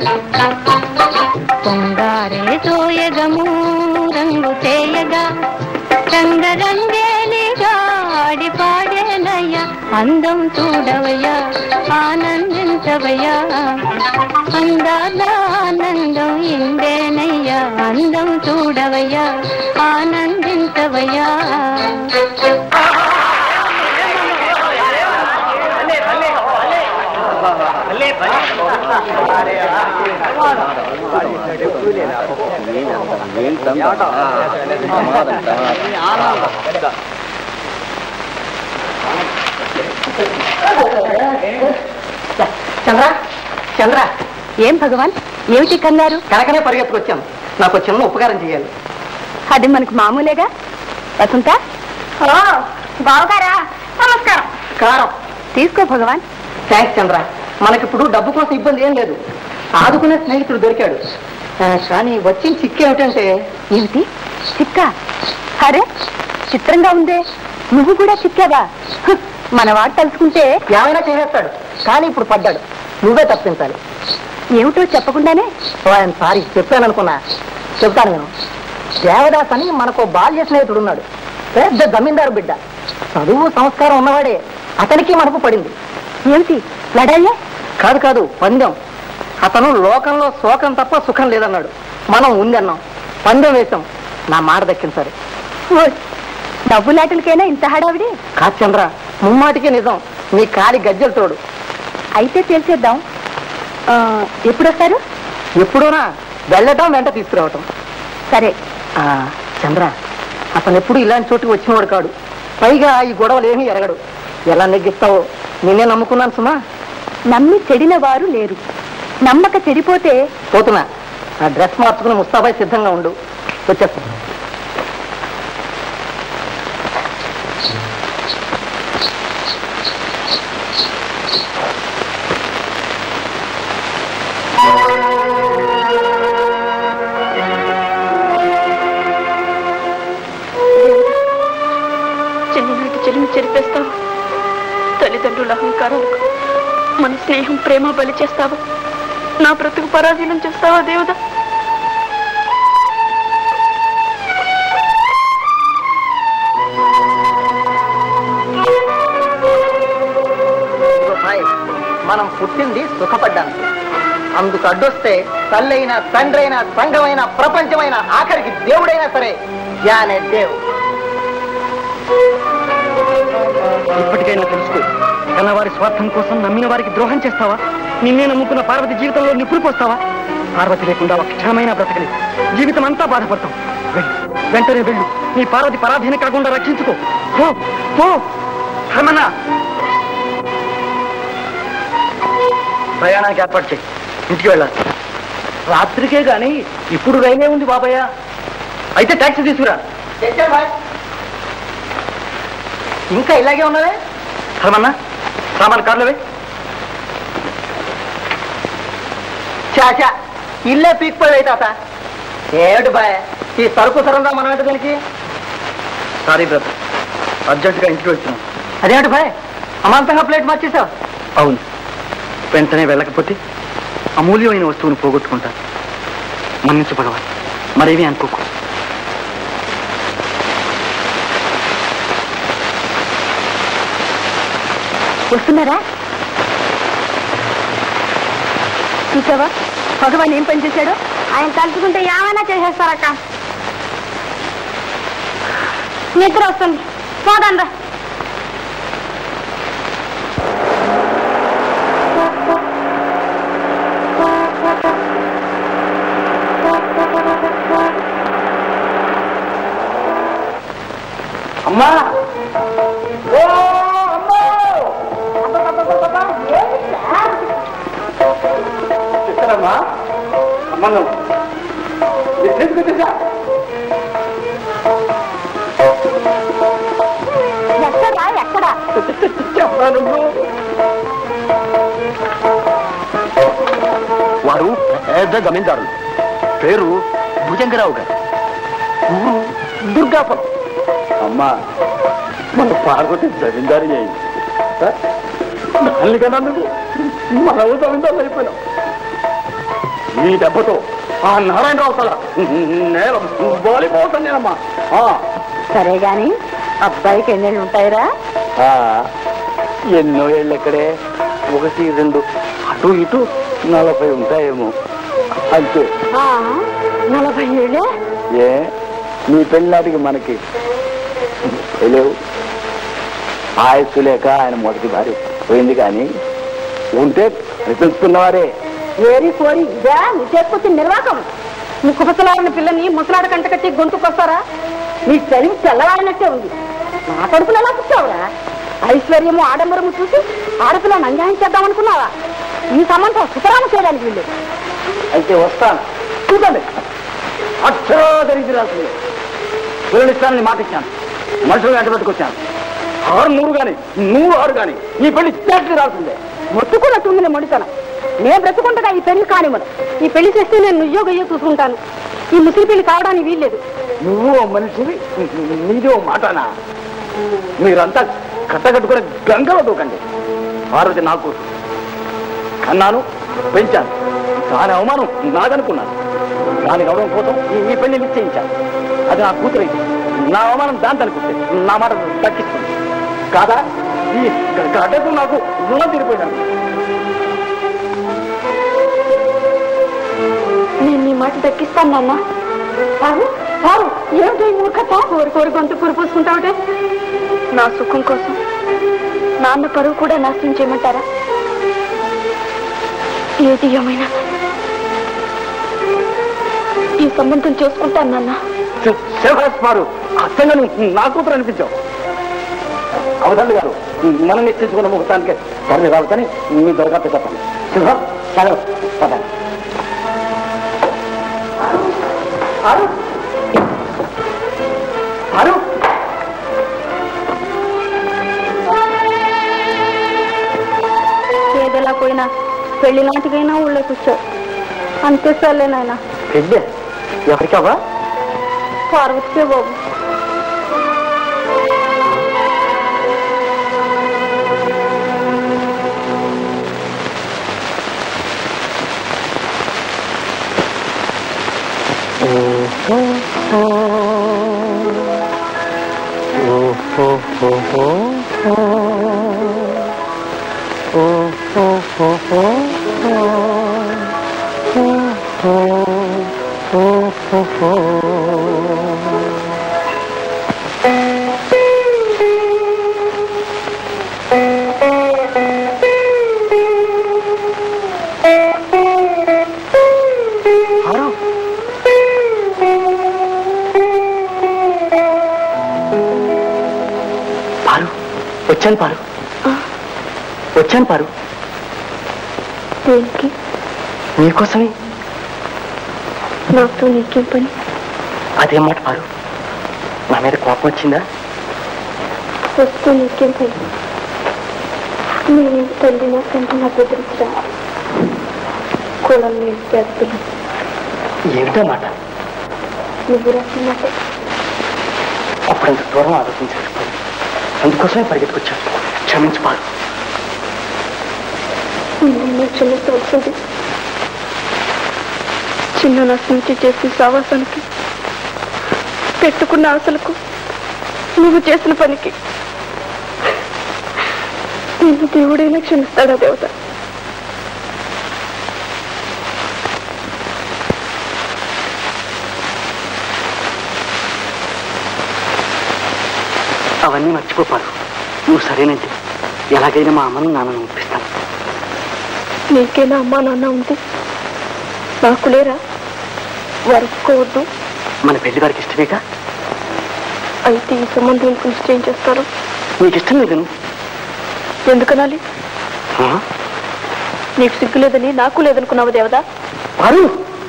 పొంగారే తోయగము రంగు చేయగా రంగరంగేలిగా ఆడి పాడేనయ్యా అందం చూడవయ్యా ఆనందించవయ్యా అందాల ఆనందం ఇందేనయ్యా అందం చూడవయ్యా ఆనందించవయ్యా చంద్ర చంద్ర ఏం భగవాన్ ఏమిటి కంగారు కనకనే పరిగెత్తుకొచ్చాను నాకు ఒక చిన్న ఉపకారం చేయాలి అది మనకు మామూలేగా వసంత బావగారా నమస్కారం కారం తీసుకో భగవాన్ థ్యాంక్స్ చంద్ర మనకిప్పుడు డబ్బు కోసం ఇబ్బంది ఏం లేదు ఆదుకునే స్నేహితుడు దొరికాడు ఆ, కానీ వచ్చిన చిక్కు ఏమిటంటే ఏమిటి చిక్క అరే చిత్రంగా ఉందే నువ్వు కూడా చిక్కావా హ్, మన వాడు తలుచుకుంటే ఏమైనా చేసేస్తాడు కానీ ఇప్పుడు పడ్డాడు నువ్వే తప్పించాలి ఏమిటో చెప్పకుండానే ఓ ఆయన సారీ చెప్పాను అనుకున్నా చెప్తాను నేను దేవదాస్ అని మనకు బాల్య స్నేహితుడు ఉన్నాడు పెద్ద జమీందారు బిడ్డ చదువు సంస్కారం ఉన్నవాడే అతనికి మనకు పడింది ఏమిటి లడాయ్యా కాదు కాదు పందెం అతను లోకంలో శోకం తప్ప సుఖం లేదన్నాడు మనం ఉందన్నాం పందెం వేశాం నా మాట దక్కింది సరే డబ్బులాటలకైనా ఇంత హడావిడి కాదు చంద్ర ముమ్మాటికే నిజం నీ కాలి గజ్జలు తోడు అయితే తెలిసేద్దాం ఆ, ఎప్పుడు వస్తారు ఎప్పుడూనా వెళ్ళటం వెంట తీసుకురావటం సరే ఆ, చంద్ర అతను ఎప్పుడు ఇలాంటి చోటుకి వచ్చినవాడు కాడు పైగా ఈ గొడవలు ఏమీ ఎరగడు ఎలా నెగ్గిస్తావో నిన్నే నమ్ముకున్నాను సుమా నమ్మి చెడిన వారు లేరు నమ్మక చెడిపోతే పోతున్నా ఆ డ్రెస్ మార్చుకుని ముస్తాబాయ్ సిద్ధంగా ఉండు వచ్చేస్తా చిన్ననాటి చెల్లిని చెరిపేస్తావు తల్లిదండ్రుల అహంకారాలకు మన స్నేహం ప్రేమ బలి చేస్తావా నా బ్రతుకు పరాధీనం చేస్తావా దేవుదా ఇదిగో భాయ్, మనం పుట్టింది సుఖపడ్డానికి అందుకు అడ్డొస్తే తల్లైనా తండ్రైనా సంఘమైన ప్రపంచమైన ఆఖరికి దేవుడైనా సరే యానే దేవ్ ఇప్పటికైనా తెలుసుకో కన్నవారి స్వార్థం కోసం నమ్మిన వారికి ద్రోహం చేస్తావా నిన్నే నమ్ముకున్న పార్వతి జీవితంలో నిప్పులు పోస్తావా పార్వతి లేకుండా ఒక క్షణమైన బ్రతకలేదు జీవితం అంతా బాధపడతాం వెళ్ళు వెంటనే వెళ్ళు నీ పార్వతి పరాధీన కాకుండా రక్షించుకో పో పో రమన్నా ప్రయాణానికి ఏర్పాటు చేయి ఇంటికి వెళ్ళాలి రాత్రికే గాని ఇప్పుడు రైలే ఉంది బాబయ్య అయితే ట్యాక్సీ తీసుకురా తెచ్చా భాయ్. ఇంకా ఇలాగే ఉన్నవే హరమన్నా సామాన్ కార్లవే చాచా ఇల్లే పీక్పోయి తాత ఏమిటి బాయ్ ఈ సరుకు సరంగా మనం ఏంటి దీనికి సారీ బ్రదర్ అర్జెంటుగా ఇంటికి వెళ్తున్నాం అదేమిటి బాయ్ అమాంతంగా ప్లేట్ మార్చేసావు అవును వెంటనే వెళ్ళకపోతే అమూల్యమైన వస్తువును పోగొట్టుకుంటాను మన్నించు భగవాన్ మరేమీ అనుకోకు వస్తున్నారా చూసావా భగవాన్ ఏం పని చేశాడో ఆయన తలుచుకుంటే ఏమైనా చేసేస్తారక్క నిద్ర వస్తుంది పోదండ్రా అమ్మా చెప్తారమ్మా అమ్మను ఎక్కడా ఎక్కడా చెప్పాను వారు పెద్ద జమీందారు పేరు భుజంగరావు గారు ఊరు దుర్గాపురం అమ్మా మన పార్వతి జమీందారి అయింది దాన్ని కన్నందుకు మనము జమీందారులు అయిపోయినాం ఈ దెబ్బతో ఆ నారాయణరావు తల నేల బాలిపోతాను నేనమ్మా ఆ, సరే గాని అబ్బాయికి ఎన్నెళ్ళు ఉంటాయిరా ఆ, ఎన్నో ఏళ్ళు ఎక్కడే ఒకటి రెండు అటు ఇటు నలభై ఉంటాయేమో అంతే నలభై ఏళ్ళే ఏ నీ పెళ్ళాటికి మనకి లేవు ఆయుస్సు లేక ఆయన మొదటి భార్య పోయింది కానీ ఉంటే పెంచుకున్నవారే ఏరి కోరి ఇదా నీ చేసుకొచ్చిన నిర్వాకం ముక్కు పుసలాడిన పిల్లని ముసలాడ కంట కట్టి గొంతుకొస్తారా నీ చలివి తెల్లవాడినట్టే ఉంది నా కడుపులో ఎలా పుట్టావురా ఐశ్వర్యము ఆడంబరము చూసి ఆడపిల్లని అన్యాయం చేద్దామనుకున్నావా ఈ సంబంధం సుతరామ చేయడానికి వీళ్ళు అయితే వస్తాను చూడండి అక్షరా జరిగి రాసింది పిల్లలిస్తానని మాట ఇచ్చాను మనుషులు వెంట పెట్టుకొచ్చాను ఆరు నూరు కానీ నూరు ఆరు కానీ ఈ పెళ్లి చేసి రాసిందే మొత్తుకున్నట్టుంది మొడితనం నేను బ్రతుకుంటగా ఈ పెళ్లి కానివ్వదు ఈ పెళ్లి చేస్తే నేను నుయ్యో గయ్యో చూసుకుంటాను ఈ ముసిరి పెళ్లి కావడానికి వీల్లేదు నువ్వు ఓ మనిషివి నీది ఓ మాటనా మీరంతా కట్టకట్టుకుని గంగలో దూకండి పార్వతి నాకు కన్నాను పెంచాను దాని అవమానం నాదనుకున్నాను దాని గౌరవం కోసం ఈ- ఈ పెళ్లి నిశ్చయించాను అది నా కూతురైతే నా అవమానం దాంతో అనుకుంటే నా మాట దక్కిస్తుంది కాదా ఈ గ- గడ్డకు నాకు రుణం తీరిపోయినాను నేను నీ మాట దక్కిస్తాను నాన్న బాబు బాబు ఏమిటి ఈ మూర్ఖత కోరి కోరి గొంతు కురిపోసుకుంటావుటే నా సుఖం కోసం నాన్న పరువు కూడా నాశనం చేయమంటారా ఏది ఏమైనా ఈ సంబంధం చేసుకుంటాను నాన్న శివరాజ్ మారు అచ్చంగా నువ్వు నా కూతురు అనిపించావు అవధాని గారు మనం నిశ్చయించుకున్న ముహూర్తానికి త్వరగా రావుతాని మీ దొరకట్టు చెప్పండి శివ సరే పదండి ఆరు ఆరు ఏదెలా పోయినా పెళ్లి నాటికైనా ఊళ్ళో కూర్చో అంతే సర్లే నాయన పెళ్ళి ఎవరికావా పార్వతికే బాబు పారు వచ్చాను పారు వచ్చాను పారు దేనికి నీకోసమే నాతో నీకేం పని అదే మాట పారు నా మీద కోపం వచ్చిందా వస్తూ నీకేం పని నేను తల్లి నా తండ్రి నా బెదిరించడం కులం నేను చేస్తున్నాను ఏమిటా మాట నువ్వు రాసిన మాట అప్పుడు అంత దూరం ఆలోచించారు అందుకోసమే పరిగెత్తుకొచ్చాను క్షమించు పారు నిన్ను క్షమించవలసింది చిన్న నష్టం చేసిన సావాసానికి పెట్టుకున్న ఆశలకు నువ్వు చేసిన పనికి నిన్ను దేవుడైనా క్షమిస్తాడా దేవత అవన్నీ మర్చిపోపారు నువ్వు సరేనంటే ఎలాగైనా మా అమ్మను నాన్నను ఒప్పిస్తాను నీకేనా అమ్మా నాన్న ఉంది నాకు లేరా వారు ఒప్పుకోవద్దు మన పెళ్లి వారికి ఇష్టమేగా అయితే ఈ సంబంధం ఎందుకు నిశ్చయం చేస్తారు నీకు ఇష్టం లేదను ఎందుకనాలి నీకు సిగ్గు లేదని నాకు లేదనుకున్నావు దేవదా పారు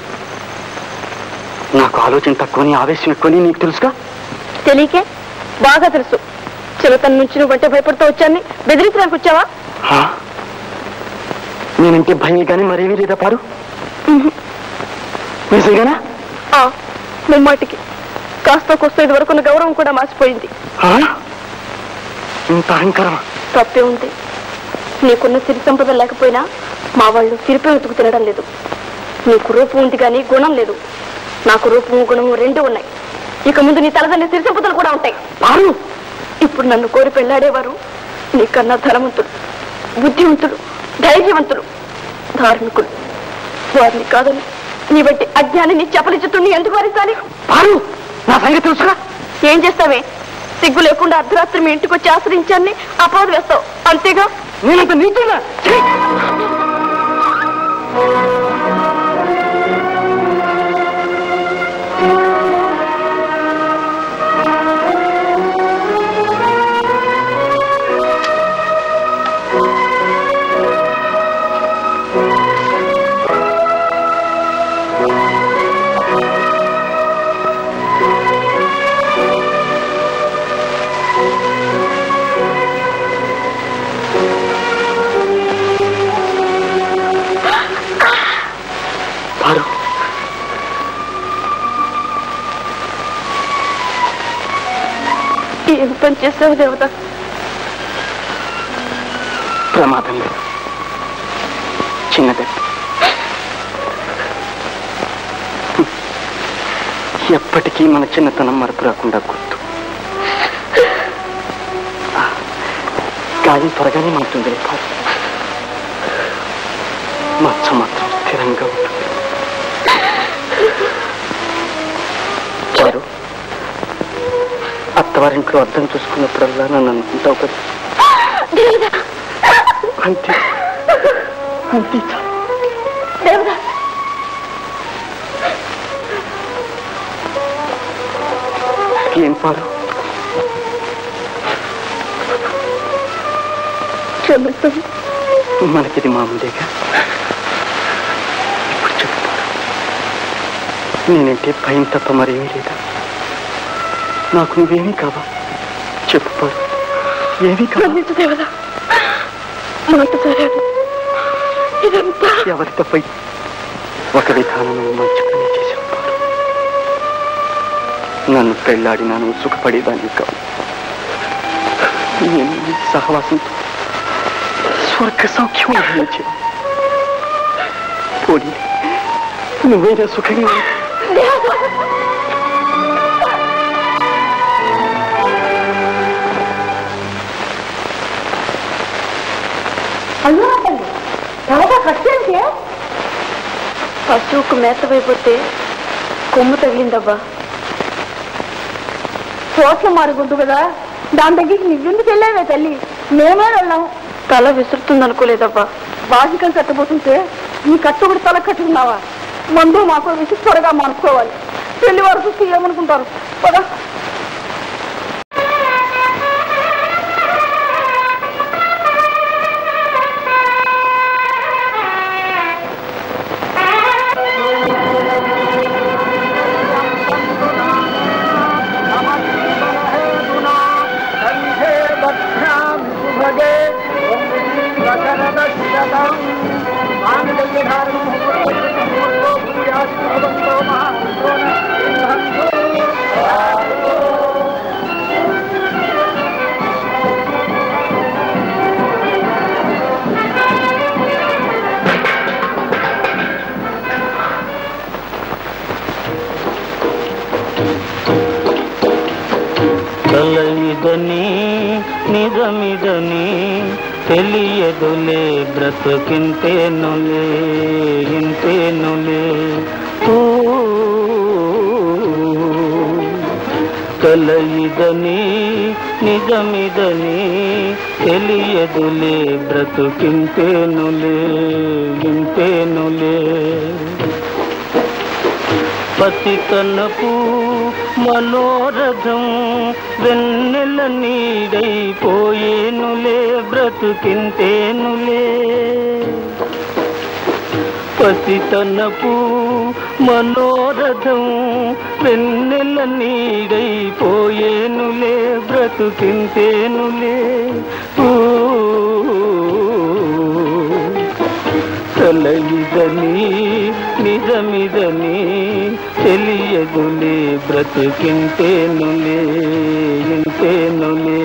నాకు ఆలోచన తక్కువని ఆవేశం ఎక్కువని నీకు తెలుసుగా తెలియకే బాగా తెలుసు చిన్నతనం నుంచి నువ్వు అంటే భయపడుతూ వచ్చాన్ని బెదిరించడానికి వచ్చావా ఆ? నేనంటే భయం కానీ మరేమీ లేదా పారు నిజంగానా ఆ, ముమ్మాటికి కాస్త కొస్త ఇది వరకున్న గౌరవం కూడా మాసిపోయింది ఆ? ఇంత అహంకారమా తప్పే ఉంది నీకున్న సిరి సంపద లేకపోయినా మా వాళ్ళు సిరిపే వెతుకు తినడం లేదు నీకు రూపం ఉంది కానీ గుణం లేదు నాకు రూపము గుణము రెండు ఉన్నాయి ఇక ముందు నీ తలదన్ని సిరి సంపదలు కూడా ఉంటాయి పారు ఇప్పుడు నన్ను కోరి పెళ్ళాడేవారు నీకన్నా ధనవంతుడు బుద్ధివంతుడు ధైర్యవంతుడు ధార్మికుడు వారిని కాదని నీ బట్టి అజ్ఞానిని చెప్పలిచ్చుతుని ఎందుకు వరించాలి పారు నా సంగతి తెలుసుగా ఏం చేస్తావే సిగ్గు లేకుండా అర్ధరాత్రి మీ ఇంటికి వచ్చి ఆశ్రయించాన్ని అపవాదు వేస్తావు అంతేగా నేనంత నీచున్నా ఛీ! పారు ఏం పని చేస్తావు దేవత ప్రమాదం లేదు చిన్నదే ఎప్పటికీ మన చిన్నతనం మరపు రాకుండా గుర్తు గాయం త్వరగానే మారుతుంది పారు మచ్చ మాత్రం స్థిరంగా ఉంటుంది పారు అత్తవారింట్లో అర్థం చూసుకున్నప్పుడల్లా నన్ను అనుకుంటావు కదా అంతే అంతే చాలు దేవదా ఏం పారు క్షమిస్తుంది మనకిది మామూలేగా ఇప్పుడు చెప్పు నేనంటే భయం తప్ప మరేమీ లేదా నాకు నువ్వేమీ కావా చెప్పు పారు ఏమీ కావా క్షమించు దేవదా మాట సరాను ఇదంతా ఎవరి తప్ప ఒక విధానమైన మంచి పని చేసావు పారు నన్ను పెళ్ళాడినా నువ్వు సుఖపడేదాన్ని కావు నేను నీ సహవాసంతో స్వర్గ సౌఖ్యం అనుభవించాను పోనీ నువ్వైనా సుఖంగా ఉండు. అయ్యో తల్లి త్వరగా కట్టేంటే పశువుకు మేత అయిపోతే కొమ్ము తగిలిందబ్బా చోట్ల మారుగుంటు కదా దాని దగ్గరికి నువ్వెందుకు వెళ్ళావే తల్లి మేమే వెళ్ళాం తల విసురుతుంది అనుకోలేదబ్బా బాసికలు కట్టబోతుంటే ఈ కట్టు కూడా తల కట్టుకున్నావా మందు మాకు విసి త్వరగా మానుకోవాలి పెళ్లి వరకు ఏమనుకుంటారు పదా కలయిదని నిజమిదని తెలియదులే బ్రతుకింతేనులే ఇంతేనులే ఊ, కలయిదని నిజమిదని తెలియదులే బ్రతుకింతేనులే ఇంతేనులే పసితనపు మనోరథం వెన్నెల నీడైపోయేనులే బ్రతుకింతేనులే పసితనపు మనోరథం వెన్నెల నీడైపోయేనులే బ్రతుకింతేనులే ఊ కలయిదని నిజమిదని తెలియదులే బ్రతుకింతేనులే ఇంతేనులే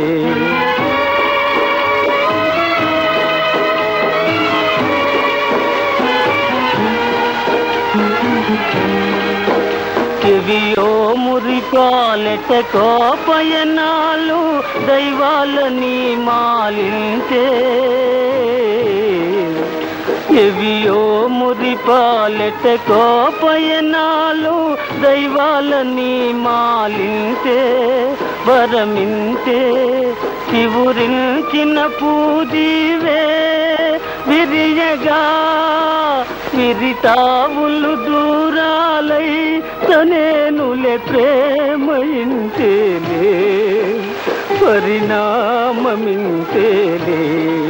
చెవియో మురిపాలెట కోపయనాలు దైవాలని మాలించే చెవియో మురిపాలెట కోపయనాలు దైవాలని మాలించే వరమించే శివురించిన పూజీవే విరియగా విరితావులు దూరాలై తనేనులే ప్రేమయింతేలే పరిణామమింతేలే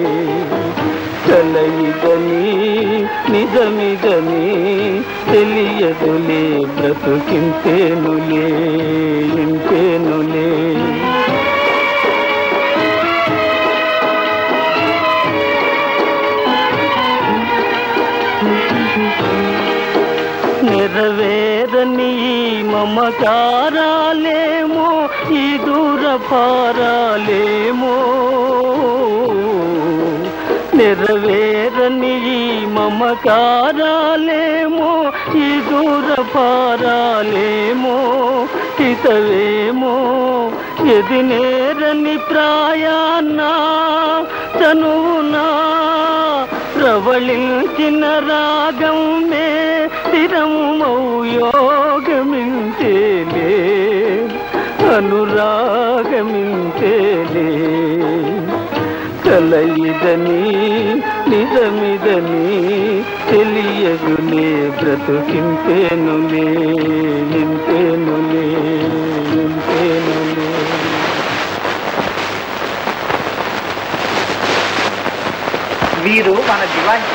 కలయిదని నిజమిదని తెలియదులే బ్రతుకింతేనులే ఇంతేనులే నెరవేరని ఈ మమకారాలేమో ఈ దూర పారాలేమో నెరవేరని ఈ మమకారాలేమో ఈ దూర పారాలేమో హితవేమో ఎది నేరని ప్రాయాన్నా చనువునా ప్రవళించిన రాగం మే స్థిరమౌ యోగమించేలే అనురాగమించేలే కలయిదని నిజమిదని తెలియగునే బ్రతుకింపేనులే ఇంపేనులే ఇంపేనులే వీరు మన దివాణి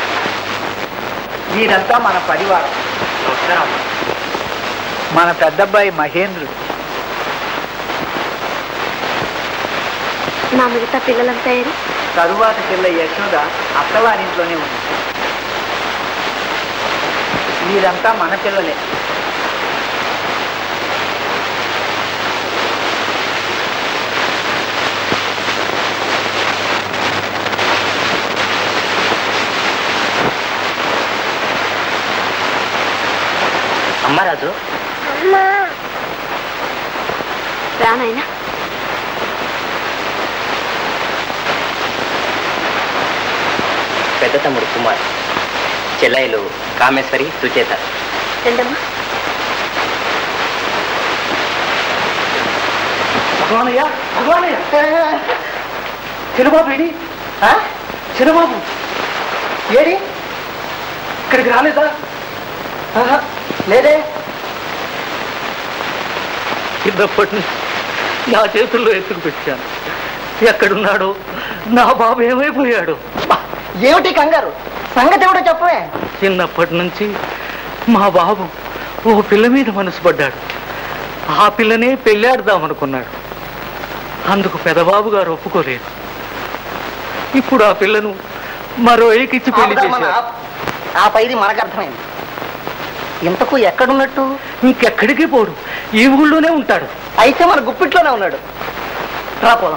వీరంతా మన పరివారం మన పెద్దబ్బాయి మహేంద్రుడు నా మిగతా పిల్లలంతా ఏరి తరువాత పిల్ల యశోద అత్తవారింట్లోనే ఉంది వీరంతా మన పిల్లలే అమ్మరాజు రానాయనా పెద్ద తమ్ముడు కుమార్ చెల్లైలు కామేశ్వరి సుచేత రండమ్మా భగవానయ్య భగవానయ్య చిన్నబాబు ఏడి చిన్నబాబు ఏడి ఇక్కడికి రాలేదా ఆహా, లేదే చిన్నప్పటి నుంచి నా చేతుల్లో ఎత్తుకు పెట్టాను ఎక్కడున్నాడో నా బాబు ఏమైపోయాడు ఏమిటి కంగారు సంగతి ఏమిటో చెప్పవే చిన్నప్పటి నుంచి మా బాబు ఓ పిల్ల మీద మనసు పడ్డాడు ఆ పిల్లనే పెళ్ళాడదామనుకున్నాడు అందుకు పెదబాబు గారు ఒప్పుకోలేదు ఇప్పుడు ఆ పిల్లను మరో ఏకిచ్చి పెళ్లి ఆపుదా మన చేశారు ఆప్. ఆ పైది మనకు అర్థమైంది ఇంతకు ఎక్కడున్నట్టు ఇంకెక్కడికి పోడు ఈ ఊళ్ళోనే ఉంటాడు అయితే మన గుప్పిట్లోనే ఉన్నాడు రాపోదాం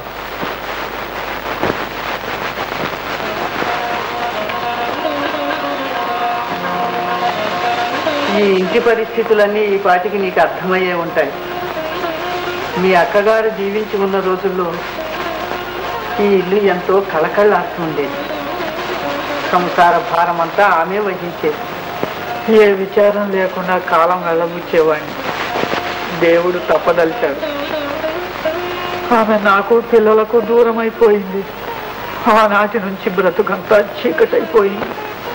ఈ ఇంటి పరిస్థితులన్నీ ఈ పాటికి నీకు అర్థమయ్యే ఉంటాయి మీ అక్కగారు జీవించి ఉన్న రోజుల్లో ఈ ఇల్లు ఎంతో కళకళలాడుతుండేది సంసార భారం అంతా ఆమె వహించేది ఏ విచారం లేకుండా కాలం వెళ్ళబుచ్చేవాడిని దేవుడు తప్పదలిచాడు ఆమె నాకు పిల్లలకు దూరం అయిపోయింది ఆనాటి నుంచి బ్రతుకంతా చీకటైపోయింది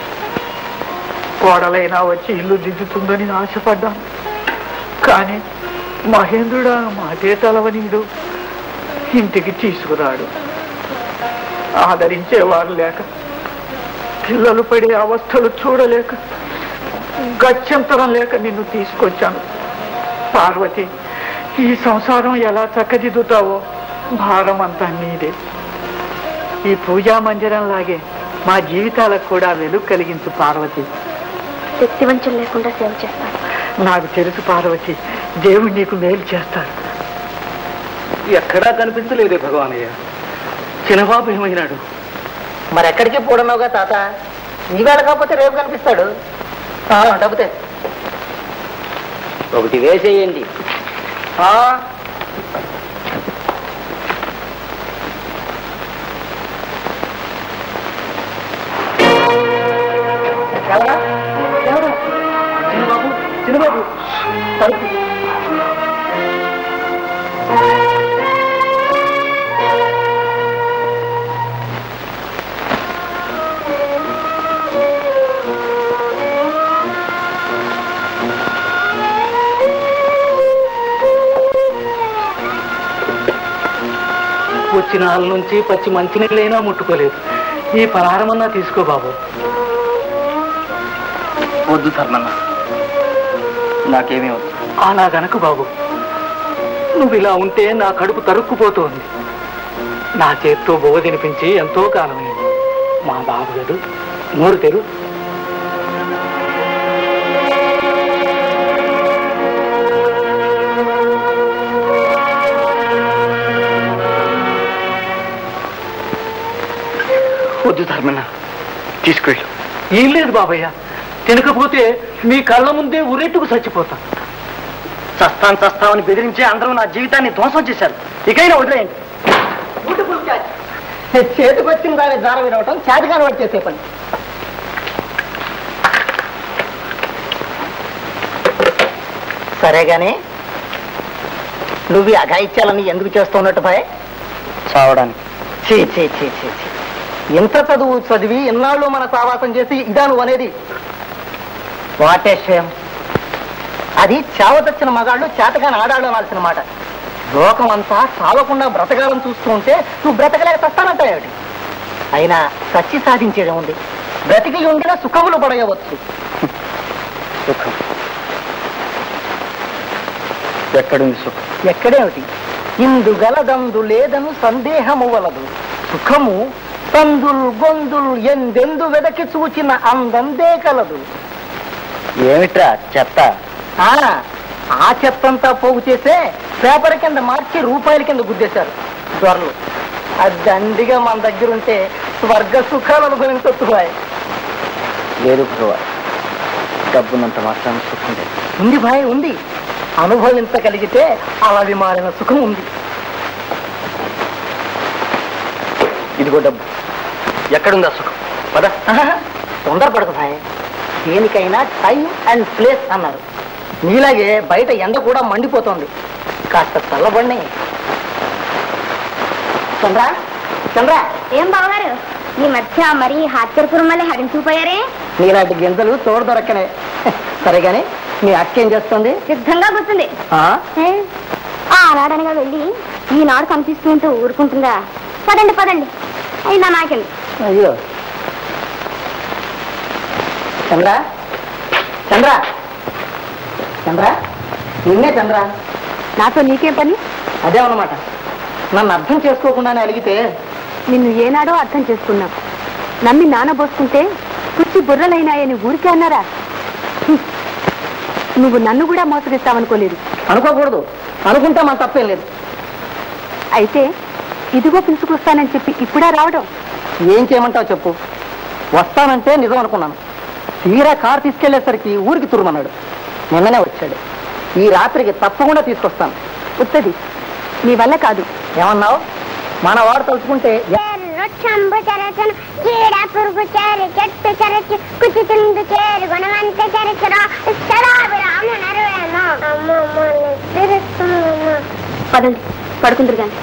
కోడలైనా వచ్చి ఇల్లు దిద్దుతుందని ఆశపడ్డాను కానీ మహేంద్రుడు ఆ మాటే తలవనీడు ఇంటికి తీసుకురాడు ఆదరించేవారు లేక పిల్లలు పడే అవస్థలు చూడలేక గత్యంతరం లేక నిన్ను తీసుకొచ్చాను పార్వతి ఈ సంసారం ఎలా చక్కదిద్దుతావో భారం అంతా నీదే ఈ పూజా మందిరం లాగే మా జీవితాలకు కూడా వెలుగు కలిగించు పార్వతి శక్తివంచం లేకుండా సేవ చేస్తాను నాకు తెలుసు పార్వతి దేవుడు నీకు మేలు చేస్తాడు ఎక్కడా కనిపించలేదే భగవానయ్య చిన్నబాబు ఏమైనాడు మరి ఎక్కడికి పోడన్నావుగా తాత ఈవేళ కాకపోతే రేపు కనిపిస్తాడు ఆ, డబ్బుతే ఒకటి వేసేయండి ఆ. ఎవరా? ఎవరు? చిన్నబాబు చిన్నబాబు తలుపు. వచ్చిన హాల నుంచి పచ్చి మంచినీళ్ళైనా ముట్టుకోలేదు ఈ పలహారమన్నా తీసుకో బాబు వద్దు ధర్మన్న నాకేమీ వద్దు అలా గనక బాబు నువ్వు ఇలా ఉంటే నా కడుపు తరుక్కుపోతోంది నా చేత్తో బోవ తినిపించి ఎంతో కాలమైంది మా బాబు గడు నోరు తెరు వద్దు ధర్మన్న తీసుకెళ్ళు ఏం లేదు బాబయ్య తినకపోతే మీ కళ్ళ ముందే ఉరెట్టుకు చచ్చిపోతా చస్తాను చస్తామని బెదిరించి అందరూ నా జీవితాన్ని ధ్వంసం చేశారు ఇకైనా వదిలేయండి బ్యూటిఫుల్ క్యాచ్ చేతికి వచ్చిన దాని దారం వినవటం చేతగాని వాడు చేసే పని సరే గాని నువ్వు ఈ అఘాయిత్యాలన్నీ ఎందుకు చేస్తున్నట్టు భయ చావడానికి చీ చీ చీ చీ చీ ఇంత చదువు చదివి ఇన్నాళ్ళు మన సావాసం చేసి ఇదా నువ్వు అనేది వాటే షేమ్ అది చావతచ్చిన మగాళ్ళు చేతగాని ఆడాళ్ళు అనాల్సిన మాట లోకం అంతా చావకుండా బ్రతకాలని చూస్తూ ఉంటే నువ్వు బ్రతకలేక చస్తానంటావు ఏమిటి అయినా సచ్చి సాధించేదే ఉంది బ్రతికి ఉండిన సుఖములు పడగవచ్చు సుఖం ఎక్కడుంది సుఖం ఎక్కడేమిటి ఇందు గలదందు లేదను సందేహము వలదు సుఖము సందుల్ గొందుల్ ఎందెందు వెదకి చూచిన అందందే కలదు ఏమిట్రా చెత్త ఆ ఆ చెత్తంతా పోగు చేసే పేపర్ కింద మార్చి రూపాయల కింద గుద్దేశారు దొరలు అది దండిగా మన దగ్గర ఉంటే స్వర్గ సుఖాలు అనుభవించొచ్చువాయి లేదు బ్రువ డబ్బునంత మాత్రం సుఖం లేదు ఉంది భాయ్ ఉంది అనుభవించగలిగితే అలవి మారిన సుఖం ఉంది ఇదిగో డబ్బు ఎక్కడుందా సుఖం పద ఆహా, తొందరపడదు భాయ్ దేనికైనా టైం అండ్ ప్లేస్ అన్నారు నీలాగే బయట ఎండ కూడా మండిపోతోంది కాస్త చల్లబడి చంద్ర చంద్ర ఏం బావగారు ఈ మధ్య మరి హాస్యపురం మళ్ళీ హరించుకుపోయారే నీలాంటి గింజలు తోడు దొరక్కనే సరే గాని మీ అక్క ఏం చేస్తుంది సిద్ధంగా కూర్చుంది ఆ? ఆనాడనగా వెళ్ళి ఈనాడు కనిపిస్తూ ఉంటూ ఊరుకుంటుందా పదండి పదండి అయినా నాకెంది అయ్యో చంద్ర చంద్ర చంద్ర నిన్నే చంద్ర నాతో నీకేం పని అదేమన్నమాట నన్ను అర్థం చేసుకోకుండానే అడిగితే నిన్ను ఏనాడో అర్థం చేసుకున్నావు నమ్మి నానబోసుకుంటే పుచ్చి బుర్రలైనాయని ఊరికే అన్నారా హ్మ్. నువ్వు నన్ను కూడా మోసగిస్తావనుకోలేదు అనుకోకూడదు అనుకుంటే మన తప్పేం లేదు అయితే ఇదిగో పిలుచుకొస్తానని చెప్పి ఇప్పుడా రావడం ఏం చేయమంటావు చెప్పు వస్తానంటే నిజం అనుకున్నాను తీరా కారు తీసుకెళ్లేసరికి ఊరికి తురుమన్నాడు నిన్ననే వచ్చాడు ఈ రాత్రికి తప్పకుండా తీసుకొస్తాను ఉత్తది నీ వల్ల కాదు ఏమన్నావు మన వాడు తలుచుకుంటే చంబు చరచను చీడ పురుగు చేరి చెట్టు చరచి కుచి తిందు చేరి గుణవంత చరచరా సరాభిరామ నరవేమో అమ్మమ్మ నిద్రిస్తున్నా పదండి పడుకుందరు కానీ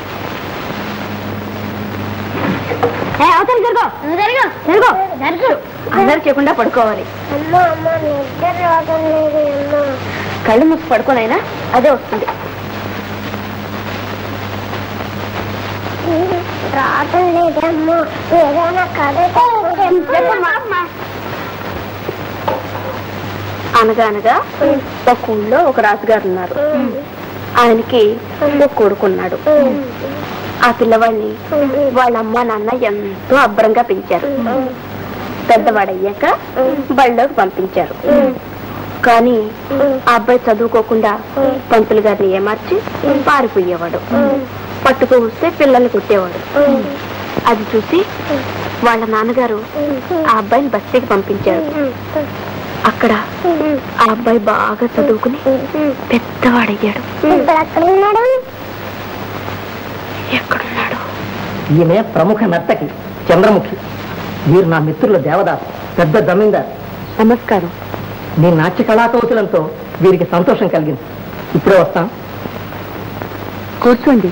అవతల జరుగు జరుగు జరుగు జరుగు అందరు చేయకుండా పడుకోవాలి అమ్మ అమ్మ నిద్ర రావడం లేదు అమ్మ కళ్ళు మూసి పడుకోనైనా అదే వస్తుంది రావటం లేదమ్మా ఏదైనా కథ అనగా అనగా ఒక ఊళ్ళో ఒక రాజుగారు ఉన్నారు ఆయనకి ఒక కొడుకున్నాడు ఆ పిల్లవాడిని వాళ్ళ అమ్మ నాన్న ఎంతో అబ్బరంగా పెంచారు పెద్దవాడయ్యాక బళ్ళలోకి పంపించారు కానీ ఆ అబ్బాయి చదువుకోకుండా పంతులు గారిని ఏమార్చి పారిపోయేవాడు పట్టుకు వస్తే పిల్లల్ని కొట్టేవాడు అది చూసి వాళ్ళ నాన్నగారు ఆ అబ్బాయిని బస్తీకి పంపించారు అక్కడ ఆ అబ్బాయి బాగా చదువుకుని పెద్దవాడయ్యాడు ఇప్పుడు అక్కడ ఉన్నాడు ఎక్కడున్నాడు ఈమె ప్రముఖ నర్తకి చంద్రముఖి వీరు నా మిత్రుల దేవదాస్ పెద్ద జమీందార్ నమస్కారం నీ నాట్య కళాకౌశలంతో వీరికి సంతోషం కలిగింది ఇప్పుడే వస్తాం కూర్చోండి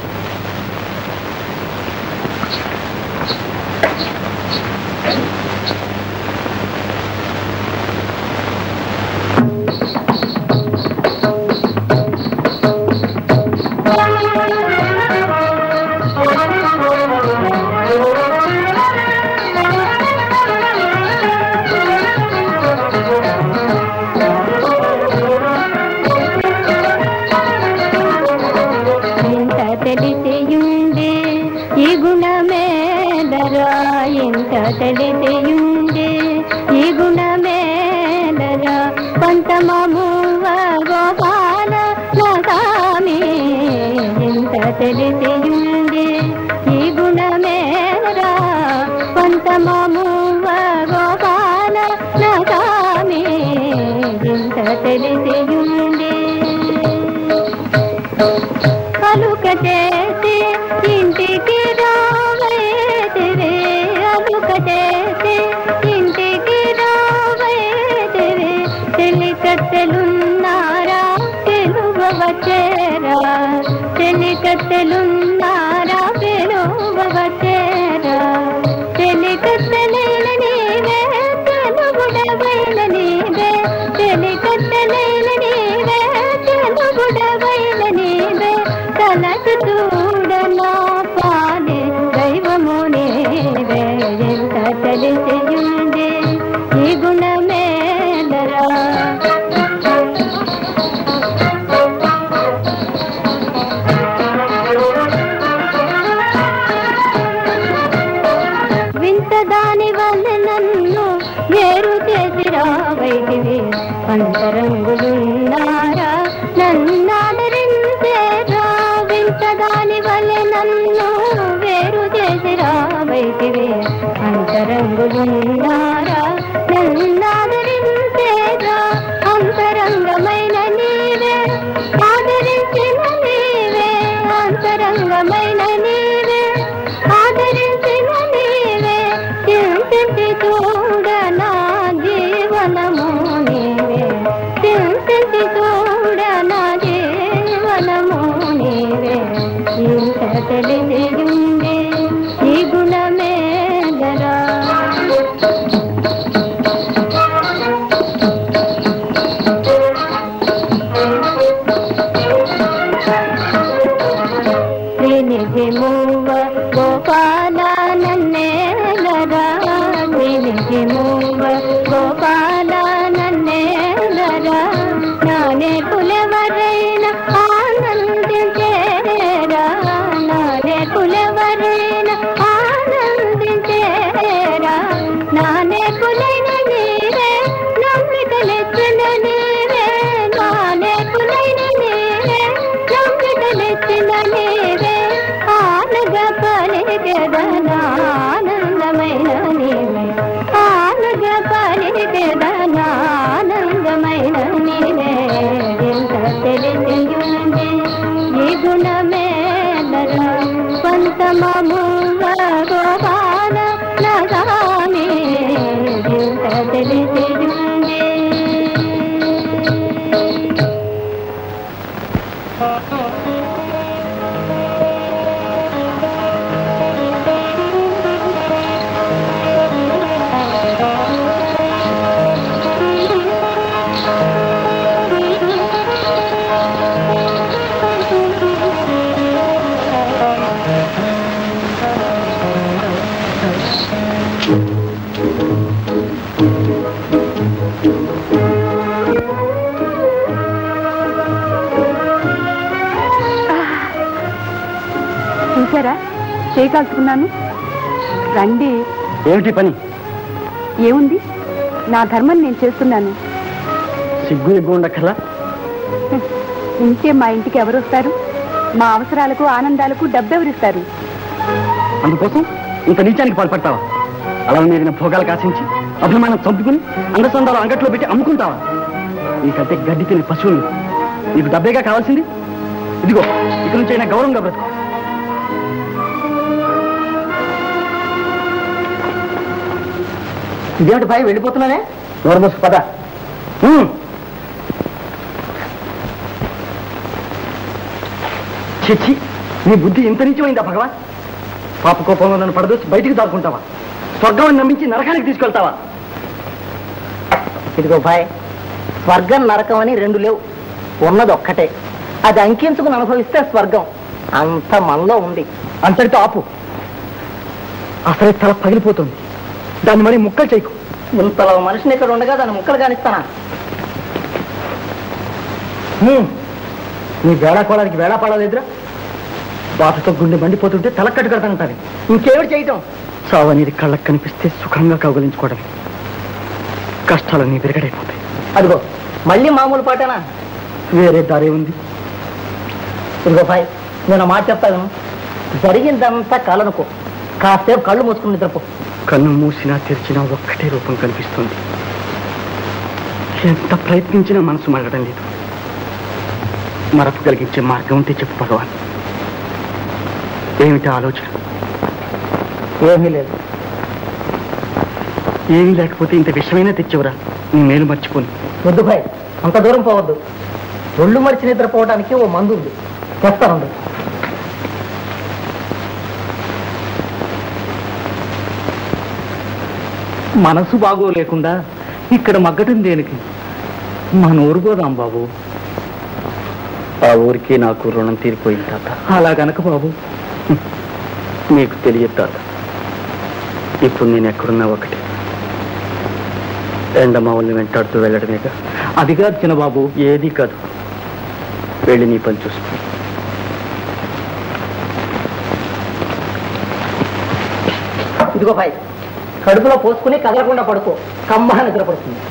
ఎంత తెలిసియుండే ఈ గుణమేలరా ఎంత తెలిసియుండే ఈ గుణమేలరా పంతమమువ గోపాల నగామి ఎంత తెలిసియుండే ఈ గుణమేలరా పంతమమువ గోపాల నగామి ఎంత తెలిసియుండే పలుకతే వచ్చేరా చెలికత్తెలున్నారా పిలువ వచ్చేరా చెలికత్తెలైన నీవే తెలుగుడవైన నీవే చెలికత్తెలైన నీవే తెలుగుడవైన నీవే తలకు చూడనా పాలే దైవము నీవే ఎంత తెలిసియుండే ఈ గుణమేలరా వింత దాని వల్ల నన్ను వేరు చేసి రావైదివి పంచరంగులున్నారా నన్నాదరించేరా వింత దాని వల్ల నన్ను వేరు చేసి రావైదివి అంతరంగులున్నారా నన్నాదరించేరా అంతరంగమైన నీవే ఆదరించిన నీవే అంతరంగమైన నీవే ఆదరించిన నీవే చింతించి చూడనా జీవనము నీవే చింతించి చూడనా జీవనము నీవే ఇంత తెలిసిందే ఈ గుణమేదరా శ్రీనిధి మూవ గోపాల నన్నేలరా శ్రీనిధి మూవ గోపాల నన్నేలరా నానే కులవరైన ఆనందించేరా నానే కులవరైన ఆనందించేరా నానే కులైన నీవే నమ్మికలెచ్చిన నీవే నానే కులైన నీవే నమ్మికలెచ్చిన నీవే ఆనగా పలికెదనానందమైన నీవే ఆనగా పలికెదనానందమైన నీవే ఎంత తెలిసింది ఈ గుణమేలరా పంతమము గోపాల నగామి ఎంత తెలిసింది చూసారా చేయగలుచుకున్నాను రండి ఏమిటి పని ఏముంది నా ధర్మం నేను చేస్తున్నాను సిగ్గు ఎగ్గు ఉండక్కర్లా ఉంటే మా ఇంటికి ఎవరు వస్తారు మా అవసరాలకు ఆనందాలకు డబ్బెవరిస్తారు అందుకోసం ఇంత నీచానికి పాల్పడతావా అలా మీరిన భోగాలకు ఆశించి అభిమానం చంపుకుని అందసందాలు అంగట్లో పెట్టి అమ్ముకుంటావా నీకంటే గడ్డి తిని పశువులు నీకు డబ్బేగా కావాల్సింది ఇదిగో ఇక నుంచి అయినా గౌరవంగా బ్రతుకు ఇదేమిటి భయ వెళ్ళిపోతున్నానే నోరమోసు పద ఉమ్. చిచ్చి నీ బుద్ధి ఇంత నీచమైందా భగవాన్ పాప కోపంలో నన్ను పడదోసి బయటికి దాక్కుంటావా స్వర్గం నమ్మించి నరకానికి తీసుకెళ్తావా ఇదిగో భాయ్ స్వర్గం నరకం అని రెండు లేవు ఉన్నది ఒక్కటే అది అంకించుకుని అనుభవిస్తే స్వర్గం అంత మనలో ఉంది అంతటితో ఆపు అసలే తల పగిలిపోతుంది దాన్ని మరి ముక్కలు చేయకు ఇంతలో మనిషిని ఇక్కడ ఉండగా దాన్ని ముక్కలు కానిస్తానా హ్మ్. నీ వేళాకోళానికి వేళా పడాలేదురా బాధతో గుండె మండిపోతుంటే తల కట్టు కడతానంటారు ఇంకేమిటి చేయటం చావు అనేది కళ్ళకు కనిపిస్తే సుఖంగా కౌగలించుకోవడమే కష్టాలన్నీ విరగడైపోతాయి అదిగో మళ్ళీ మామూలు పాటనా వేరే దారే ఉంది ఇదిగో భాయ్ నేను మాట చెప్తాను జరిగిందంతా కలనుకో కాసేపు కళ్ళు మూసుకుని నిద్రపో కన్ను మూసినా తెరిచినా ఒక్కటే రూపం కనిపిస్తుంది ఎంత ప్రయత్నించినా మనసు మరగడం లేదు మరపు కలిగించే మార్గం ఉంటే చెప్పు భగవాన్ ఏమిటి ఆలోచన ఏమీ లేదు ఏమీ లేకపోతే ఇంత విషమైనా తెచ్చేవరా నీ మేలు మర్చిపోను వద్దు భాయ్ అంత దూరం పోవద్దు ఒళ్ళు మరిచి నిద్రపోవడానికి ఓ మందు ఉంది తెస్తానండి మనసు బాగోలేకుండా ఇక్కడ మగ్గటం దేనికి మన ఊరు పోదాం బాబు ఆ ఊరికి నాకు రుణం తీరిపోయింది తాత అలా గనక బాబు మీకు తెలియదు తాత ఇప్పుడు నేను ఎక్కడున్నా ఒకటి ఎండమావుల్ని వెంటాడుతూ వెళ్ళడమేగా అది కాదు చిన్నబాబు ఏది కాదు వెళ్ళి నీ పని చూసుకో ఇదిగో భాయ్ కడుపులో పోసుకుని కదలకుండా పడుకో కమ్మహ నిద్ర పడుతుంది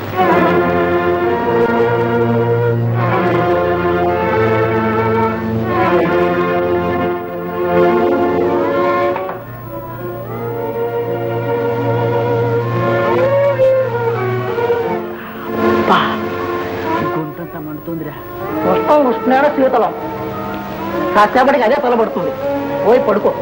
గుంతంతా మండుతుందిరా ఉష్ణం ఉష్ణాన శీతలం కాసేపటికి అదే తలబడుతుంది పోయి పడుకో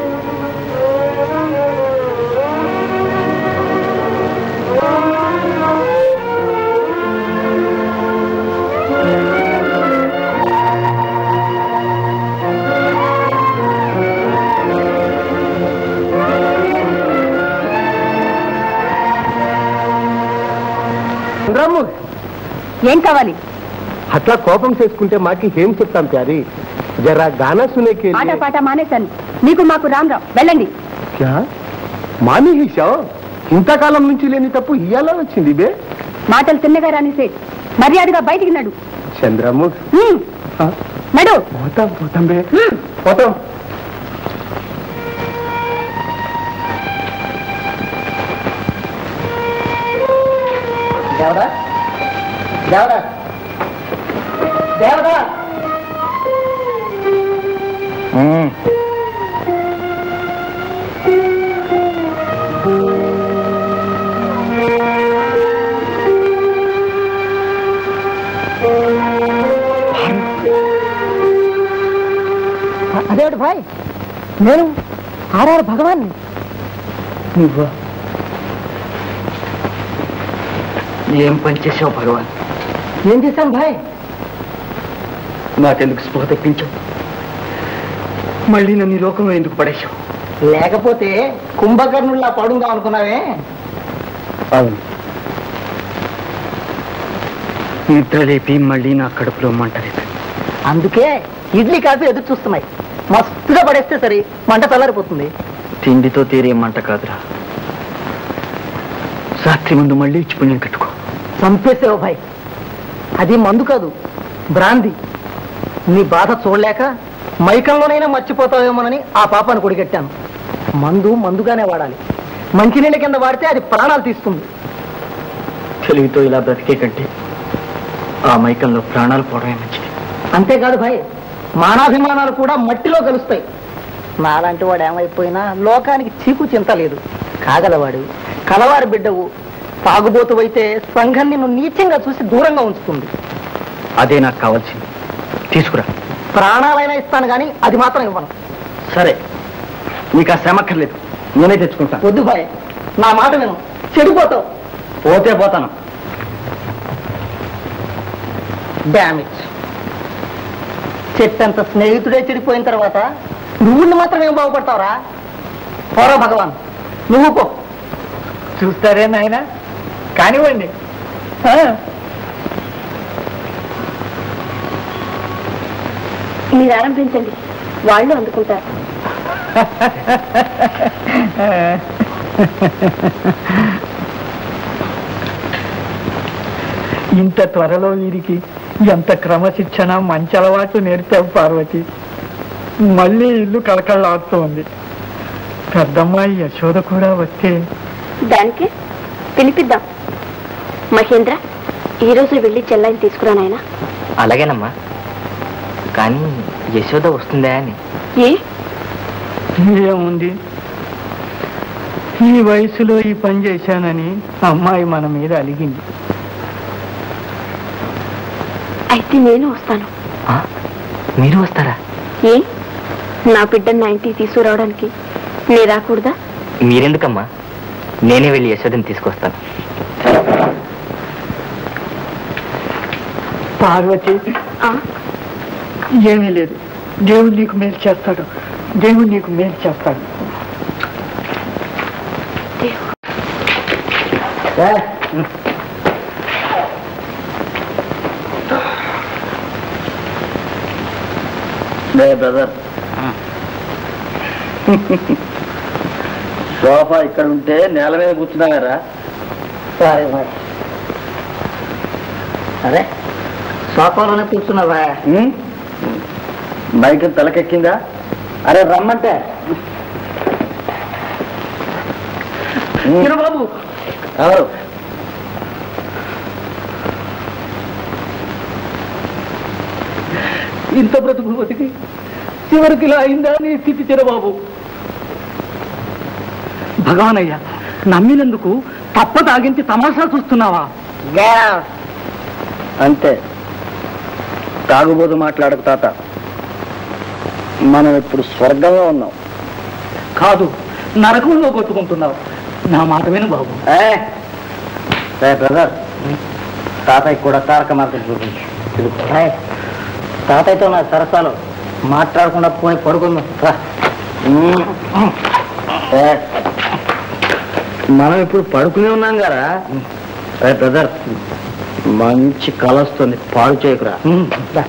రాము ఏం కావాలి అట్లా కోపం చేసుకుంటే మాకి ఏం చెప్తాం ప్యారి జరా గానా సునేకి ఆట పాట మానేశాను నీకు మాకు రామ్ రామ్ వెళ్ళండి క్యా మాని హీషావ్ ఇంతకాలం నుంచి లేని తప్పు ఇయ్యాల వచ్చింది బే మాటలు తిన్నగా రానిసే మర్యాదగా బయటికి నడు చంద్రము హ్మ్. నడు పోతాం పోతాం బే హ్మ్. పోతాం దేవదా దేవదా దేవదా అదేమిటి భాయ్ నేను ఆర్ఆర్ భగవాన్ నువ్వా ఏం పని చేసావు భగవాన్ ఏం చేశాను భాయ్ నాకెందుకు స్పృహ తెప్పించావు మళ్ళీ నన్ను ఈ లోకంలో ఎందుకు పడేశావు లేకపోతే కుంభకర్ణుల్లా పడుందాం అనుకున్నావే అవును నిద్రలేపి మళ్ళీ నా కడుపులో మంటలేదు అందుకే ఇడ్లీ కాఫీ ఎదురు చూస్తున్నాయి మస్తుగా పడేస్తే సరి మంట చల్లారిపోతుంది తిండితో తీరే మంట కాదురా రాత్రి ముందు మళ్ళీ ఇచ్చి పుణ్యం కట్టుకో చంపేసావు భాయ్ అది మందు కాదు బ్రాంది నీ బాధ చూడలేక మైకంలోనైనా మర్చిపోతావేమోనని ఆ పాపాన్ని కొడిగట్టాను మందు మందుగానే వాడాలి మంచినీళ్ళ కింద వాడితే అది ప్రాణాలు తీస్తుంది తెలివితో ఇలా బ్రతికే కంటే ఆ మైకంలో ప్రాణాలు పోవడమే మంచిది అంతేకాదు భాయ్ మానాభిమానాలు కూడా మట్టిలో కలుస్తాయి నాలాంటి వాడు ఏమైపోయినా లోకానికి చీకు చింత లేదు కాగలవాడు కలవారి బిడ్డవు తాగుబోతు అయితే సంఘం నిన్ను నీచంగా చూసి దూరంగా ఉంచుతుంది అదే నాకు కావాల్సింది తీసుకురా ప్రాణాలైనా ఇస్తాను కానీ అది మాత్రం ఇవ్వను సరే నీకు ఆ శ్రమక్కర్లేదు నేనే తెచ్చుకుంటా వద్దు భాయ్ నా మాట విను చెడిపోతావు పోతే పోతాను డ్యామేజ్ చెట్టంత స్నేహితుడే చెడిపోయిన తర్వాత నువ్వు మాత్రం ఏం బాగుపడతావురా పోరా భగవాన్ నువ్వు పో చూస్తారే నాయన కానివ్వండి మీరు ఆరంభించండి వాళ్ళు అందుకుంటారు ఇంత త్వరలో వీరికి ఎంత క్రమశిక్షణ మంచి అలవాటు నేర్పావు పార్వతి మళ్ళీ ఇల్లు కలకళ్ళాడుతోంది పెద్దమ్మాయి యశోద కూడా వస్తే దానికి పిలిపిద్దాం మహేంద్ర ఈ రోజు వెళ్ళి చెల్లాయిని తీసుకురా నాయనా అలాగేనమ్మా కానీ యశోద వస్తుందా అని ఏ ఏముంది ఈ వయసులో ఈ పని చేశానని అమ్మాయి మన మీద అలిగింది అయితే నేను వస్తాను ఆ, మీరు వస్తారా ఏ నా బిడ్డను నా ఇంటికి తీసుకురావడానికి నే రాకూడదా మీరెందుకమ్మా నేనే వెళ్ళి యశోదని తీసుకొస్తాను పార్వతి ఏమీ లేదు దేవుడు నీకు మేలు చేస్తాడు దేవుడు నీకు మేలు చేస్తాడు బ్రదర్ సోఫా ఇక్కడ ఉంటే నేల మీద కూర్చున్నాగారా సరే మరి అరే సోఫాలోనే కూర్చున్నావా బయట తలకెక్కిందా అరే రమ్మంటే బాబు ఎవరు ఇంత బ్రతుకు బతికి చివరికి ఇలా అయిందా నీ స్థితి చిరబాబు భగవానయ్య నమ్మినందుకు తప్ప తాగించి తమాషా చూస్తున్నావా అంతే తాగుబోతు మాట్లాడకు తాత మనం ఇప్పుడు స్వర్గంలో ఉన్నాం కాదు నరకంలో కొట్టుకుంటున్నావు నా మాట విను బాబు బ్రదర్ తాతయ్య కూడా తారక మార్గం చూపించు తాతయ్యతో నా సరసాలు మాట్లాడకుండా పోయి పడుకుందాం రా. ఏ, మనం ఇప్పుడు పడుకునే ఉన్నాం కదా బ్రదర్ మంచి కళ వస్తుంది పాడు చేయకురా రా.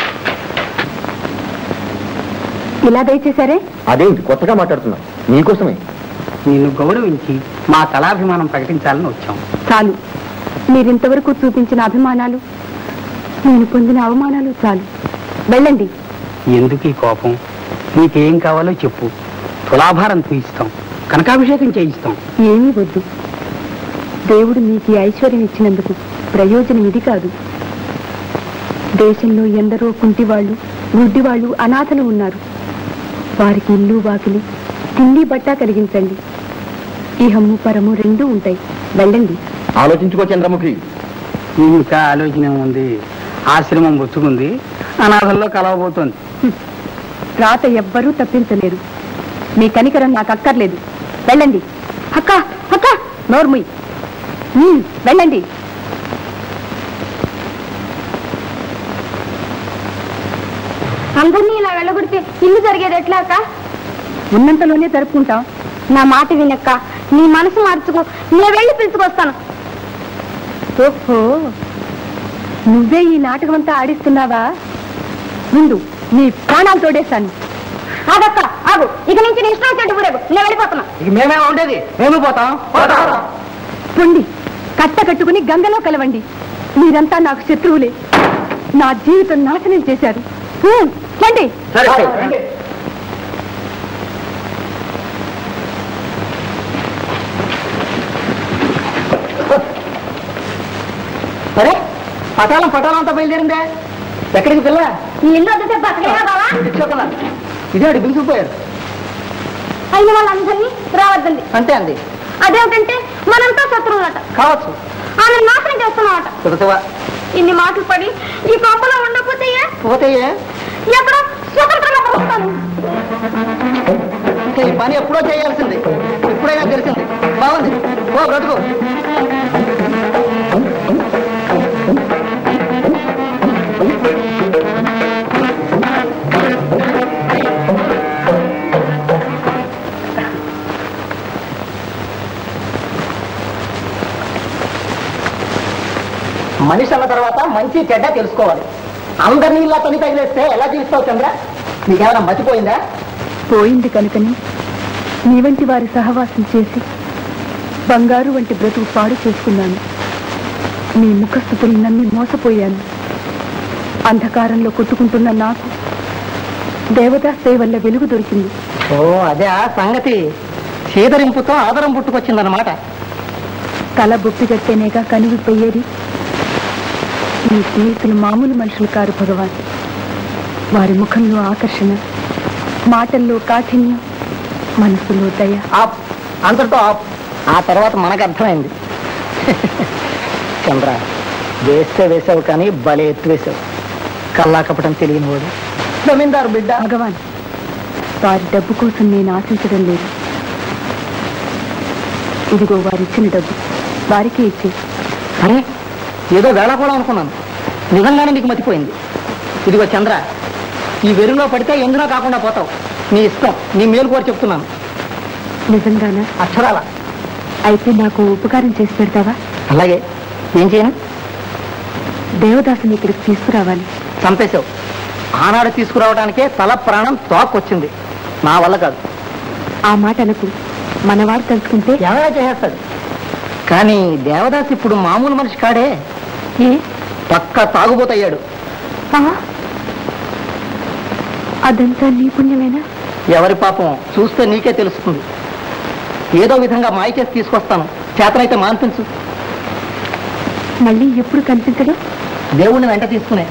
ఇలా దయచేశారే అదేంటి కొత్తగా మాట్లాడుతున్నాం నీకోసమే నిన్ను గౌరవించి మా కళాభిమానం ప్రకటించాలని వచ్చాం చాలు మీరింతవరకు చూపించిన అభిమానాలు నేను పొందిన అవమానాలు చాలు వెళ్ళండి ఎందుకు ఈ కోపం నీకేం కావాలో చెప్పు తులాభారం తీయిస్తాం కనకాభిషేకం చేయిస్తాం ఏమీ వద్దు దేవుడు మీకు ఈ ఐశ్వర్యం ఇచ్చినందుకు ప్రయోజనం ఇది కాదు దేశంలో ఎందరో కుంటివాళ్ళు గుడ్డివాళ్ళు అనాథలు ఉన్నారు వారికి ఇల్లు వాకిలి తిండి బట్ట కలిగించండి ఇహము పరము రెండూ ఉంటాయి వెళ్ళండి ఆలోచించుకో చంద్రముఖి ఇంకా ఆలోచన ఉంది ఆశ్రమం బొచ్చుకుంది అనాథల్లో కలవబోతోంది రాత ఎవ్వరూ తప్పించలేరు మీ కనికరం నాకు అక్కర్లేదు వెళ్ళండి అక్క అక్క నోర్ముయ్ ఉమ్, వెళ్ళండి అందరినీ ఇలా వెళ్ళగొడితే ఇల్లు జరిగేది ఎట్లా అక్క ఉన్నంతలోనే జరుపుకుంటాం నా మాట వినక్క నీ మనసు మార్చుకో నేను వెళ్ళి పిలుచుకొస్తాను ఓహో నువ్వే ఈ నాటకం అంతా ఆడిస్తున్నావా ముందు నీ ప్రాణాలు తోడేస్తాను ఆగక్క ఆగు ఇక నుంచి నీ ఇష్టం చెట్టు ఊరేగు నేను వెళ్ళిపోతున్నా ఇక మేమే ఉండేది మేము పోతాం పొండి కట్ట కట్టుకుని గంగలో కలవండి మీరంతా నాకు శత్రువులే నా జీవితం నాశనం చేశారు ఊ, రండి సరే సరే పటాలం పటాలం అంతా బయలుదేరిందే ఎక్కడికి పిల్ల ఈ ఇల్లు వదిలితే బతకలేదా బావా ఇచ్చోకలా ఇదే అడి పిలిచిపోయారు అయిన వాళ్ళందరినీ రావద్దండి అంతే అంది అదేమిటంటే మనంతా శత్రువులట కావచ్చు ఆమె నాశనం చేస్తున్నామట చెబుతావా ఇన్ని మాటలు పడి ఈ కొంపలో ఉండకపోతే పోతే ఎక్కడ స్వతంత్రంగా బతుకుతాను ఇంకా ఈ పని ఎప్పుడో చేయాల్సింది ఇప్పుడైనా తెలిసింది బాగుంది ఓ బ్రతుకు మనిషి అన్న తర్వాత మంచి చెడ్డ తెలుసుకోవాలి అందరినీ ఇలా తని తగిలేస్తే ఎలా జీవిస్తావు చంద్ర నీకేమైనా మతిపోయిందా పోయింది కనుకని నీ వంటి వారి సహవాసం చేసి బంగారు వంటి బ్రతుకు పాడు చేసుకున్నాను నీ ముఖస్థుతులు నమ్మి మోసపోయాను అంధకారంలో కొట్టుకుంటున్న నాకు దేవదాస్ వల్ల వెలుగు దొరికింది ఓ అదే ఆ సంగతి చీదరింపుతో ఆదరం పుట్టుకొచ్చిందన్నమాట తల బొప్పిగట్టేనేగా కనువిపోయేది నీ స్నేహితులు మామూలు మనుషులు కారు భగవాన్ వారి ముఖంలో ఆకర్షణ మాటల్లో కాఠిన్యం మనసులో దయ ఆప్ అంతటితో ఆప్ ఆ తర్వాత మనకు అర్థమైంది చంద్ర వేస్తే వేసావు కానీ భలే ఎత్తు వేసావు కల్లా కపటం తెలియని వాడు జమీందారు బిడ్డ భగవాన్ వారి డబ్బు కోసం నేను ఆశించడం లేదు ఇదిగో వారిచ్చిన డబ్బు వారికే ఇచ్చే అరే ఏదో వేళ కూడా అనుకున్నాను నిజంగానే నీకు మతిపోయింది ఇదిగో చంద్ర ఈ వెరులో పడితే ఎందులో కాకుండా పోతావు నీ ఇష్టం నీ మేలు కోరి చెప్తున్నాను నిజంగానా అక్షరాల అయితే నాకు ఉపకారం చేసి పెడతావా అలాగే ఏం చేయను దేవదాసుని ఇక్కడికి తీసుకురావాలి చంపేశావు ఆనాడు తీసుకురావడానికే తల ప్రాణం తోకొచ్చింది నా వల్ల కాదు ఆ మాట అనకు మనవాడు తలుచుకుంటే ఎవరైనా చేసేస్తాడు కానీ దేవదాస్ ఇప్పుడు మామూలు మనిషి కాడే ఏ పక్క తాగుబోతయ్యాడు ఆ? అదంతా నీ పుణ్యమేనా ఎవరి పాపం చూస్తే నీకే తెలుస్తుంది ఏదో విధంగా మాయ చేసి తీసుకొస్తాను చేతనైతే మాన్పించు మళ్ళీ ఎప్పుడు కనిపించడు దేవుణ్ణి వెంట తీసుకునే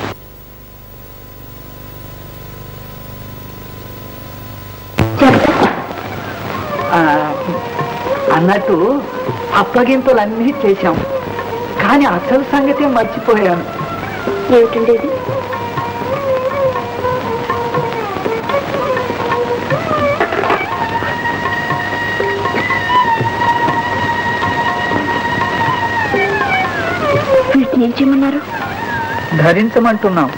అన్నట్టు అప్పగింతలన్నీ చేశాం కానీ అసలు సంగతి మర్చిపోయాను ఏమిటండి ఇది వీటిని ఏం చేయమన్నారు ధరించమంటున్నాం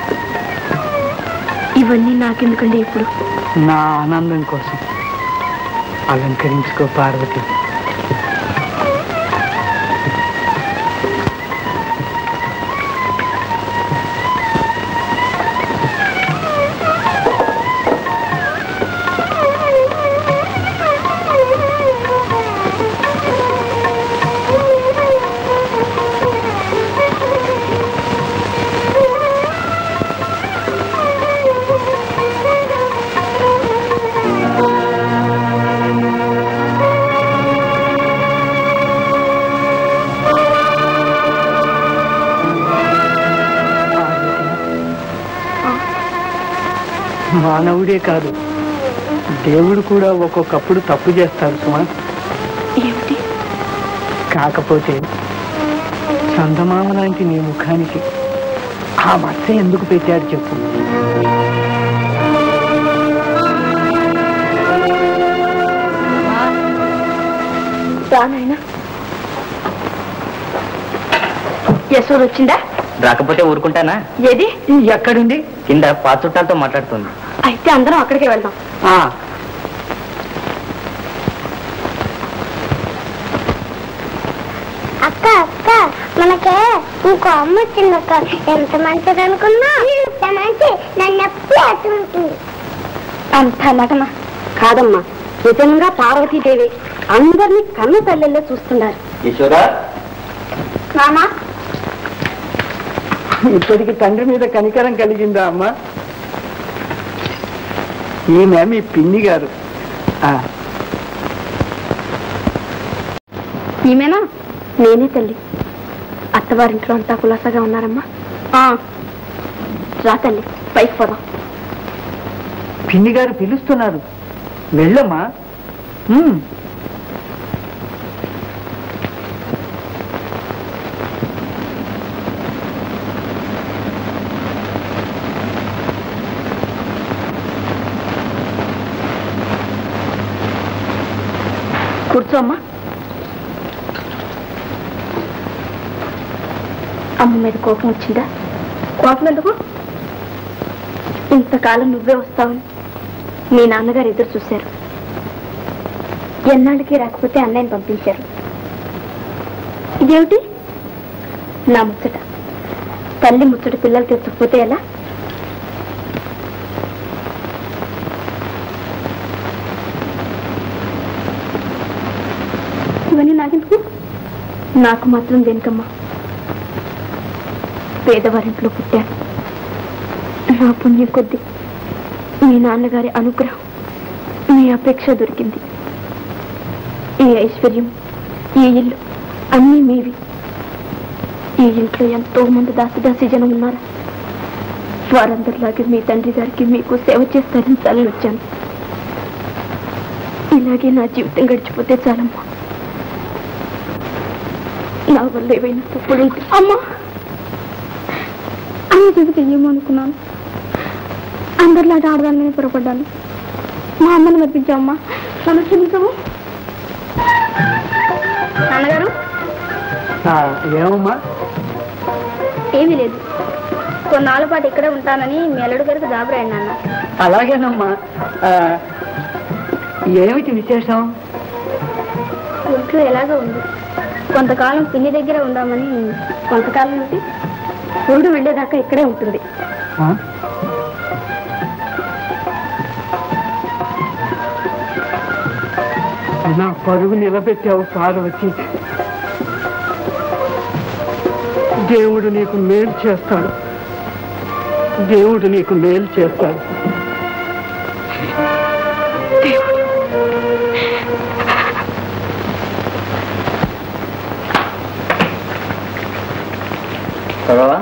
ఇవన్నీ నాకెందుకండి ఇప్పుడు నా ఆనందం కోసం అలంకరించుకో పార్వతి మానవుడే కాదు దేవుడు కూడా ఒక్కొక్కప్పుడు తప్పు చేస్తాడు సుమా ఏమిటి కాకపోతే చందమామ లాంటి నీ ముఖానికి ఆ మచ్చ ఎందుకు పెట్టాడు చెప్పు రానాయన యశోద వచ్చిందా రాకపోతే ఊరుకుంటానా ఏది ఎక్కడుంది కింద పాత చుట్టాలతో మాట్లాడుతుంది అయితే అందరం అక్కడికే వెళ్దాం ఆ అక్క అక్క మనకే ఇంకో అమ్మ వచ్చింది అక్క ఎంత మంచిది అనుకున్నా ఎంత మంచి నన్ను ఎప్పుడు ఎత్తుకుంటుంది అంత నటన కాదమ్మా నిజంగా పార్వతీదేవి అందరినీ కన్ను తల్లెల్లో చూస్తున్నారు యశోదా నానా ఇప్పటికి తండ్రి మీద కనికరం కలిగిందా అమ్మా ఈమె మీ పిన్ని గారు ఆ, ఈమెనా నేనే తల్లి అత్తవారింట్లో అంతా కులాసాగా ఉన్నారమ్మా ఆ, రా తల్లి పైకి పోదాం పిన్ని గారు పిలుస్తున్నారు వెళ్ళమ్మా ఉమ్. కూర్చోమ్మా అమ్మ మీద కోపం వచ్చిందా కోపం ఎందుకు ఇంతకాలం నువ్వే వస్తావని మీ నాన్నగారు ఎదురు చూశారు ఎన్నాళ్ళకి రాకపోతే అన్నయ్యని పంపించారు ఇదేమిటి నా ముచ్చట తల్లి ముచ్చట పిల్లలు తెచ్చకపోతే ఎలా ఇవన్నీ నాకెందుకు నాకు మాత్రం దేనికమ్మా పేదవారింట్లో పుట్టాను నా పుణ్యం కొద్ది మీ నాన్నగారి అనుగ్రహం మీ అపేక్ష దొరికింది ఈ ఐశ్వర్యం ఈ ఇల్లు అన్నీ మీవి ఈ ఇంట్లో ఎంతో మంది దాసి జనం ఉన్నారు వారందరిలాగే మీ తండ్రి గారికి మీకు సేవ చేసి తరించాలని వచ్చాను ఇలాగే నా జీవితం గడిచిపోతే చాలమ్మా నా వల్ల ఏవైనా తప్పులు ఉంటే అమ్మా అమ్మ చెబితే ఏమనుకున్నాను అందరిలాంటి ఆడదాని మీద పొరపడ్డాను మా అమ్మని మర్పించామ్మా నన్ను క్షమించము నాన్నగారు ఆ, ఏమమ్మా ఏమీ లేదు కొన్నాళ్ళ పాటు ఇక్కడే ఉంటానని మీ అల్లుడు గారికి జాబు రాయండి నాన్న అలాగేనమ్మా ఆ, ఏమిటి విశేషం ఒంట్లో ఎలాగో ఉంది కొంతకాలం పిన్ని దగ్గర ఉందామని కొంతకాలం నుండి పురుడు వెళ్ళేదాకా ఇక్కడే ఉంటుంది ఆ? నా పరుగు నిలబెట్టావు పార్వతి దేవుడు నీకు మేలు చేస్తాడు దేవుడు నీకు మేలు చేస్తాడు చదవా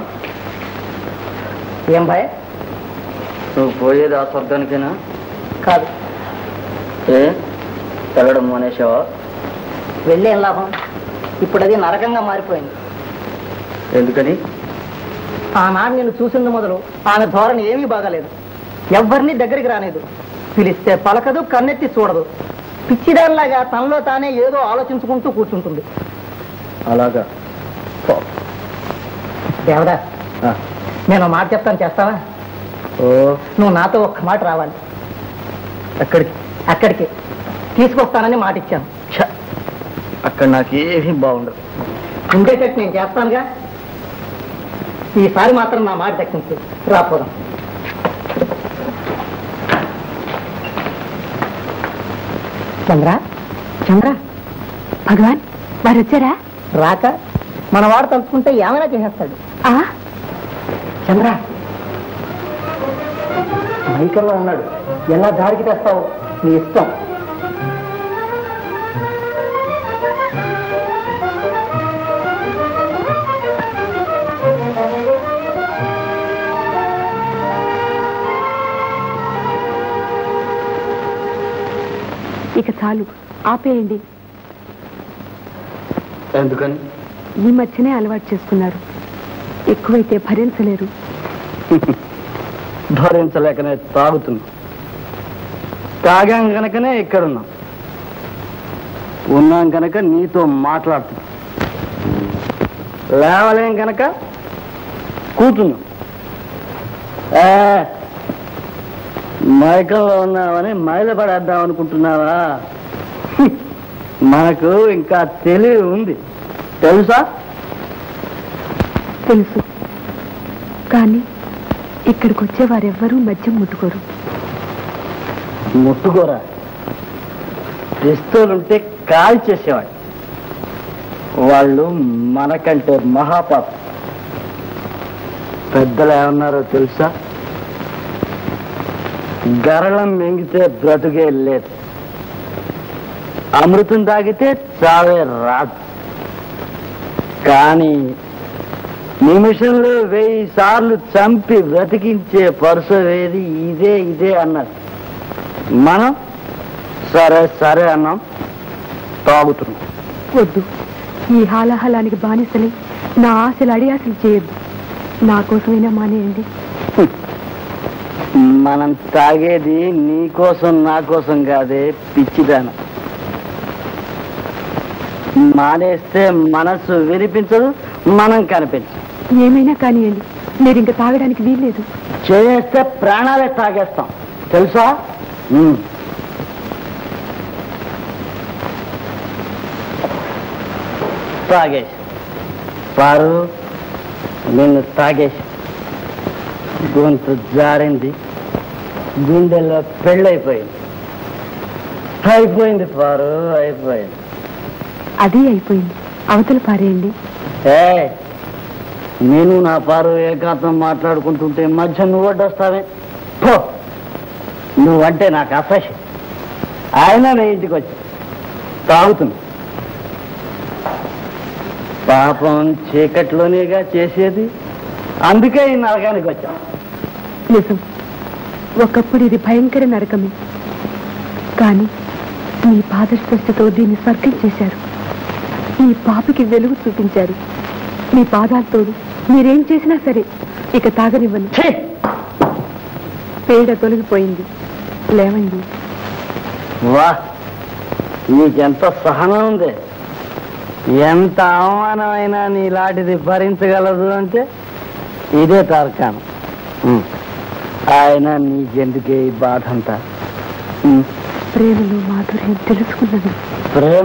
ఏం భయ నువ్వు పోయేది ఆ స్వర్గానికేనా కాదు ఏ వెళ్ళడం మానేసావా వెళ్ళేం లాభం ఇప్పుడు అది నరకంగా మారిపోయింది ఎందుకని ఆనాడు నేను చూసింది మొదలు ఆమె ధోరణి ఏమీ బాగాలేదు ఎవరిని దగ్గరికి రాలేదు పిలిస్తే పలకదు కన్నెత్తి చూడదు పిచ్చిదానిలాగా తనలో తానే ఏదో ఆలోచించుకుంటూ కూర్చుంటుంది అలాగా దేవదా నేను ఒక మాట చెప్తాను చేస్తావా ఓ నువ్వు నాతో ఒక్క మాట రావాలి అక్కడికి అక్కడికి తీసుకొస్తానని మాట ఇచ్చాను అక్కడ నాకు ఏమీ బాగుండదు ఉండేటట్టు నేను చేస్తానుగా ఈసారి మాత్రం నా మాట దక్కించి రాపోదాం చంద్ర చంద్ర భగవాన్ వారు వచ్చారా రాక మన వాడు తలుచుకుంటే ఏమైనా చేసేస్తాడు ఆ చంద్ర మైకల్లో ఉన్నాడు ఎలా దారికి తెస్తావు నీ ఇష్టం ఇక చాలు ఆపేయండి ఎందుకని ఈ మధ్యనే అలవాటు చేసుకున్నారు ఎక్కువైతే భరించలేరు భరించలేకనే తాగుతున్నా తాగాం కనుకనే ఇక్కడున్నాం ఉన్నాం కనుక నీతో మాట్లాడుతున్నాం లేవలేం కనుక కూర్చున్నాం ఏ, మైకంలో ఉన్నావని మైల పడేద్దాం అనుకుంటున్నావా హ్మ్. మనకు ఇంకా తెలివి ఉంది తెలుసా తెలుసు కానీ ఇక్కడికి వచ్చే వారెవ్వరూ మద్యం ముట్టుకోరు ముట్టుకోరా పిస్తోలుంటే కాల్ చేసేవాడు వాళ్ళు మనకంటే మహాపాప పెద్దలు ఏమన్నారో తెలుసా గరళం మింగితే బ్రతుకే లేదు అమృతం తాగితే చావే రాదు కానీ నిమిషంలో వెయ్యి సార్లు చంపి బ్రతికించే పరుసవేది ఇదే ఇదే అన్నారు మనం సరే సరే అన్నాం తాగుతున్నాం వద్దు ఈ హాలాహలానికి బానిసలై నా ఆశలు అడియాసలు చేయొద్దు నా కోసమైనా మానేయండి మనం తాగేది నీ కోసం నా కోసం కాదే పిచ్చిదాన మానేస్తే మనసు వినిపించదు మనం కనిపించదు ఏమైనా కానివ్వండి మీరు ఇంకా తాగడానికి వీల్లేదు చేస్తే ప్రాణాలే తాగేస్తాం తెలుసా ఉమ్. తాగేసి పారు నిన్ను తాగేసి గొంతు జారింది గుండెల్లో పెళ్ళైపోయింది అయిపోయింది పారు అయిపోయింది అది అయిపోయింది అవతల పారేయండి ఏ నేను నా పారు ఏకాంతం మాట్లాడుకుంటుంటే మధ్య నువ్వు వడ్డొస్తావే పో నువ్వంటే నాకు అసహ్యం ఆయన నీ ఇంటికి వచ్చి తాగుతుంది పాపం చీకట్లోనేగా చేసేది అందుకే ఈ నరకానికి వచ్చాం నిజం ఒకప్పుడు ఇది భయంకర నరకమే కానీ మీ పాదస్పర్శతో దీన్ని స్వర్గం చేశారు ఈ పాపికి వెలుగు చూపించారు మీ పాదాలతోడు మీరేం చేసినా సరే ఇక తాగనివ్వను ఛీ! పేడ తొలగిపోయింది లేవండి వా నీకెంత సహనం ఉంది ఎంత అవమానమైనా నీలాంటిది భరించగలదు అంటే ఇదే తారకాణం ఉమ్. ఆయన నీకెందుకే ఈ బాధ అంతా ఉమ్. ప్రేమలో మాధుర్యం తెలుసుకున్నాను ప్రేమ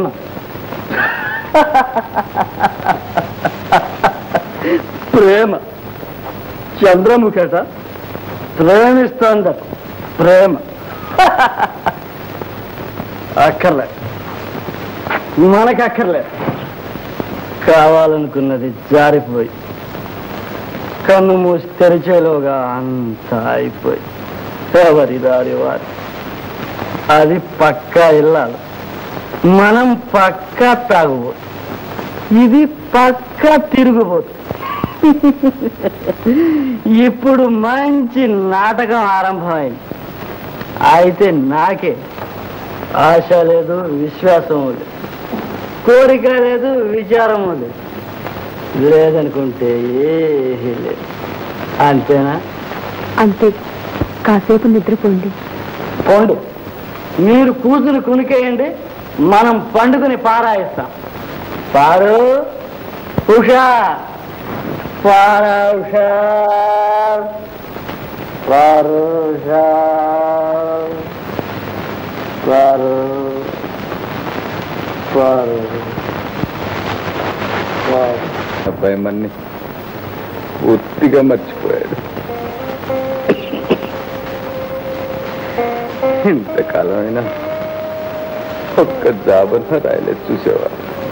ప్రేమ చంద్రముఖట ప్రేమిస్తోందట ప్రేమ అక్కర్లే మనకు అక్కర్లే కావాలనుకున్నది జారిపోయి కన్ను మూసి తెరిచేలోగా అంతా అయిపోయి ఎవరి దారి వారి అది పక్కా ఇల్లాలి మనం పక్కా తాగుబోతు ఇది పక్కా తిరుగుబోతు ఇప్పుడు మంచి నాటకం ఆరంభమైంది అయితే నాకే ఆశ లేదు విశ్వాసం లేదు కోరిక లేదు విచారము లేదు లేదనుకుంటే ఏమీ లేదు అంతేనా అంతే కాసేపు నిద్రపోండి పోండి మీరు కూతురు కునికేయండి మనం పండుగని పారాయిస్తాం పారు ఉషా పారా ఉషా పారు ఉషా పారు పారు పారు అబ్బాయి మన్ని పూర్తిగా మర్చిపోయాడు ఇంతకాలం అయినా ఒక్క జాబన్నా రాయలేదు చూసేవా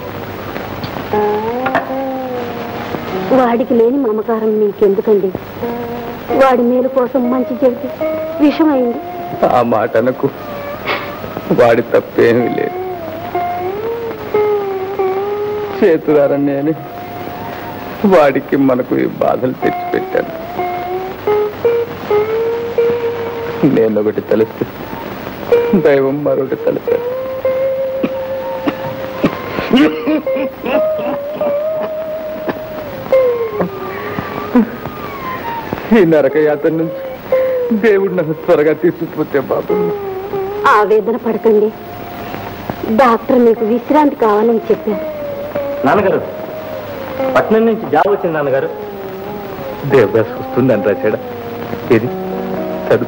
వాడికి లేని మమకారం నీకెందుకండి వాడి మేలు కోసం మంచి చెబితే విషమైంది ఆ మాట అనకు వాడి తప్పేమీ లేదు చేతులారని నేను వాడికి మనకు ఈ బాధలు తెచ్చిపెట్టాను నేను ఒకటి తలిస్తే దైవం మరొకటి తలిపాను ఈ నరక యాత్ర నుంచి దేవుడు నన్ను త్వరగా తీసుకుపోతే బాబు ఆవేదన పడకండి డాక్టర్ మీకు విశ్రాంతి కావాలని చెప్పారు నాన్నగారు పట్నం నుంచి జాబ్ వచ్చింది నాన్నగారు దేవదాస్ వస్తుందని రాశాడా ఇది చదువు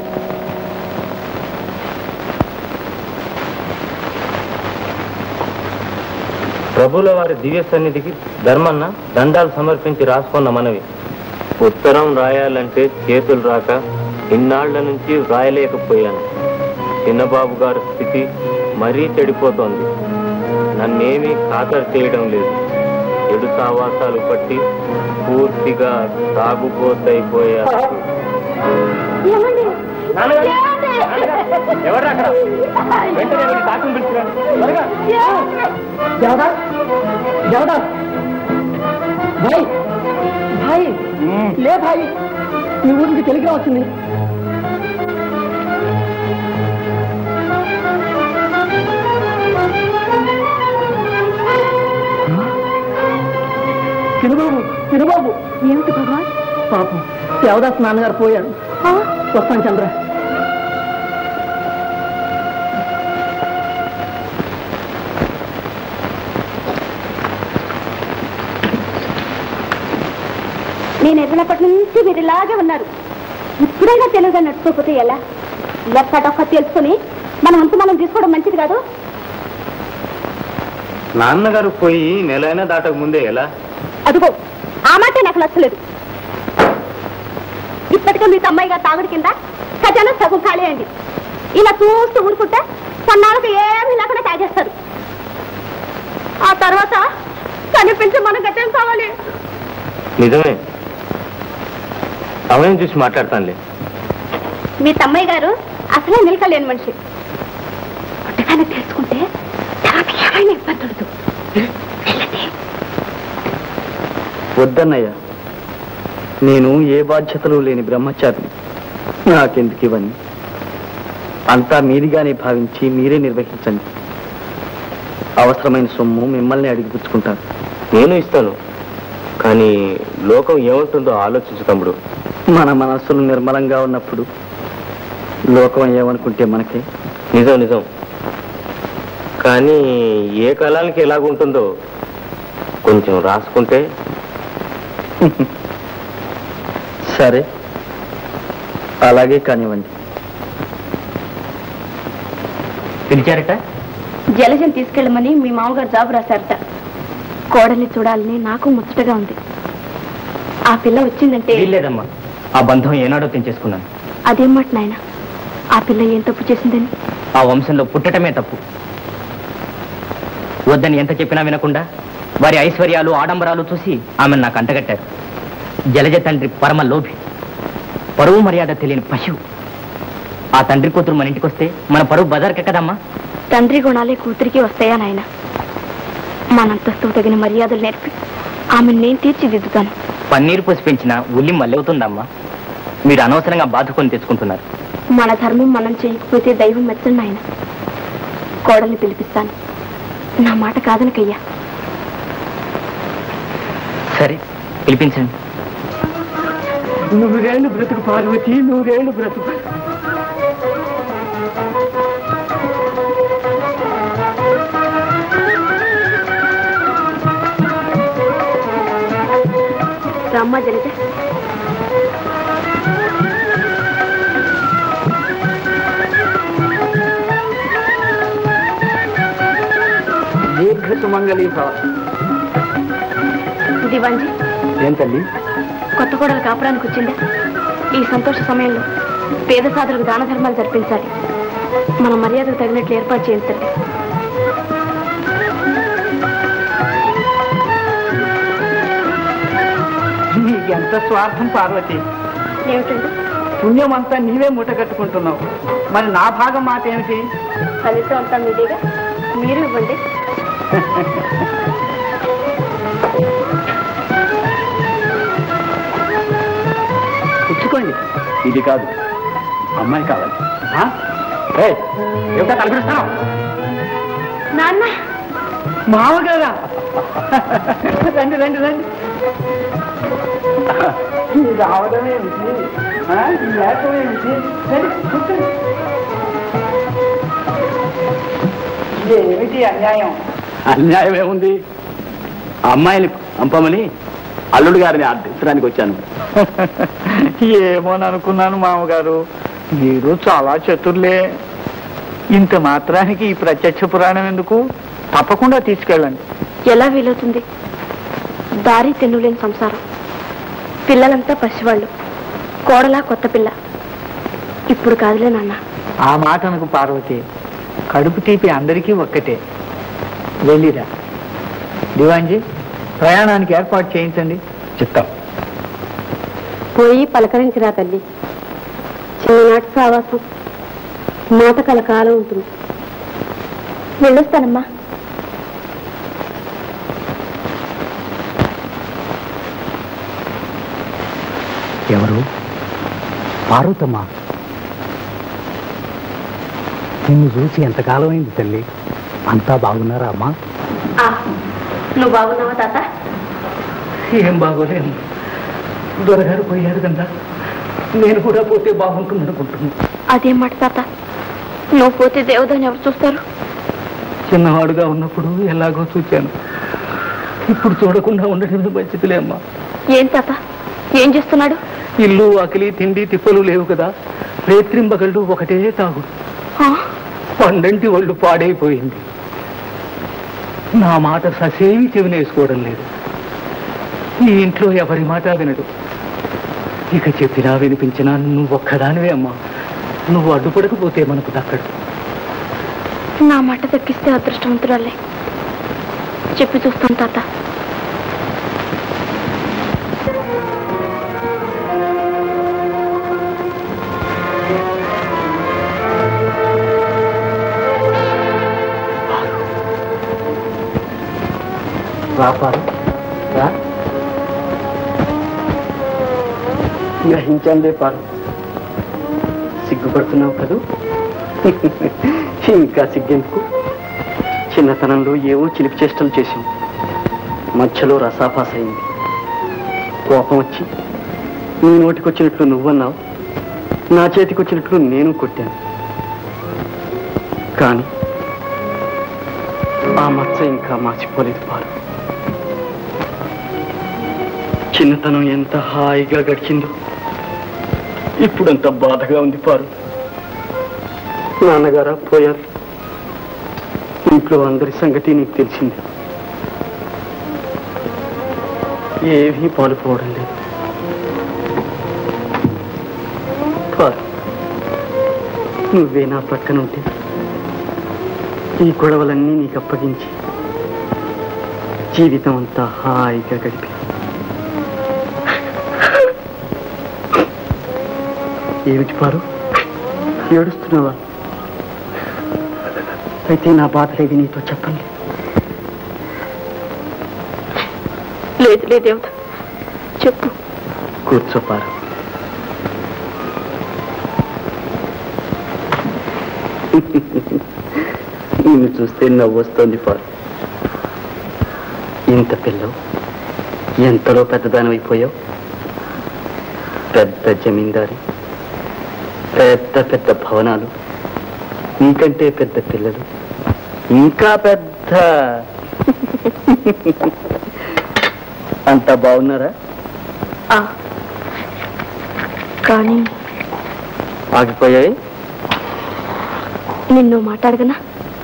ప్రభుల వారి దివ్య సన్నిధికి ధర్మన్న దండాలు సమర్పించి రాసుకున్న మనవి ఉత్తరం రాయాలంటే చేతులు రాక ఇన్నాళ్ల నుంచి రాయలేకపోయాను చిన్నబాబు గారి స్థితి మరీ చెడిపోతోంది నన్నేమీ ఖాతరు చేయడం లేదు చెడు సావాసాలు పట్టి పూర్తిగా సాగుపోతైపోయా ఎవరు అక్కడ వెంటనే వెళ్ళి డాక్టర్ని పిలుచుకురండి. త్వరగా. జవదా జవదా భాయ్ భాయ్ లే భాయ్ ఈ ఊరి నుంచి టెలిగ్రామ్ వచ్చింది చిరుబాబు చిరుబాబు ఏమిటి భగవాన్ పాపం దేవదాస్ నాన్నగారు పోయాడు వస్తాను చంద్ర నేను ఎదిగినప్పటి నుంచి మీరు ఇలాగే ఉన్నారు ఇప్పుడైనా తెలుగుగా నడుచుకోకపోతే ఎలా లెక్కటొక్క తెలుసుకుని మన వంతు మనం తీసుకోవడం మంచిది కాదు నాన్నగారు పోయి నెలైనా దాటక ముందే ఎలా అదిగో ఆ మాటే నాకు నచ్చలేదు ఇప్పటికే మీ తమ్మాయి గారు తాగుడు కింద ఖజానా సగం ఖాళీ అయింది ఇలా చూస్తూ ఊరుకుంటే కొన్నాళ్ళకి ఏమీ లేకుండా తాగేస్తారు ఆ తర్వాత కనిపించి మన గట్టం కావాలి నిజమే సమయం చూసి మాట్లాడతానులే మీ తమ్మాయి గారు అసలే నిలకలేని మనిషి పుట్టగానే తెలుసుకుంటే తర్వాత ఏమైనా ఇబ్బందులదు వద్దన్నయ్య నేను ఏ బాధ్యతలు లేని బ్రహ్మచారిని నాకెందుకు ఇవన్నీ అంతా మీదిగానే భావించి మీరే నిర్వహించండి అవసరమైన సొమ్ము మిమ్మల్ని అడిగి పుచ్చుకుంటాను నేను ఇస్తాను కానీ లోకం ఏముంటుందో ఆలోచించు తమ్ముడు మన మనస్సులు నిర్మలంగా ఉన్నప్పుడు లోకం ఏమనుకుంటే మనకి నిజం నిజం కానీ ఏ కాలానికి ఎలాగుంటుందో కొంచెం రాసుకుంటే సరే అలాగే కానివ్వండి పిలిచారట జలజం తీసుకెళ్ళమని మీ మామగారు జాబు రాశారట కోడల్ని చూడాలని నాకు ముచ్చటగా ఉంది ఆ పిల్ల వచ్చిందంటే వీల్లేదమ్మా ఆ బంధం ఏనాడో తెంచేసుకున్నాను అదేం మాట నాయన ఆ పిల్ల ఏం తప్పు చేసిందని ఆ వంశంలో పుట్టటమే తప్పు వద్దని ఎంత చెప్పినా వినకుండా వారి ఐశ్వర్యాలు ఆడంబరాలు చూసి ఆమెను నాకు అంటగట్టారు జలజ తండ్రి పరమ లోభి పరువు మర్యాద తెలియని పశువు ఆ తండ్రి కూతురు మన ఇంటికి వస్తే మన పరువు బజార్కి కదమ్మా తండ్రి గుణాలే కూతురికి వస్తాయా నాయన మనంతస్తు తగిన మర్యాదలు నేర్పి ఆమెను నేను తీర్చిదిద్దుతాను పన్నీరు పోసి పెంచిన ఉల్లి మల్లెవుతుందమ్మా మీరు అనవసరంగా బాధకొని తెచ్చుకుంటున్నారు మన ధర్మం మనం చేయకపోతే దైవం మెచ్చండి నాయన కోడల్ని పిలిపిస్తాను నా మాట కాదనకయ్యా సరే పిలిపించండి నూరేళ్ళు బ్రతుకు పార్వతి నూరేళ్ళు బ్రతుకు రామ్మ జలజ దీర్ఘ సుమంగళీ భవ దివాంజీ ఏం తల్లి కొత్త కోడలు కాపురానికి వచ్చిందా ఈ సంతోష సమయంలో పేద సాధులకు దాన ధర్మాలు జరిపించాలి మన మర్యాదకు తగినట్లు ఏర్పాటు చేయించండి నీకెంత స్వార్థం పార్వతి ఏమిటండి పుణ్యం అంతా నీవే మూట కట్టుకుంటున్నావు మరి నా భాగం మాట ఏమిటి ఫలితం అంతా మీదేగా మీరు ఇవ్వండి పుచ్చుకోండి ఇది కాదు అమ్మాయి కావాలి ఆ? ఏయ్, ఏమిటా తలపిస్తావు నాన్న మామగారా రండి రండి రండి ఈ రావడం ఏమిటి ఆ? ఈ లేఖం ఏమిటి రండి, కూర్చోండి. ఏమిటి అన్యాయం అన్యాయం ఏముంది అమ్మాయిని పంపమని అల్లుడు గారిని అర్థించడానికి వచ్చాను ఏమోననుకున్నాను మామగారు మీరు చాలా చతుర్లే ఇంత మాత్రానికి ఈ ప్రత్యక్ష పురాణం ఎందుకు తప్పకుండా తీసుకెళ్ళండి ఎలా వీలవుతుంది దారి తెన్నులేని సంసారం పిల్లలంతా పసివాళ్ళు కోడలా కొత్త పిల్ల ఇప్పుడు కాదులే నాన్న ఆ మాటనకు పార్వతి కడుపు తీపి అందరికీ ఒక్కటే వెళ్ళిరా దివాంజీ ప్రయాణానికి ఏర్పాటు చేయించండి చెప్తాం పోయి పలకరించిరా తల్లి చిన్ననాటి సావాసం మాట కలకాలం ఉంటుంది వెళ్ళొస్తానమ్మా ఎవరు పార్వతమ్మ నిన్ను చూసి ఎంతకాలం అయింది తల్లి అంతా బాగున్నారా అమ్మా ఆ, నువ్వు బాగున్నావా తాత ఏం బాగోలేదు దొరగారు పోయారు కదా నేను కూడా పోతే బాగుంటుంది అనుకుంటున్నాను అదేం మాట తాత నువ్వు పోతే దేవదాన్ని ఎవరు చూస్తారు చిన్నవాడుగా ఉన్నప్పుడు ఎలాగో చూచాను ఇప్పుడు చూడకుండా ఉండటం మంచిదిలే అమ్మా ఏం తాత ఏం చేస్తున్నాడు ఇల్లు అకిలి తిండి తిప్పలు లేవు కదా రేత్రింబగళ్ళు ఒకటే తాగుడు ఆ, పండంటి ఒళ్ళు పాడైపోయింది నా మాట ససేమి చెవినేసుకోవడం లేదు ఈ ఇంట్లో ఎవరి మాట వినడు ఇక చెప్పినా వినిపించినా నువ్వు ఒక్కదానివే అమ్మా నువ్వు అడ్డుపడకపోతే మనకు దక్కడు నా మాట దక్కిస్తే అదృష్టవంతురాలే చెప్పి చూస్తాను తాత రాపారు రా గ్రహించండి పారు సిగ్గుపడుతున్నావు కదూ ఇంకా సిగ్గెందుకు చిన్నతనంలో ఏవో చిలిపి చేష్టలు చేశాం మధ్యలో రసాపాస్ అయింది కోపం వచ్చి నీ నోటికొచ్చినట్లు నువ్వన్నావు నా చేతికొచ్చినట్లు నేను కొట్టాను కానీ ఆ మచ్చ ఇంకా మార్చిపోలేదు పారు చిన్నతనం ఎంత హాయిగా గడిచిందో ఇప్పుడంత బాధగా ఉంది పారు నాన్నగారా పోయారు ఇంట్లో అందరి సంగతి నీకు తెలిసింది ఏమీ పాలుపోవడం లేదు పారు నువ్వే నా పక్కనుంటే ఈ గొడవలన్నీ నీకు అప్పగించి జీవితం అంతా హాయిగా గడిపి ఏమిటి పారు ఏడుస్తున్నావా అయితే నా బాధలేది నీతో చెప్పండి లేదు లేదు దేవత చెప్పు కూర్చో పారు నిన్ను చూస్తే నవ్వు వస్తోంది పారు ఇంత పిల్లవు ఎంతలో పెద్దదానమైపోయావు పెద్ద జమీందారి పెద్ద పెద్ద భవనాలు నీకంటే పెద్ద పిల్లలు ఇంకా పెద్ద అంతా బాగున్నారా ఆ. కానీ ఆగిపోయాయి నిన్ను మాట్లాడగనా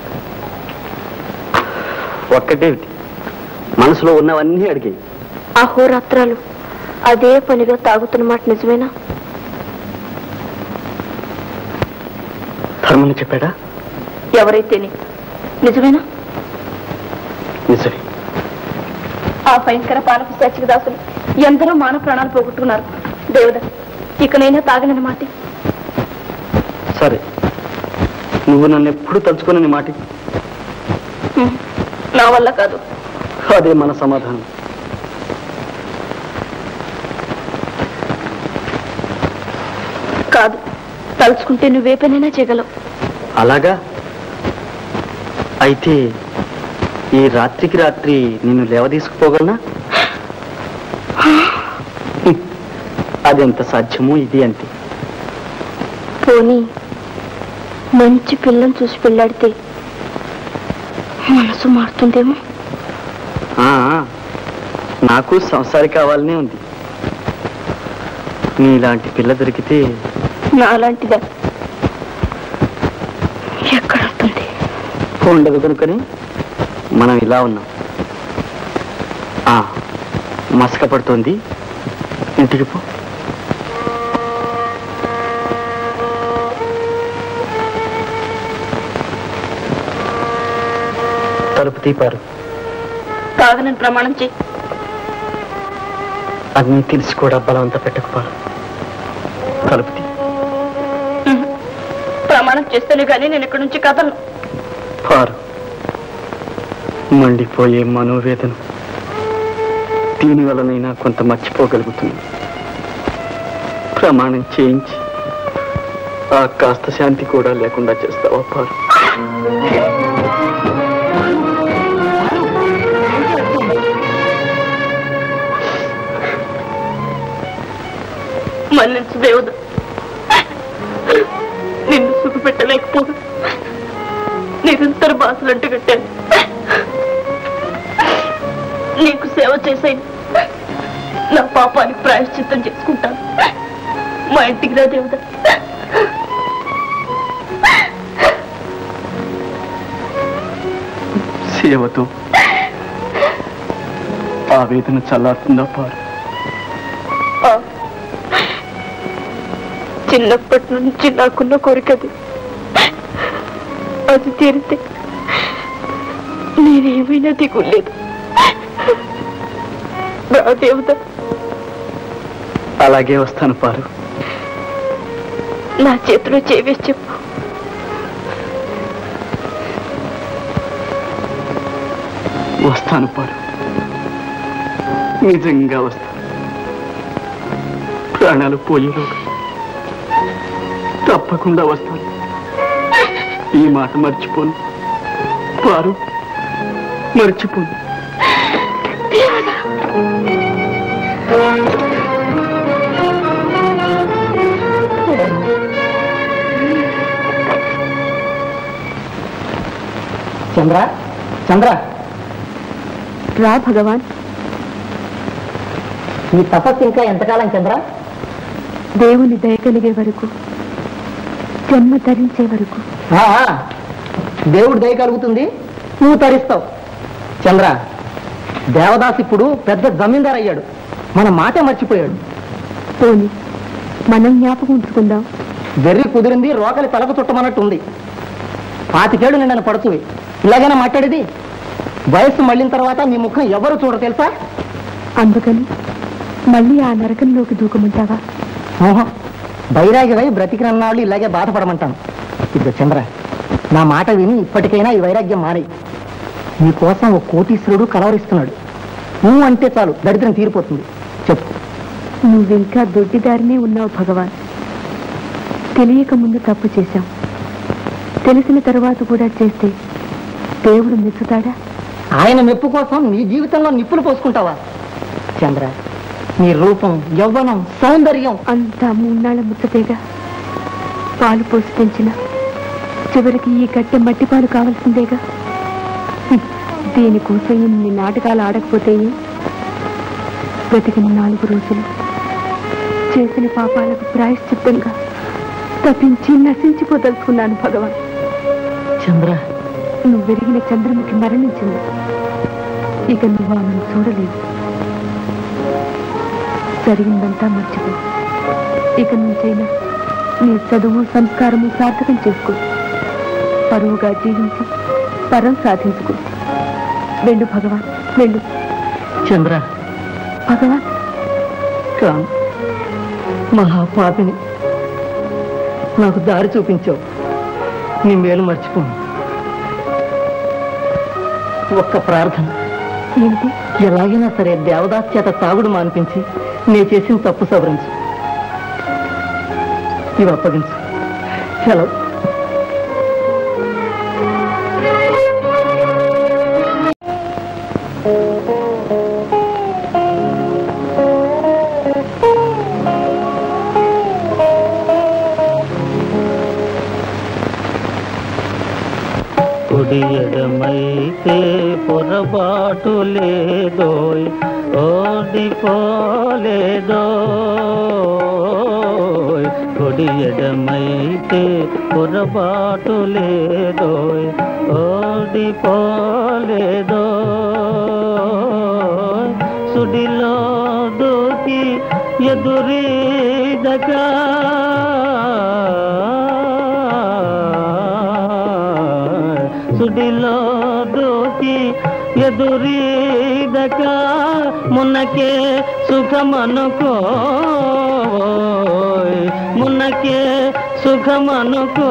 ఒక్కటేమిటి మనసులో ఉన్నవన్నీ అడిగాయి అహోరాత్రాలు అదే పనిగా తాగుతున్న మాట నిజమేనా ధర్మని చెప్పాడా ఎవరైతేనే నిజమేనా నిజమే ఆ భయంకర పాలపు సచిక దాసులు ఎందరో మానవ ప్రాణాలు పోగొట్టుకున్నారు దేవద ఇకనైనా తాగనని మాట సరే నువ్వు నన్ను ఎప్పుడు తలుచుకునని మాట నా వల్ల కాదు అదే మన సమాధానం కాదు తలుచుకుంటే నువ్వే పనైనా చేయగలవు అలాగా అయితే ఈ రాత్రికి రాత్రి నిన్ను లేవదీసుకుపోగలనా హ్మ్. అదెంత సాధ్యమో ఇది అంతే పోనీ మంచి పిల్లని చూసి పెళ్ళాడితే మనసు మారుతుందేమో ఆ, నాకు సంసారి కావాలనే ఉంది నీలాంటి పిల్ల దొరికితే నాలాంటిదా ఎక్కడ ఉంటుంది ఉండదు కనుకని మనం ఇలా ఉన్నాం ఆ, మసక పడుతోంది ఇంటికి పో తలుపు తీపారు తాగనని ప్రమాణం చేయి అన్నీ తెలిసి కూడా బలవంత పెట్టకపోరు తలుపు తీ ఉహు. ప్రమాణం చేస్తేనే కానీ నేను ఇక్కడి నుంచి కదలను పారు మండిపోయే మనోవేదన దీని వలనైనా కొంత మర్చిపోగలుగుతుంది ప్రమాణం చేయించి ఆ కాస్త శాంతి కూడా లేకుండా చేస్తావా పారు మన్నించు దేవుడు నిన్ను సుఖపెట్టలేకపోదు నిరంతర బాధలంటూ కట్టాను నీకు సేవ చేసాను నా పాపానికి ప్రాయశ్చిత్తం చేసుకుంటాను మా ఇంటికి రా దేవుడా సేవతో ఆవేదన చల్లారుతుందా పారు ఆ. చిన్నప్పటి నుంచి నాకున్న కోరికది అది తీరితే నేనేమైనా దిగులేదు నా దేవత అలాగే వస్తాను పారు నా చేతిలో చేవేసి చెప్పు వస్తాను పారు నిజంగా వస్తాను ప్రాణాలు పోయేలోగా తప్పకుండా వస్తాను ఈ మాట మర్చిపోను పారు మర్చిపోను చంద్ర చంద్ర రా భగవాన్ ఈ తపస్సు ఇంకా ఎంతకాలం చంద్ర దేవుని దయ కలిగే వరకు జన్మ ధరించే వరకు ఆ, ఆ, దేవుడి దయ కలుగుతుంది నువ్వు తరిస్తావు చంద్ర దేవదాస్ ఇప్పుడు పెద్ద జమీందార్ అయ్యాడు మన మాటే మర్చిపోయాడు పోని మనం జ్ఞాపకం ఉంచుకుందాం వెర్రి కుదిరింది రోకలి తలకు చుట్టమన్నట్టు ఉంది పాతికేడు నిండని పడుతుంది ఇలాగైనా మాట్లాడేది వయస్సు మళ్ళిన తర్వాత నీ ముఖం ఎవరు చూడరు తెలుసా అందుకని మళ్ళీ ఆ నరకంలోకి దూకమంటావా మోహం వైరాగ్యమై బ్రతికినన్నాళ్ళు ఇలాగే బాధపడమంటాను ఇదిగో చంద్ర నా మాట విని ఇప్పటికైనా ఈ వైరాగ్యం మారి నీ కోసం ఓ కోటీశ్వరుడు కలవరిస్తున్నాడు నువ్వు అంటే చాలు దరిద్రం తీరిపోతుంది చెప్పు నువ్వింకా దొడ్డిదారినే ఉన్నావు భగవాన్ తెలియక ముందు తప్పు చేశాం తెలిసిన తర్వాత కూడా చేస్తే దేవుడు మెచ్చుతాడా ఆయన మెప్పు కోసం నీ జీవితంలో నిప్పులు పోసుకుంటావా చంద్ర నీ రూపం యవ్వనం సౌందర్యం అంతా మూన్నాళ్ళ ముచ్చటేగా పాలు పోసి పెంచిన చివరికి ఈ కట్టె మట్టి పాలు కావాల్సిందేగా హ్మ్. దీనికోసం ఇన్ని నాటకాలు ఆడకపోతే ఏం? బ్రతికిన నాలుగు రోజులు చేసిన పాపాలకు ప్రాయశ్చిత్తంగా తప్పించి నశించిపోదలుచుకున్నాను భగవాన్ చంద్ర నువ్వు విరిగిన చంద్రముఖి మరణించింది ఇక నువ్వు ఆమెను చూడలేవు జరిగిందంతా మర్చిపో ఇక నుంచైనా నీ చదువు సంస్కారము సార్థకం చేసుకో పరువుగా జీవించి పరం సాధించుకో వెళ్ళు భగవాన్ వెళ్ళు చంద్ర భగవాన్ కాను మహాపాపిని నాకు దారి చూపించావు నీ మేలు మర్చిపోను ఒక్క ప్రార్థన ఏమిటి ఎలాగైనా సరే దేవదాస్ చేత తాగుడు మానిపించి నే చేసిన తప్పు సవరించు ఇవి అప్పగించు సెలవు కుడి ఎడమైతే పొరబాటు లేదోయ్ ఓడిపోలేదోయ్ కుడి ఎడమైతే పొరబాటు లేదోయ్ ఓడిపోలేదోయ్ సుడిలో దూకి ఎదురీదగా సుడిలో దూకి ఎదురీదక మున్నకే సుఖమనుకో మున్నకే సుఖమనుకో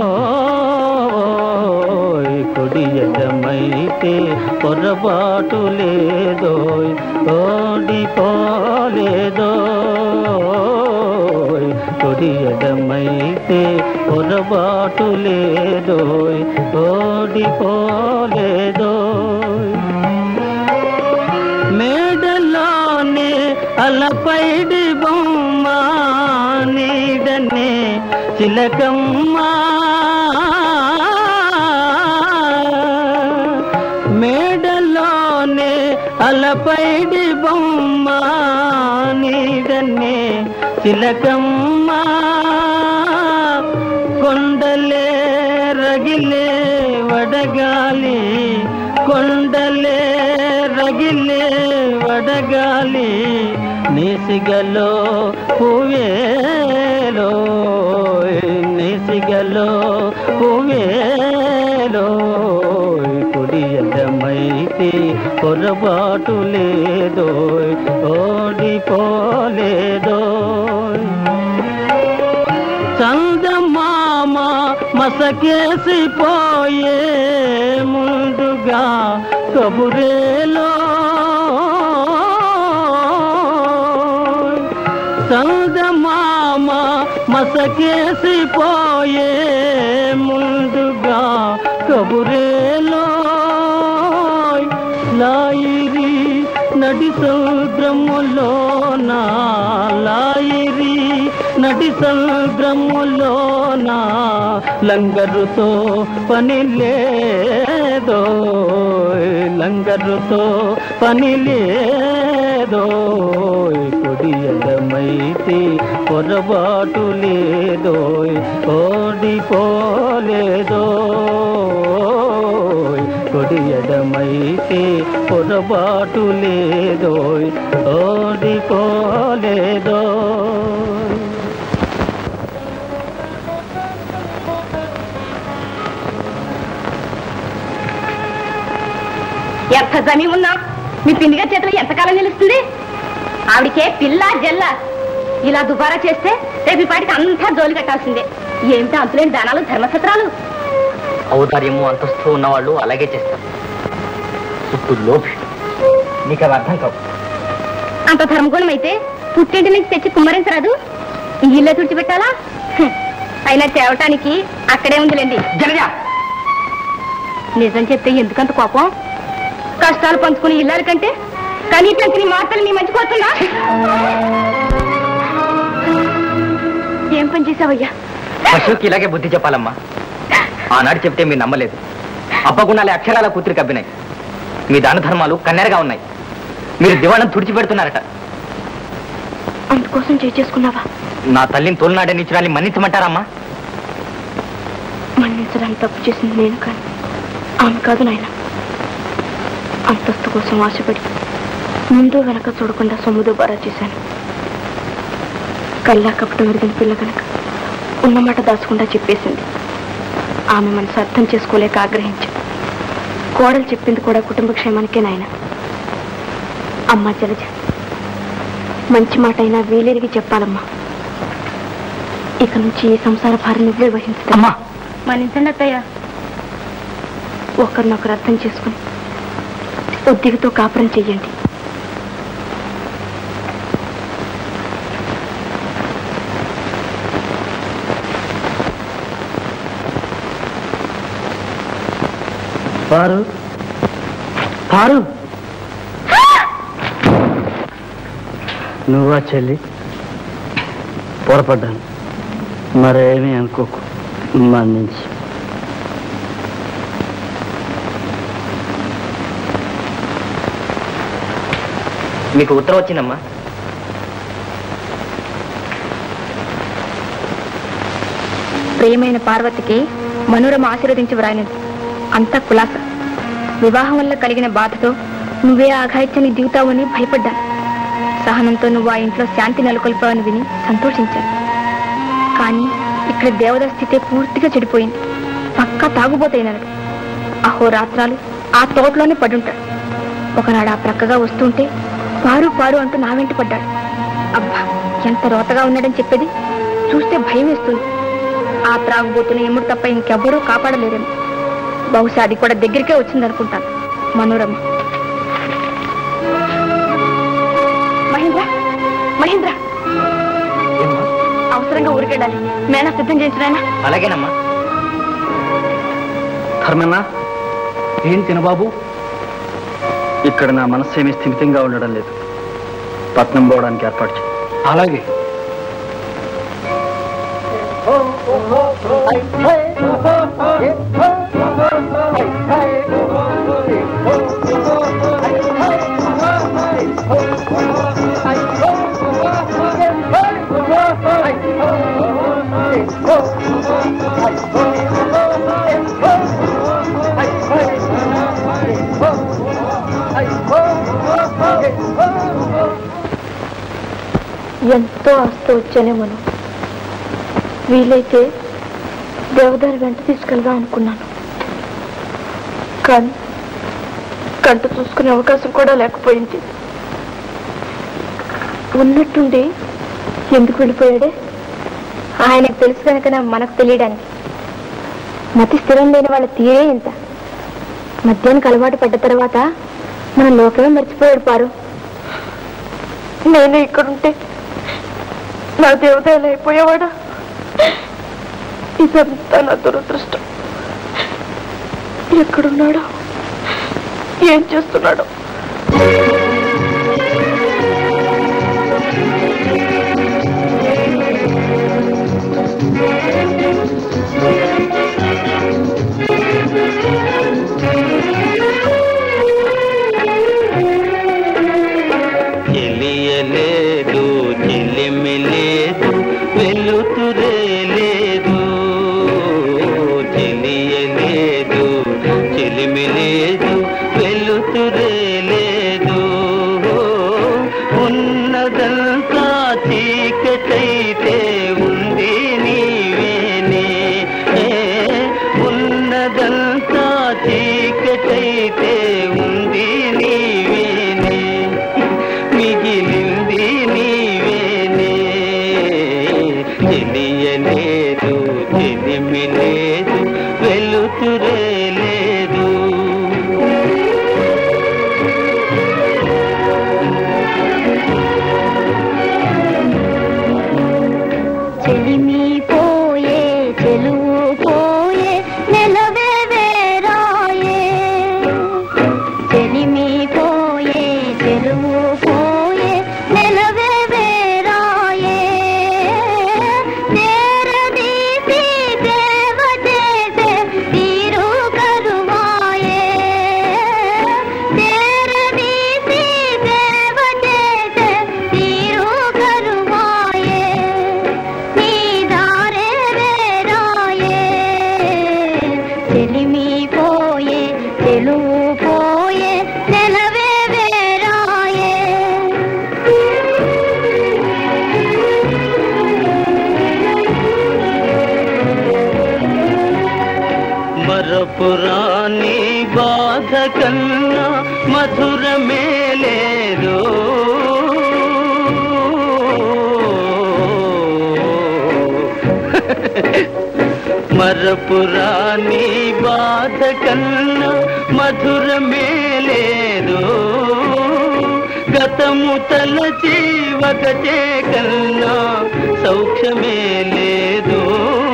కుడి ఎడమైతే పొరబాటు లేదోయ్ ఓడిపోలేదోయ్ కుడి ఎడమైతే పొరబాటు లేదోయ్ ఓడిపోలేదోయ్ మేడలోనే అలపైడి బొమ్మ నీడనే చిలకమ్మా మేడలోనే అలపైడి బొమ్మ నీడనే చిలకమ్మా కొండలే రగిలే వడగాలి కొండలే రగిలే వడగాలి నేసిగలో పువేలో నేసిగలో పువేలో కుడి ఎడమైతే పొరబాటు లేదో ఓడిపోలేదోయ్ చందమామ మసకేసిపోయే ముందుగా కబురేలో చందమామ మసకేసిపోయే ముందుగా కబురేలో లాయిరి నడి సముద్రములోన లాయిరి నడి సముద్రములోన లంగరుతో పని లేదో లంగరుతో పని లేదో కొడి ఎడమైతే పొరపాటు లేదో ఓడిపోలేదో కొడి ఎడమైతే పొరపాటు లేదో ఓడిపోలేదో ఎంత జమీ ఉన్నా మీ పిండిగా చేతిలో ఎంతకాలం నిలుస్తుంది ఆవిడకే పిల్ల జల్ల ఇలా దుబారా చేస్తే రేపు ఈ పాటికి అంతా జోలి కట్టాల్సిందే ఏమిటి అంతులేని దానాలు ధర్మసత్రాలు ఔదార్యము అంతస్తు ఉన్నవాళ్ళు అలాగే చేస్తారు చుట్టూ లోభి నీకు అవి అర్థం కావు అంత ధర్మగుణం అయితే పుట్టింటి నుంచి తెచ్చి కుమ్మరించరాదు ఈ ఇల్లు తుడిచిపెట్టాలా హ్మ్. అయినా తేవటానికి అక్కడే ఉందిలేండి జనజ నిజం చెప్తే ఎందుకంత కోపం కష్టాలు పంచుకుని ఇల్లాల కంటే కానీ పెంచిన మాటలు నీ మంచి కోరుతున్నా ఏం పని చేసావయ్యా పశువుకి ఇలాగే బుద్ధి చెప్పాలమ్మా ఆనాడు చెప్తే మీరు నమ్మలేదు అప్పగుండాలే అక్షరాల కూతురికి అబ్బినాయి మీ దాన ధర్మాలు కన్నెరగా ఉన్నాయి మీరు దివాణం తుడిచిపెడుతున్నారట అందుకోసం చేసుకున్నావా నా తల్లిని తోలునాడే నిచ్చురాన్ని మన్నించమంటారమ్మా మన్నించడానికి తప్పు చేసింది నేను కానీ ఆమె కాదు నాయన అంతస్తు కోసం ఆశపడి ముందు వెనక చూడకుండా సొమ్ముదు బారా చేశాను కల్లా కపటం ఎరిగిన పిల్ల కనుక ఉన్నమాట దాచకుండా చెప్పేసింది ఆమె మనసు అర్థం చేసుకోలేక ఆగ్రహించి కోడలు చెప్పింది కూడా కుటుంబ క్షేమానికే నాయన అమ్మా జలజ మంచి మాట అయినా వేలేరిగి చెప్పాలమ్మా ఇక నుంచి ఈ సంసార భారం నువ్వే వహించుతా అమ్మా మనించండి అత్తయ్య ఒకరినొకరు అర్థం చేసుకుని ఉద్దిగతో కాపురం చెయ్యండి పారు పారు నువ్వా చెల్లి పొరపడ్డాను మరేమీ అనుకోకు మన్నించి మీకు ఉత్తరం వచ్చిందమ్మా ప్రియమైన పార్వతికి మనోరమ ఆశీర్వదించి వ్రాయినది అంతా కులాస వివాహం వల్ల కలిగిన బాధతో నువ్వే ఆఘాయిత్యాన్ని దిగుతావని భయపడ్డాను సహనంతో నువ్వు ఆ ఇంట్లో శాంతి నెలకొల్పావని విని సంతోషించాను కానీ ఇక్కడ దేవద స్థితి పూర్తిగా చెడిపోయింది పక్కా తాగుబోతైనాడు అహోరాత్రాలు ఆ తోటలోనే పడుంటాడు ఒకనాడు ఆ ప్రక్కగా వస్తుంటే పారు పారు అంటూ నా వెంట పడ్డాడు అబ్బా ఎంత రోతగా ఉన్నాడని చెప్పేది చూస్తే భయం వేస్తుంది ఆ త్రాగుబోతున్న ఎముడు తప్ప ఇంకెవ్వరూ కాపాడలేరేమో బహుశా అది కూడా దగ్గరికే వచ్చిందనుకుంటాను మనోరమ మహేంద్ర మహేంద్ర అవసరంగా ఊరికెళ్ళాలి మేనా సిద్ధం చేయించురాయనా అలాగేనమ్మా ధర్మన్నా ఏం తినబాబు ఇక్కడ నా మనస్సు ఏమీ స్థిమితంగా ఉండడం లేదు పట్నం పోవడానికి ఏర్పాటు చేయి అలాగే ఎంతో ఆస్తి వచ్చానే మనం వీలైతే దేవదారి వెంట తీసుకెళ్దాం అనుకున్నాను కానీ కంట చూసుకునే అవకాశం కూడా లేకపోయింది ఉన్నట్టుండి ఎందుకు వెళ్ళిపోయాడే ఆయనకు తెలుసు కనుక మనకు తెలియడానికి మతి స్థిరం లేని వాళ్ళ తీరే ఇంత మద్యానికి అలవాటు పడ్డ తర్వాత మన లోకమే మర్చిపోయాడు పారు నేను ఇక్కడుంటే నా దేవత ఎలా అయిపోయేవాడా ఇదంతా నా దురదృష్టం ఎక్కడున్నాడో ఏం చేస్తున్నాడో చెలియలేదు చెలిమి లేదు మరపురాని బాధ కన్నా మధురమే లేదు మరపురాని బాధ కన్నా మధురమే లేదు గతము తలచి ఒకటే కన్నా సౌఖ్యమే లేదు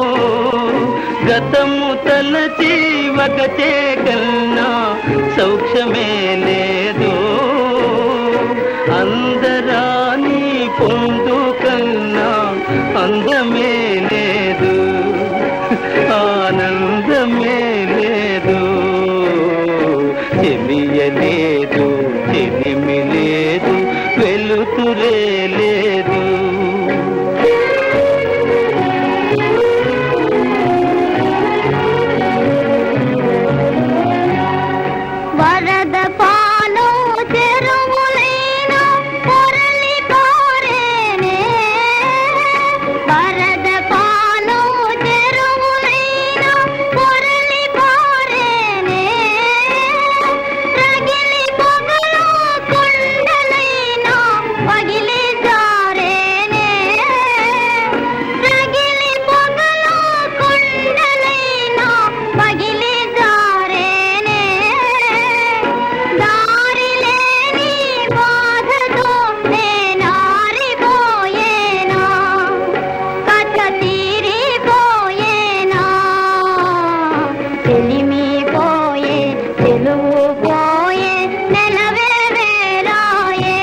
గతము తలచి ఒకటే కన్నా సౌఖ్యమే లేదు అందరాని పొందు కన్నా అందమే లేదు ఆనందమే లేదు చెలియలేదు చెలిమి లేదు వెలుతురే లేదు వరద పాలు చెరువులైన పొరలి పారేనే వరద పాలు చెరువులైన పొరలి పారేనే రగిలి పొగలు కుండలైన పగిలి జారేనే రగిలి పొగలు కుండలైన పగిలి జారేనే దారి లేని బాధతో నేనారిపోయేనా కథ తీరిపోయేనా చెలిమిపోయే చెలువు పోయే నెలవే వేలాయే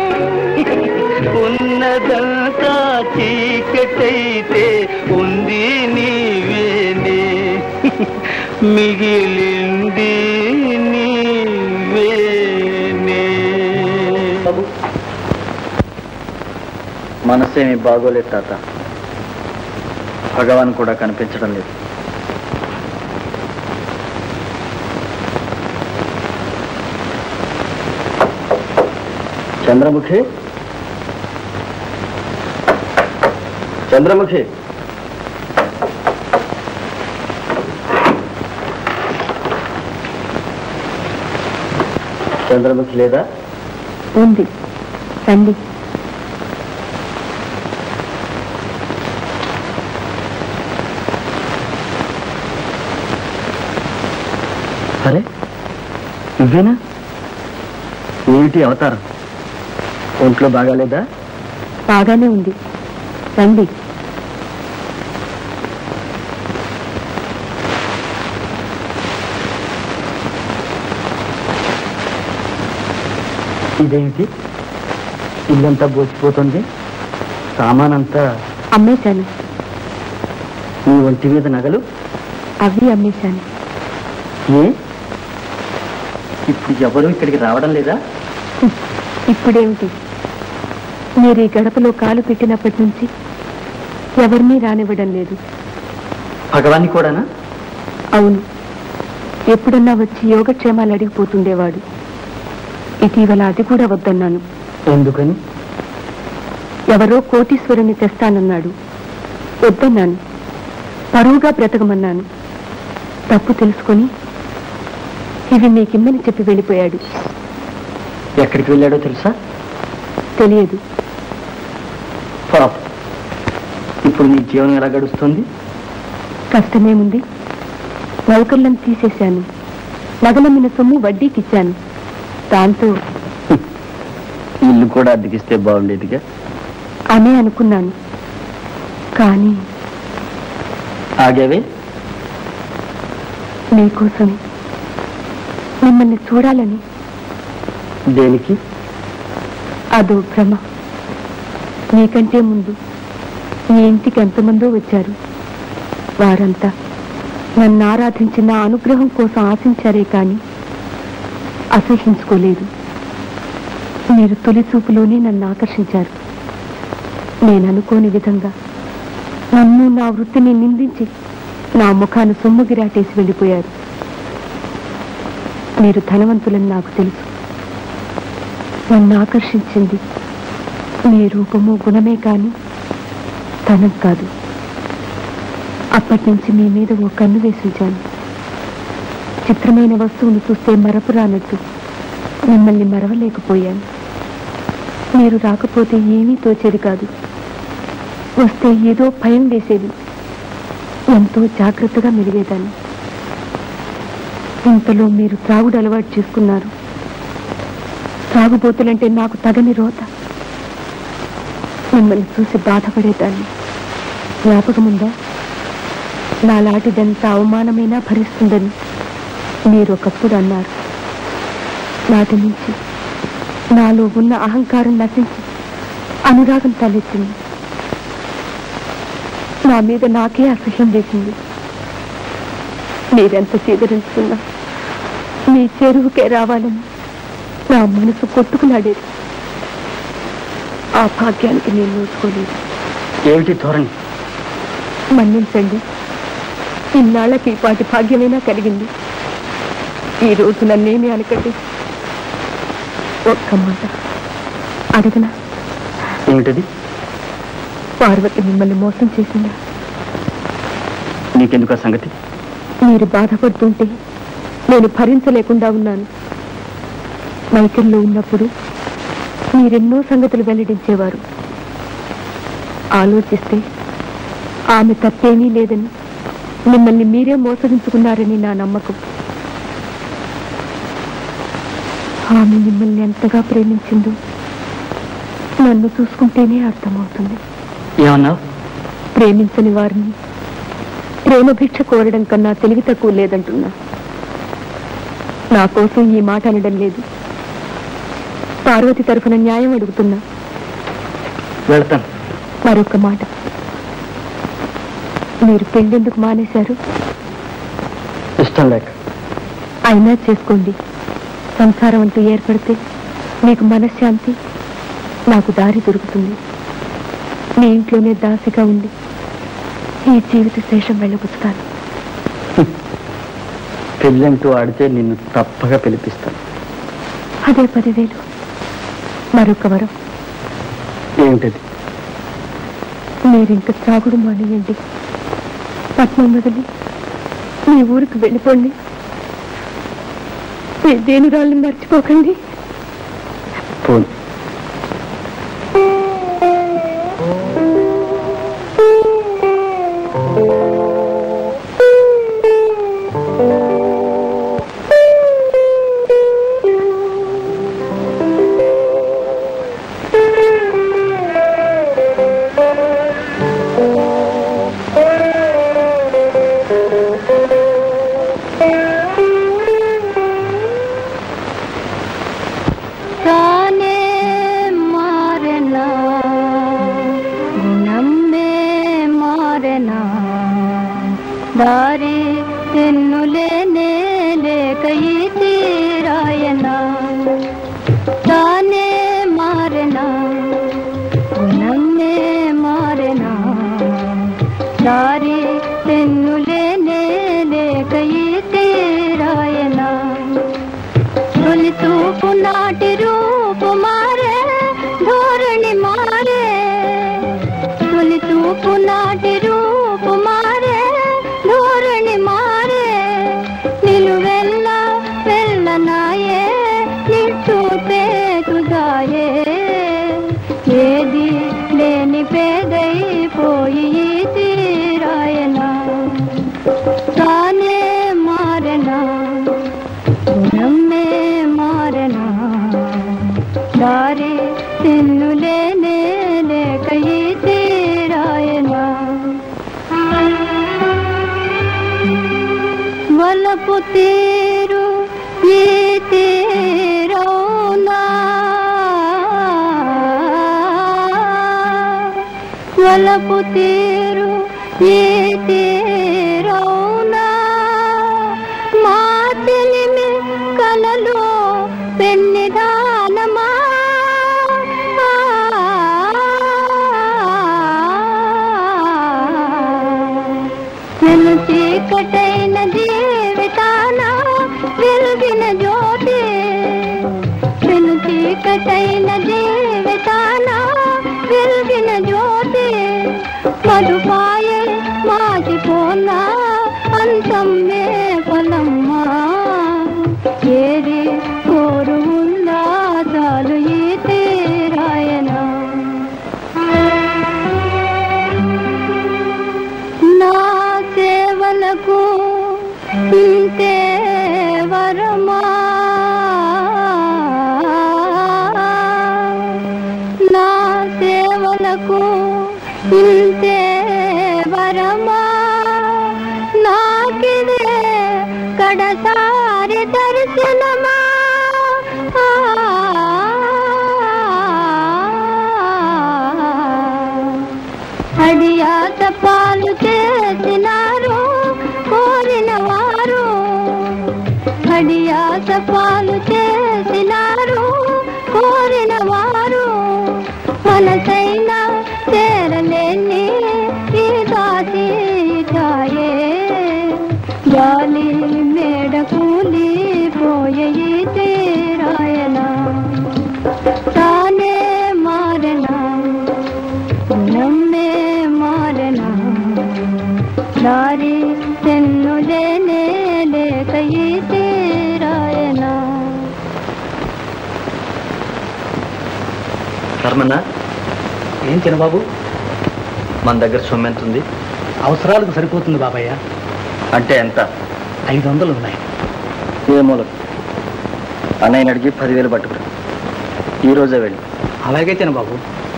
ఉన్నదంతా చీకటైతే ఉంది నీవేనే మిగిలింది నీవేనే మనసేమి బాగోలేదు తాత భగవాన్ కూడా కనిపించడం లేదు చంద్రముఖి చంద్రముఖి చంద్రముఖి లేదా ఉంది రండి అరే నువ్వేనా ఏమిటి అవతారం ఒంట్లో బాగాలేదా బాగానే ఉంది రండి ఇదేమిటి ఇల్లంతా బోసిపోతుంది సామానంతా అమ్మేశాను నీ ఒంటి మీద నగలు అవి అమ్మేశాను ఏ ఇప్పుడు ఎవరు ఇక్కడికి రావడం లేదా ఇప్పుడేమిటి మీరు ఈ గడపలో కాలు పెట్టినప్పటి నుంచి ఎవరినీ రానివ్వడం లేదు భగవాన్ని కూడానా అవును ఎప్పుడన్నా వచ్చి యోగక్షేమాలు అడిగిపోతుండేవాడు ఇటీవల అది కూడా వద్దన్నాను ఎందుకని ఎవరో కోటీశ్వరుని తెస్తానన్నాడు వద్దన్నాను పరువుగా బ్రతకమన్నాను తప్పు తెలుసుకొని ఇవి మీకిమ్మని చెప్పి వెళ్ళిపోయాడు ఎక్కడికి వెళ్ళాడో తెలుసా తెలియదు పాప ఇప్పుడు నీ జీవనం ఎలా గడుస్తుంది కష్టమేముంది నౌకర్లను తీసేశాను నగలమ్మిన సొమ్ము వడ్డీకిచ్చాను దాంతో ఇల్లు కూడా అద్దెకిస్తే బాగుండేదిగా అనే అనుకున్నాను కానీ ఆగేవే మీకోసమే మిమ్మల్ని చూడాలని దేనికి అదో భ్రమ మీకంటే ముందు మీ ఇంటికి ఎంతమందో వచ్చారు వారంతా నన్ను ఆరాధించిన నా అనుగ్రహం కోసం ఆశించారే కానీ అసహించుకోలేదు మీరు తొలి చూపులోనే నన్ను ఆకర్షించారు నేను అనుకోని విధంగా నన్ను నా వృత్తిని నిందించి నా ముఖాన్ని సొమ్ము గిరాటేసి వెళ్ళిపోయారు మీరు ధనవంతులని నాకు తెలుసు నన్ను ఆకర్షించింది మీ రూపము గుణమే కాని ధనం కాదు అప్పటి నుంచి మీ మీద ఓ కన్ను వేసి ఉంచాను చిత్రమైన వస్తువును చూస్తే మరపు రానట్టు మిమ్మల్ని మరవలేకపోయాను మీరు రాకపోతే ఏమీ తోచేది కాదు వస్తే ఏదో భయం వేసేది ఎంతో జాగ్రత్తగా మెలిగేదాన్ని ఇంతలో మీరు త్రాగుడు అలవాటు చేసుకున్నారు త్రాగుబోతులంటే నాకు తగని రోత మిమ్మల్ని చూసి బాధపడేదాన్ని జ్ఞాపకముందా నాలాంటిదంత అవమానమైనా భరిస్తుందని మీరు ఒకప్పుడు అన్నారు నాటి నుంచి నాలో ఉన్న అహంకారం నశించి అనురాగం తలెత్తింది నా మీద నాకే అసహ్యం వేసింది మీరెంత చీదరించుకున్నా మీ చెరువుకే రావాలని నా మనసు కొట్టుకులాడేది ఆ భాగ్యానికి నేను నోచుకోలేదు ఏమిటి ధోరణి మన్నించండి ఇన్నాళ్ళకి వాటి భాగ్యమైనా కలిగింది ఈ రోజు నన్నేమి అనకండి ఒక్క మాట అడగనా ఏమిటది పార్వతి మిమ్మల్ని మోసం చేసిందా నీకెందుకు ఆ సంగతి మీరు బాధపడుతుంటే నేను భరించలేకుండా ఉన్నాను మైకల్లో ఉన్నప్పుడు మీరెన్నో సంగతులు వెల్లడించేవారు ఆలోచిస్తే ఆమె తప్పేమీ లేదని మిమ్మల్ని మీరే మోసగించుకున్నారని నా నమ్మకం ఆమె మిమ్మల్ని ఎంతగా ప్రేమించిందో నన్ను చూసుకుంటేనే అర్థమవుతుంది ఏమన్నావు ప్రేమించని వారిని ప్రేమ భిక్ష కోరడం కన్నా తెలివి తక్కువ లేదంటున్నా నా కోసం ఈ మాట అనడం లేదు పార్వతి తరఫున న్యాయం అడుగుతున్నా వెళ్తాను మరొక మాట మీరు పెళ్ళెందుకు మానేశారు ఇష్టం లేక అయినా చేసుకోండి సంసారం అంటూ ఏర్పడితే మీకు మనశ్శాంతి నాకు దారి దొరుకుతుంది మీ ఇంట్లోనే దాసిగా ఉండి ఈ జీవిత శేషం వెళ్ళబుచ్చుతాను పెళ్ళంటూ ఆడితే నిన్ను తప్పగా పిలిపిస్తాను అదే పదివేలు మరొక వరం ఏమిటది మీరింక త్రాగుడు మానేయండి పట్నం వదిలి మీ ఊరికి వెళ్ళిపోండి మీ దేనురాళ్ళని మర్చిపోకండి పోను తానే మారెనా గుణమ్మే మారెనా దారి తెన్నులేనే లేక ఈ తీరాయనా తానే మారెనా గుణమ్మే మారెనా దారి తెన్నులేనే లేక ఈ తీరాయనా తొలి చూపు నాటి రూపు మారే ధోరణి మారే తొలి చూపు నాటి రూపు మారే ధోరణి మారే నిలువెల్ల వెళ్ళనాయే నిట్టూపే తుదాయే ఏది లేని పేదైపోయి ఈ తీరాయనా తానే మారనా గుణమ్మే మారనా దారి తెన్నులేనే లేక ఈ తీరాయనా వలపు తీరు ఈ తీరౌనా వలపు తీరు ఈ తీరౌనా మా తెలిమి కలలో పెన్నిదానమా వెను చీకటైన జీవితాన వెలుగిన జ్యోతి వెను చీకటైన జీవితాన వెలుగిన జ్యోతి మధుపాయే మాచిపోనా అంతం మే ఫలమ్మా ఇంతే వరమా నాకిదే కడసారి దర్శనమా అడియాత పాలు చేసినారు కోరిన వారు అడియాత పాలు చేసినారు కోరిన వారు మనసైన చేరలేని ఈ దాసీటాయే గాలి మేడ కూలి పోయే తీరాయన తానే మారనా నమ్మే మారనా దారి తెన్ను లేనే లేక ఈ తీరాయనా ధర్మన్న ఏం చిన్నబాబు మన దగ్గర సొమ్ము ఎంత ఉంది అవసరాలకు సరిపోతుంది బాబయ్య అంటే ఎంత ఐదు వందలు ఉన్నాయి ఏ మూలకు అన్నయ్యని అడిగి పదివేలు పట్టుకురా ఈ రోజే వెళ్ళి అలాగే చిన్నబాబు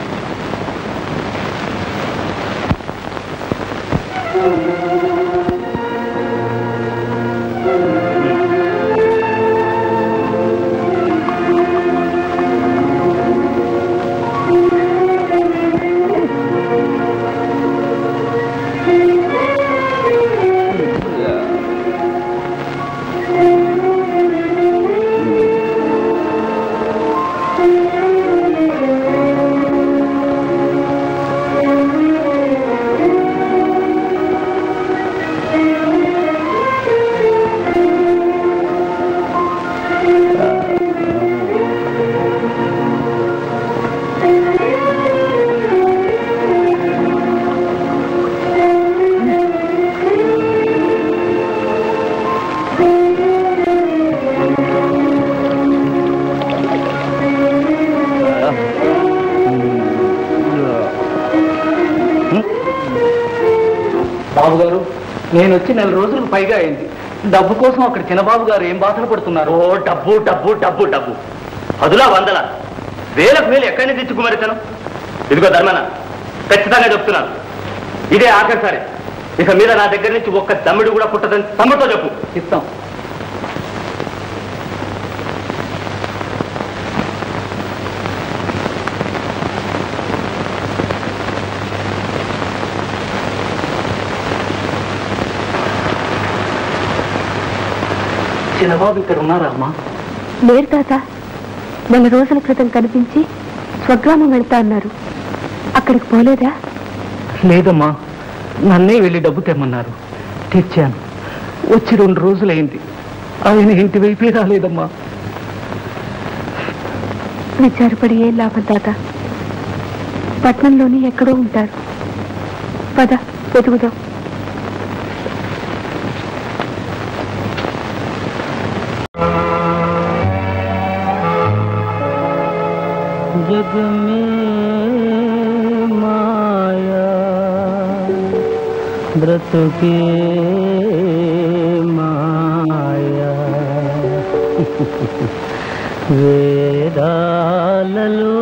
బాబు గారు నేను వచ్చి నెల రోజులకు పైగా అయింది డబ్బు కోసం అక్కడ చిన్నబాబు గారు ఏం బాధలు పడుతున్నారు ఓ డబ్బు డబ్బు డబ్బు డబ్బు పదులా వందల వేలకు వేలు ఎక్కడి నుంచి తెచ్చుకుమారు ఇతను ఇదిగో ధర్మన ఖచ్చితంగా చెప్తున్నాను ఇదే ఆఖరిసారి ఇక మీద నా దగ్గర నుంచి ఒక్క దమ్మిడి కూడా పుట్టదని తమ్ముతో చెప్పు ఇస్తాం చిన్నబాబు ఇక్కడ ఉన్నారా అమ్మా లేరు తాత నెల రోజుల క్రితం కనిపించి స్వగ్రామం వెళ్తా అన్నారు అక్కడికి పోలేదా లేదమ్మా నన్నే వెళ్ళి డబ్బు తెమ్మన్నారు తెచ్చాను వచ్చి రెండు రోజులైంది ఆయన ఇంటి వైపే రాలేదమ్మా విచారపడి ఏం లాభం తాత పట్నంలోని ఎక్కడో ఉంటారు పద వెతుకుదాం जग में माया व्रत के माया వేదాలలో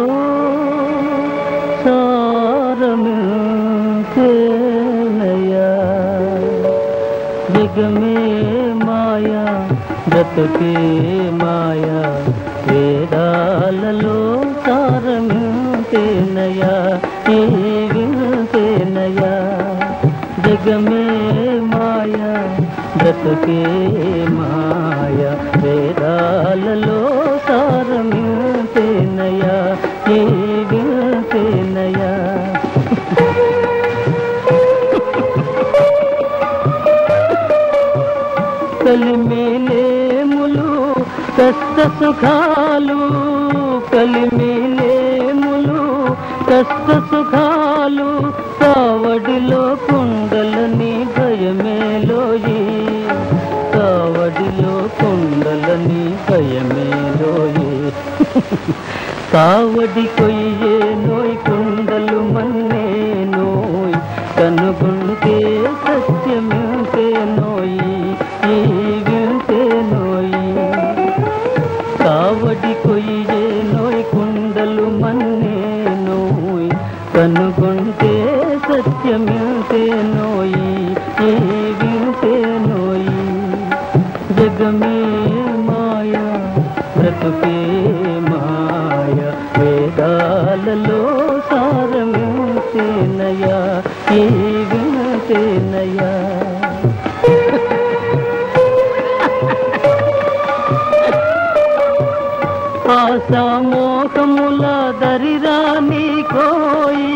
సారమించేనయా జగమే మాయా బ్రతుకే మాయా వేదాలలో సారమించేనయా ఈ వింతేనయా జగమే మాయా బ్రతుకే మాయా వేదాలలో సారమించేనయా ఈ వింతేనయా కలిమేలేములు కష్ట సుఖాలు కలిమేలేములు కష్ట సుఖాలు కావడిలో కుండలని భయమేలోయి కావడిలో కుండలని భయమేలోయి కావడి కొయ్యే నోయ్ కుండలు మన్నే నోయ్ కనుగొంటే సత్యమింతే నోయి ఈ వింతే నోయి కావడి కొయ్యే నోయ్ కుండలు మన్నే నోయ్ కనుగొంటే వింటే సత్యమింతే నోయి ఈ వింటే నోయి జగమే మాయా బ్రతుకే మాయ వేదాలలో సారమింతేనయా ఈ వింతేనయా ఆశామోహముల దరిరాని కోయి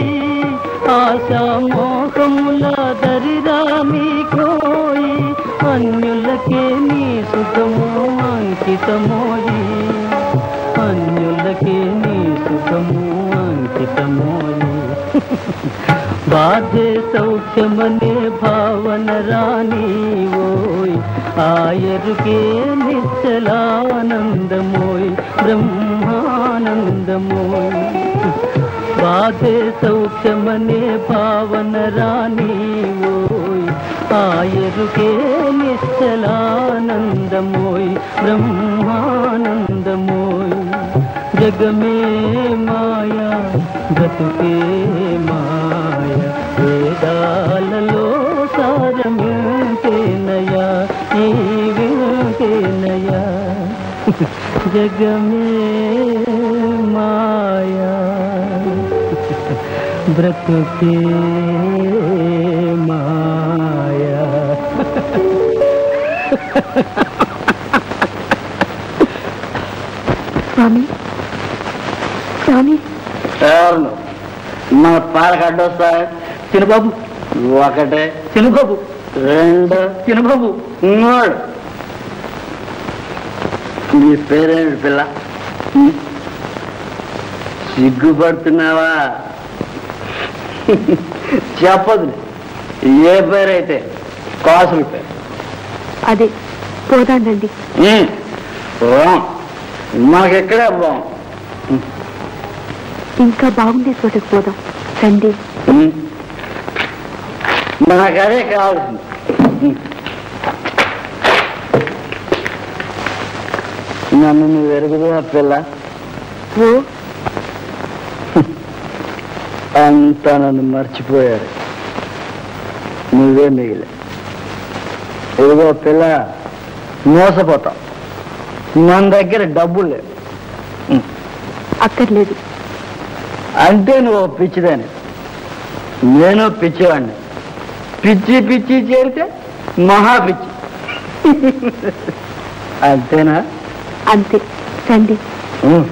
ఆశామోహముల దరిరాని కోయి అన్యులకే నీ సుఖము అంకితమోయి అన్యులకే నీ సుఖము అంకితమోయి బాధే సౌఖ్యమనే భావన రాని ఓయ్ ఆయరుకే నిశ్చలానందమోయ్ బ్రహ్మానందమోయ్ బాధే సౌఖ్యమనే భావన రాని ఓయ్ ఆయరుకే నిశ్చలానందమోయ్ బ్రహ్మానందమోయ్ జగమే మాయా బ్రతుకే మాయ వేదాలలో సారమేనయా ఈ వింతేనయా జగమే మాయా బ్రతుకే మాయా స్వామి స్వామి ఎవరు మన పాలకడ్డ వస్తాడు చిన్నబాబు ఒకటే చిన్నబాబు రెండు చిన్నబాబు మూడు నీ పేరేంటి పిల్ల హ్మ్? సిగ్గుపడుతున్నావా చెప్పదు ఏ పేరైతే కాసుల పేరు అదే పోదాండండి హ్మ్. పోం. మనకెక్కడే బాం ఇంకా బాగుండే చోటకు పోదాం రండి మనకు అదే కావాల్సింది హ్మ్. నన్ను నువ్వు ఎరుగుదా పిల్ల ఓ అంతా నన్ను మర్చిపోయారు నువ్వే మిగిలే ఇదిగో పిల్ల మోసపోతాం మన దగ్గర డబ్బులు లేవు అక్కర్లేదు అంటే నువ్వు ఓ పిచ్చిదాని నేను పిచ్చివాడిని పిచ్చి పిచ్చి చేరితే మహా పిచ్చి అంతేనా అంతే రండి ఉం.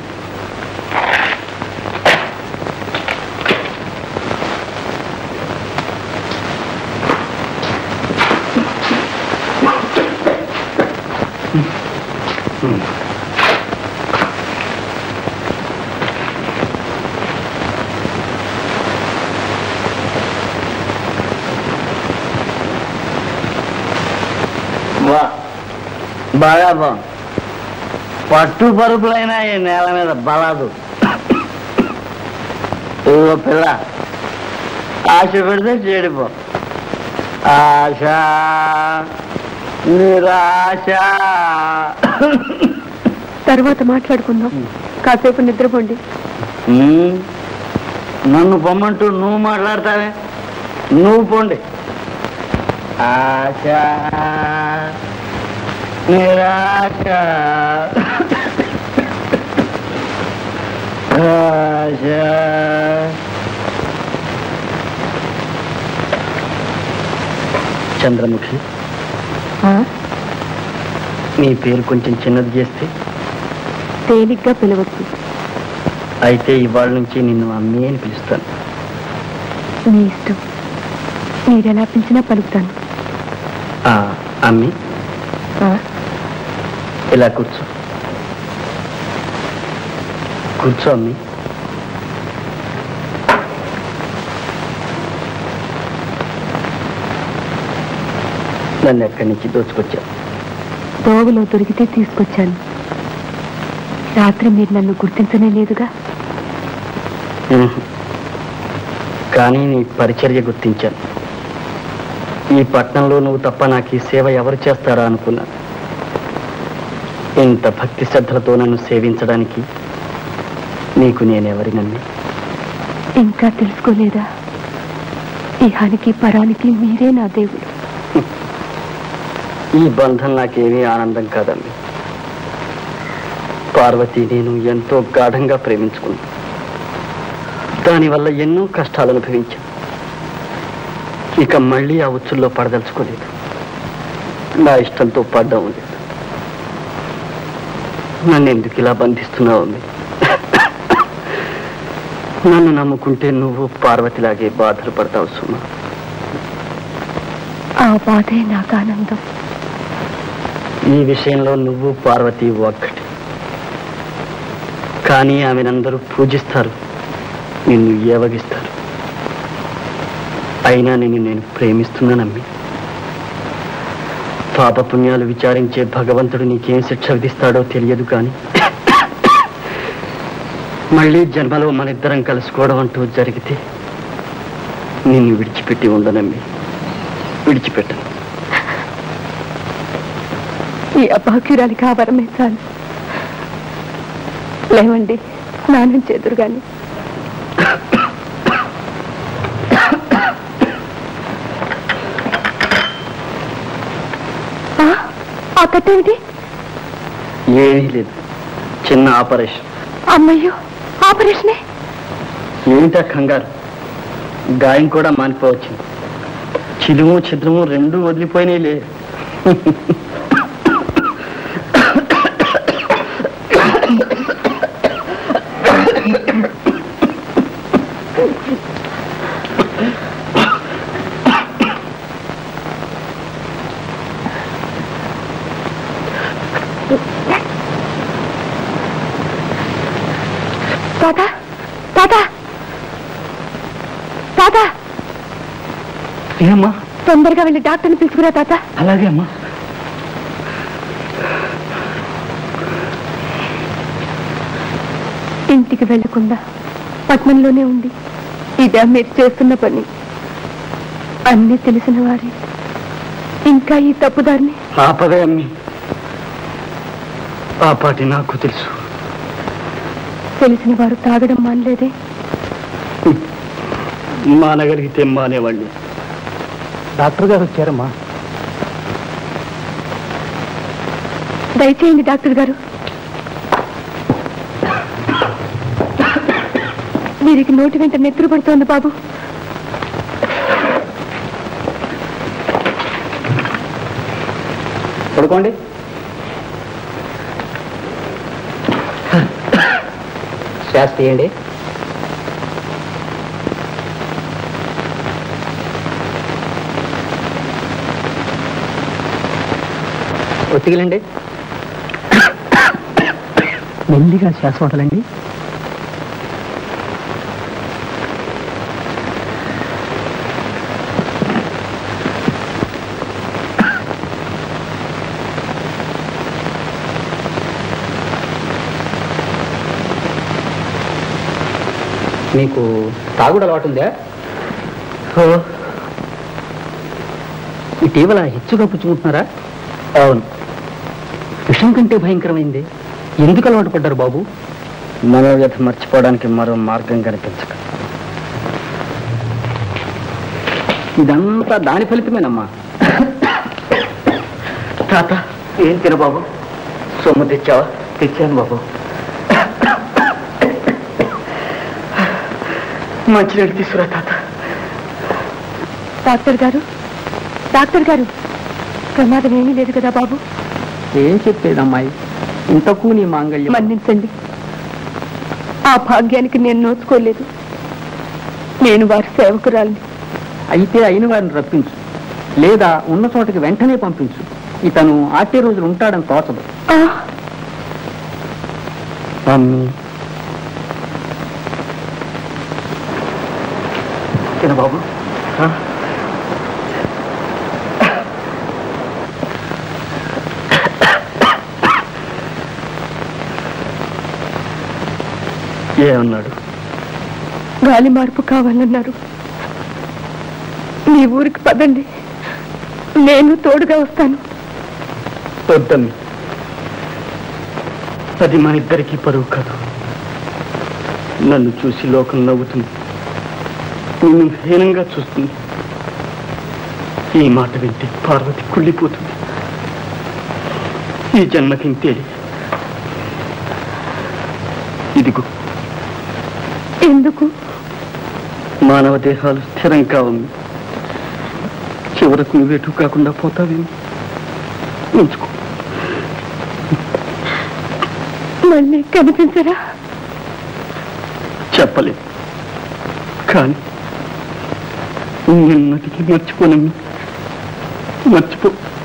బా బాగా బాగుంది పట్టు పరుపులైనా ఈ నేల మీద బలాదు ఇదిగో పిల్ల ఆశ పెడితే చెడిపో ఆశ నిరాశ తర్వాత మాట్లాడుకుందాం కాసేపు నిద్రపోండి ఉమ్, నన్ను పొమ్మంటూ నువ్వు మాట్లాడతావే నువ్వు పోండి ఆశ నిరాశ ఆశ చంద్రముఖి నీ పేరు కొంచెం చిన్నది చేస్తే తేలిగ్గా పిలవచ్చు అయితే ఇవాళ నుంచి నిన్ను అమ్మే అని పిలుస్తాను మీ ఇష్టం మీరెలా పిలిచినా పలుకుతాను ఆ, అమ్మి ఇలా కూర్చో కూర్చో అమ్మి నన్ను ఎక్కడి నుంచి దోచుకొచ్చావు దోవలో దొరికితే తీసుకొచ్చాను రాత్రి మీరు నన్ను గుర్తించనే లేదుగా ఉహు. కానీ నీ పరిచర్య గుర్తించాను ఈ పట్టణంలో నువ్వు తప్ప నాకు ఈ సేవ ఎవరు చేస్తారా అనుకున్నా ఇంత భక్తి శ్రద్ధలతో నన్ను సేవించడానికి నీకు నేనెవరినన్ని ఇంకా తెలుసుకోలేదా ఇహానికి పరానికి మీరే నా దేవుడు ఈ బంధం నాకేమీ ఆనందం కాదండి పార్వతి నేను ఎంతో గాఢంగా ప్రేమించుకున్నాను దానివల్ల ఎన్నో కష్టాలు అనుభవించాను ఇక మళ్ళీ ఆ ఉచ్చుల్లో పడదలుచుకోలేదు నా ఇష్టంతో పడ్డం లేదు నన్ను ఎందుకు ఇలా బంధిస్తున్నావు ఉంది నన్ను నమ్ముకుంటే నువ్వు పార్వతిలాగే బాధలు పడతావు సుమా ఆ బాధే నాకు ఆనందం ఈ విషయంలో నువ్వు పార్వతి ఒక్కటి కానీ ఆమెనందరూ పూజిస్తారు నిన్ను ఏవగిస్తారు అయినా నేను నేను ప్రేమిస్తున్నానమ్మి పాపపుణ్యాలు విచారించే భగవంతుడు నీకేం శిక్ష విధిస్తాడో తెలియదు కానీ మళ్ళీ జన్మలో మనిద్దరం కలుసుకోవడం అంటూ జరిగితే నిన్ను విడిచిపెట్టి ఉండనమ్మి విడిచిపెట్టను ఈ అభాగ్యురాలికి ఆ వరమే చాలు లేవండి స్నానం చేదురు గాని ఆ, ఆ కట్టేమిటి ఏమీ లేదు చిన్న ఆపరేషన్ అమ్మయ్యో ఆపరేషనే ఏమిటా కంగారు గాయం కూడా మానిపోవచ్చింది చిలుము ఛిద్రము రెండూ వదిలిపోయినాయిలే తాత తాత తాత ఏమ్మా తొందరగా వెళ్ళి డాక్టర్ని పిలుచుకురా తాత అలాగే అమ్మా ఇంటికి వెళ్లకుండా పట్నంలోనే ఉంది ఇదే మీరు చేస్తున్న పని అన్నీ తెలిసిన వారి ఇంకా ఈ తప్పుదారిని ఆపవే అమ్మి ఆ పాటి నాకు తెలుసు తెలిసిన వారు తాగడం మానలేదే మానగలిగితే మానేవాడిని డాక్టర్ గారు వచ్చారమ్మా దయచేయండి డాక్టర్ గారు వీరికి నోటి వెంట నెత్తురు పడుతోంది బాబు పడుకోండి శ్వాస తీయండి ఒత్తిగిలండి మెల్లిగా శ్వాస వదలండి మీకు తాగుడు అలవాటు ఉందా ఇటీవల హెచ్చుగా పుచ్చుకుంటున్నారా అవును విషం కంటే భయంకరమైంది ఎందుకు అలవాటు పడ్డారు బాబు మనోవ్యత మర్చిపోవడానికి మరో మార్గం కనిపించక ఇదంతా దాని ఫలితమేనమ్మా తాత ఏం తిన బాబు సొమ్ము తెచ్చావా తెచ్చాను బాబు మంచినీళ్ళు తీసుకురా తాత డాక్టర్ గారు డాక్టర్ గారు ప్రమాదం ఏమీ లేదు కదా బాబు ఏం చెప్పేదమ్మాయి ఇంతకు నీ మాంగళ్యం మన్నించండి ఆ భాగ్యానికి నేను నోచుకోలేదు నేను వారి సేవకురాలిని అయితే అయిన వారిని రప్పించు లేదా ఉన్న చోటకి వెంటనే పంపించు ఇతను ఆటే రోజులు ఉంటాడని తోచదు ఆ, మమ్మీ బాబు ఏమన్నాడు గాలి మార్పు కావాలన్నారు మీ ఊరికి పదండి నేను తోడుగా వస్తాను వద్దమ్మి అది మన ఇద్దరికీ పరువు కాదు నన్ను చూసి లోకం నవ్వుతుంది నిన్ను హీనంగా చూస్తుంది ఈ మాట వింటే పార్వతి కుళ్ళిపోతుంది ఈ జన్మకింతే ఇదిగో ఎందుకు మానవ దేహాలు స్థిరం కావమ్మి చివరకు నువ్వెటు కాకుండా పోతావేమి ఉంచుకో మళ్ళీ కనిపించరా చెప్పలేదు కానీ నిన్నటికి మర్చిపోనమ్మి మర్చిపో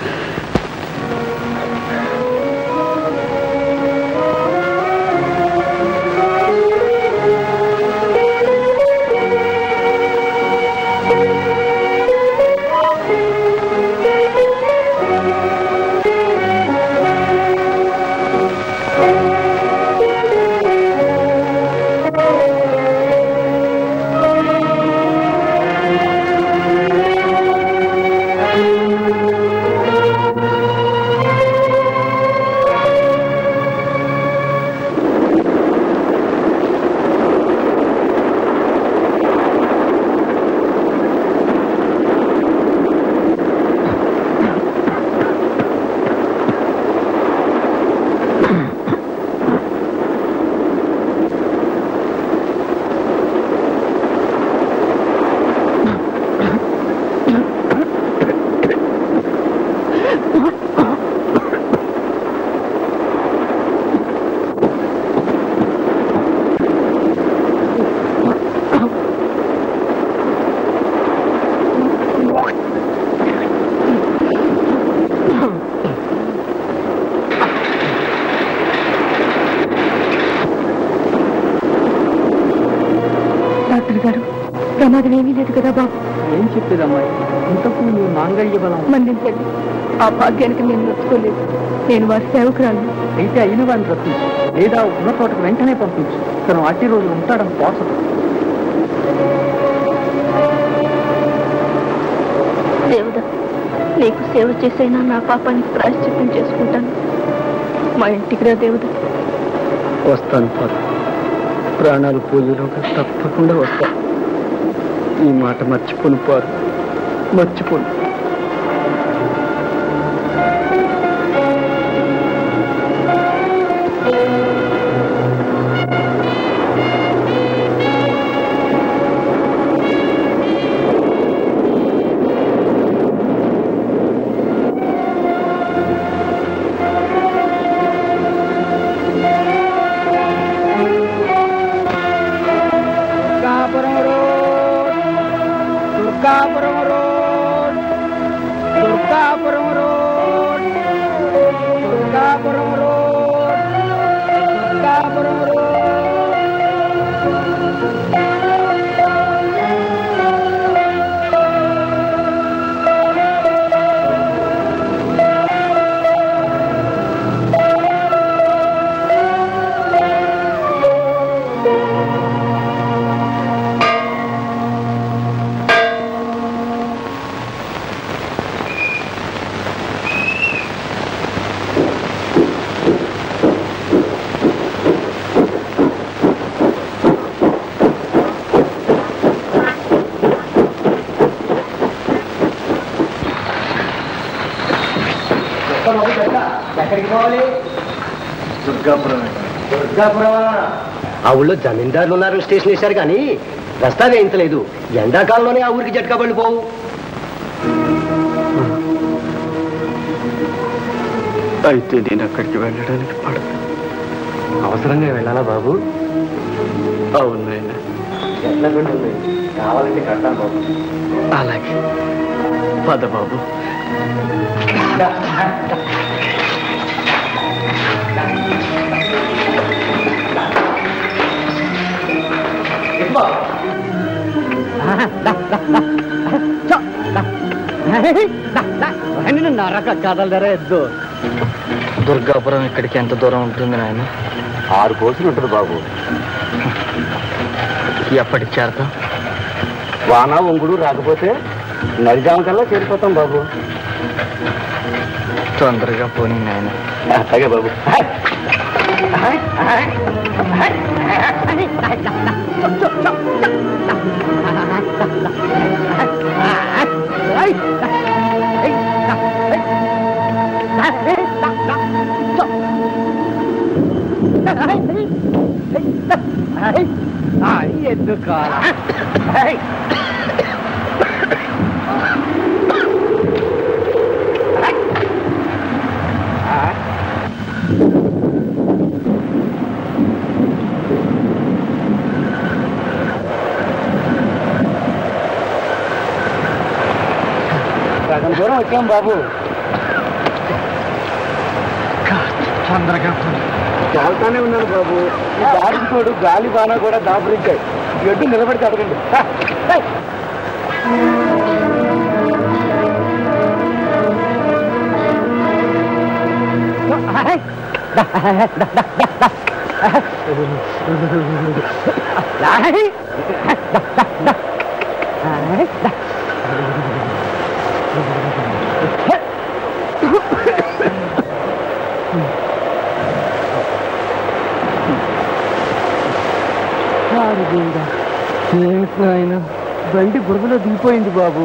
డాక్టర్ గారు ప్రమాదం ఏమీ లేదు కదా బాబు ఏం చెప్పేదమ్మాయి ఇంతకు నువ్వు మాంగళ్య బలం మన్నించండి ఆ భాగ్యానికి నేను నొచ్చుకోలేదు నేను వారి సేవకురాలు అయితే అయిన వాడిని రప్పించు లేదా ఉన్న చోటకు వెంటనే పంపించు తను అట్టి రోజు ఉంటాడని పోసదు దేవుడా నీకు సేవ చేసైనా నా పాపానికి ప్రాయశ్చిత్తం చేసుకుంటాను మా ఇంటికి రా దేవుడా వస్తాను పారు ప్రాణాలు పోయేలోగా తప్పకుండా వస్తా ఈ మాట మర్చిపోను పారు మర్చిపోను Durgapuram road Durgapuram road Durgapuram road Durgapuram road Durgapuram road ఎక్కడికి పోవాలి దుర్గాపురం దుర్గాపురం ఆ ఊళ్ళో జమీందారులు ఉన్నారు స్టేషన్ వేశారు కానీ రస్తా వేయించలేదు ఎండాకాలంలోనే ఆ ఊరికి జట్కా పడిపోవు అయితే నేను అక్కడికి వెళ్ళడానికి పడదు అవసరంగా వెళ్ళాలా బాబు అవును నాయన ఎట్లా ఉంటుంది కావాలంటే కట్టాను బాబు అలాగే పద బాబు నరక కదలదరే ఎద్దు దుర్గాపురం ఇక్కడికి ఎంత దూరం ఉంటుంది నాయన ఆరు కోసులు ఉంటుంది బాబు ఎప్పటికి చేరతాం వాన ఒంగుడు రాకపోతే నడిజాం కల్లా చేరిపోతాం బాబు తొందరగా పోనీ నాయన అట్లాగే బాబు ఎందుకు సగం దూరం వచ్చాం బాబు తొందరగా చాలుతానే ఉన్నాను బాబు ఈ దారికి తోడు గాలి బాణ కూడా దాపురించాయి ఎడ్డు నిలబడి తడగండి ఏమిటి నాయన బండి బురదలో దిగిపోయింది బాబు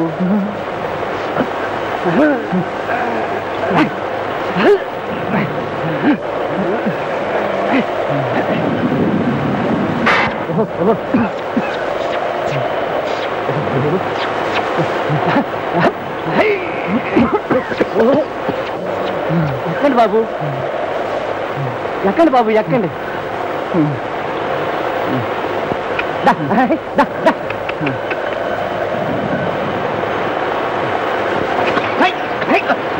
ఎక్కండి బాబు ఎక్కండి బాబు ఎక్కండి దా, దా, దా. High, high.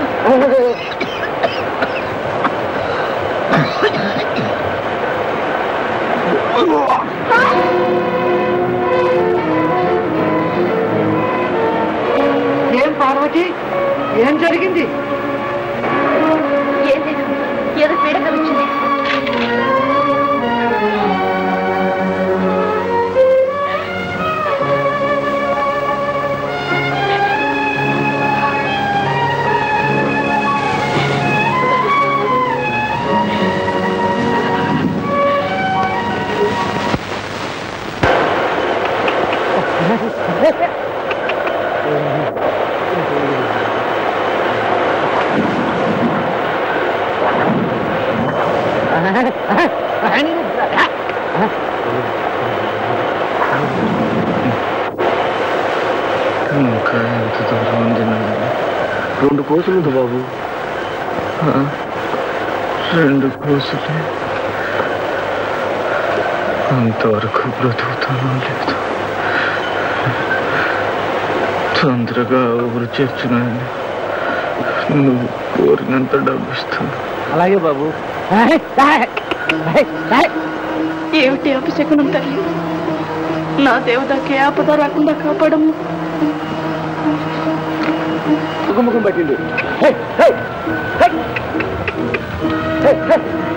ఏం పార్వతి ఏం జరిగింది ఏం లేదు ఏదో పీడ వచ్చింది ఇంకా ఎంత దూరం ఉంది నాయన రెండు కోసులు ఉంది బాబు ఆ, రెండు కోసులే అంతవరకు బ్రతుకుతానో లేదు తొందరగా ఊరు చేర్చున్నాయని నువ్వు కోరినంత డబ్బిస్తాను అలాగే బాబు ఏమిటి అపశకునం తల్లి నా దేవతకి ఆపద రాకుండా కాపాడము ముఖముఖం పట్టింది హే, హే, హే. హే, హే.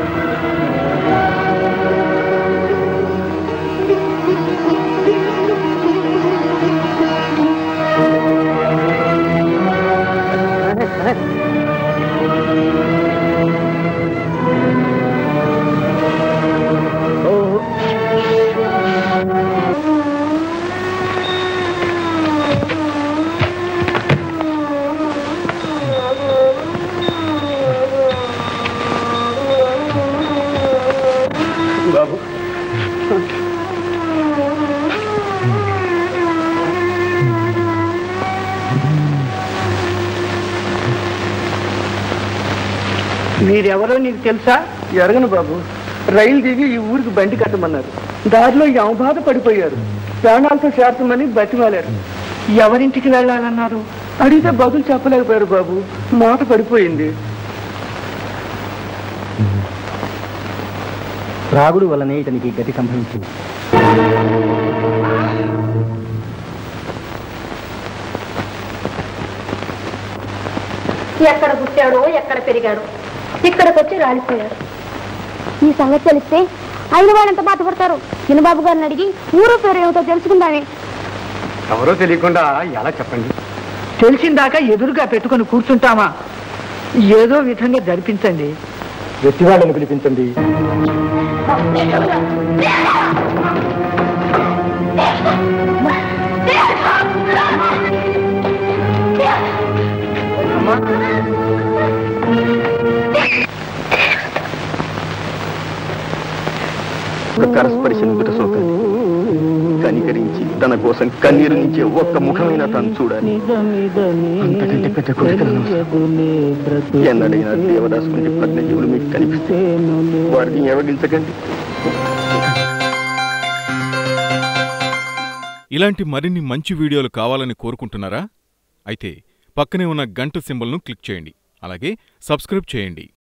బాబు మీరెవరో నీకు తెలుసా ఎరగను బాబు రైలు దిగి ఈ ఊరికి బండి కట్టమన్నారు దారిలో యమబాధ పడిపోయారు ప్రాణాలతో చేర్చమని బతిమాలారు ఎవరింటికి వెళ్ళాలన్నారు అడిగితే బదులు చెప్పలేకపోయారు బాబు మూట పడిపోయింది రాగుడు వలనే ఇతనికి గతి సంభవించింది ఎక్కడ పుట్టాడో ఎక్కడ పెరిగాడో ఇక్కడికి వచ్చి రాలిపోయాడు ఈ సంగతి తెలిస్తే అయిన వాళ్ళు ఎంత బాధపడతారు చిన్నబాబు గారిని అడిగి ఊరు పేరు ఏమిటో తెలుసుకుందామే ఎవరో తెలియకుండా ఎలా చెప్పండి తెలిసిందాక ఎదురుగా పెట్టుకొని కూర్చుంటామా ఏదో విధంగా జరిపించండి వాళ్ళని పిలిపించండి అమ్మా ఒక్క కరస్పర్శ నుదుట సోకాలి కనికరించి తన కోసం కన్నీరు నుంచి ఒక్క ముఖమైన తను చూడాలి అంతకంటే పెద్ద కోరికలు ఎన్నడైనా దేవదాసు వంటి ప్రజ్ఞజీవులు మీకు కనిపిస్తే వారిని ఎవగించకండి ఇలాంటి మరిన్ని మంచి వీడియోలు కావాలని కోరుకుంటున్నారా అయితే పక్కనే ఉన్న గంట సింబల్ను క్లిక్ చేయండి అలాగే సబ్స్క్రైబ్ చేయండి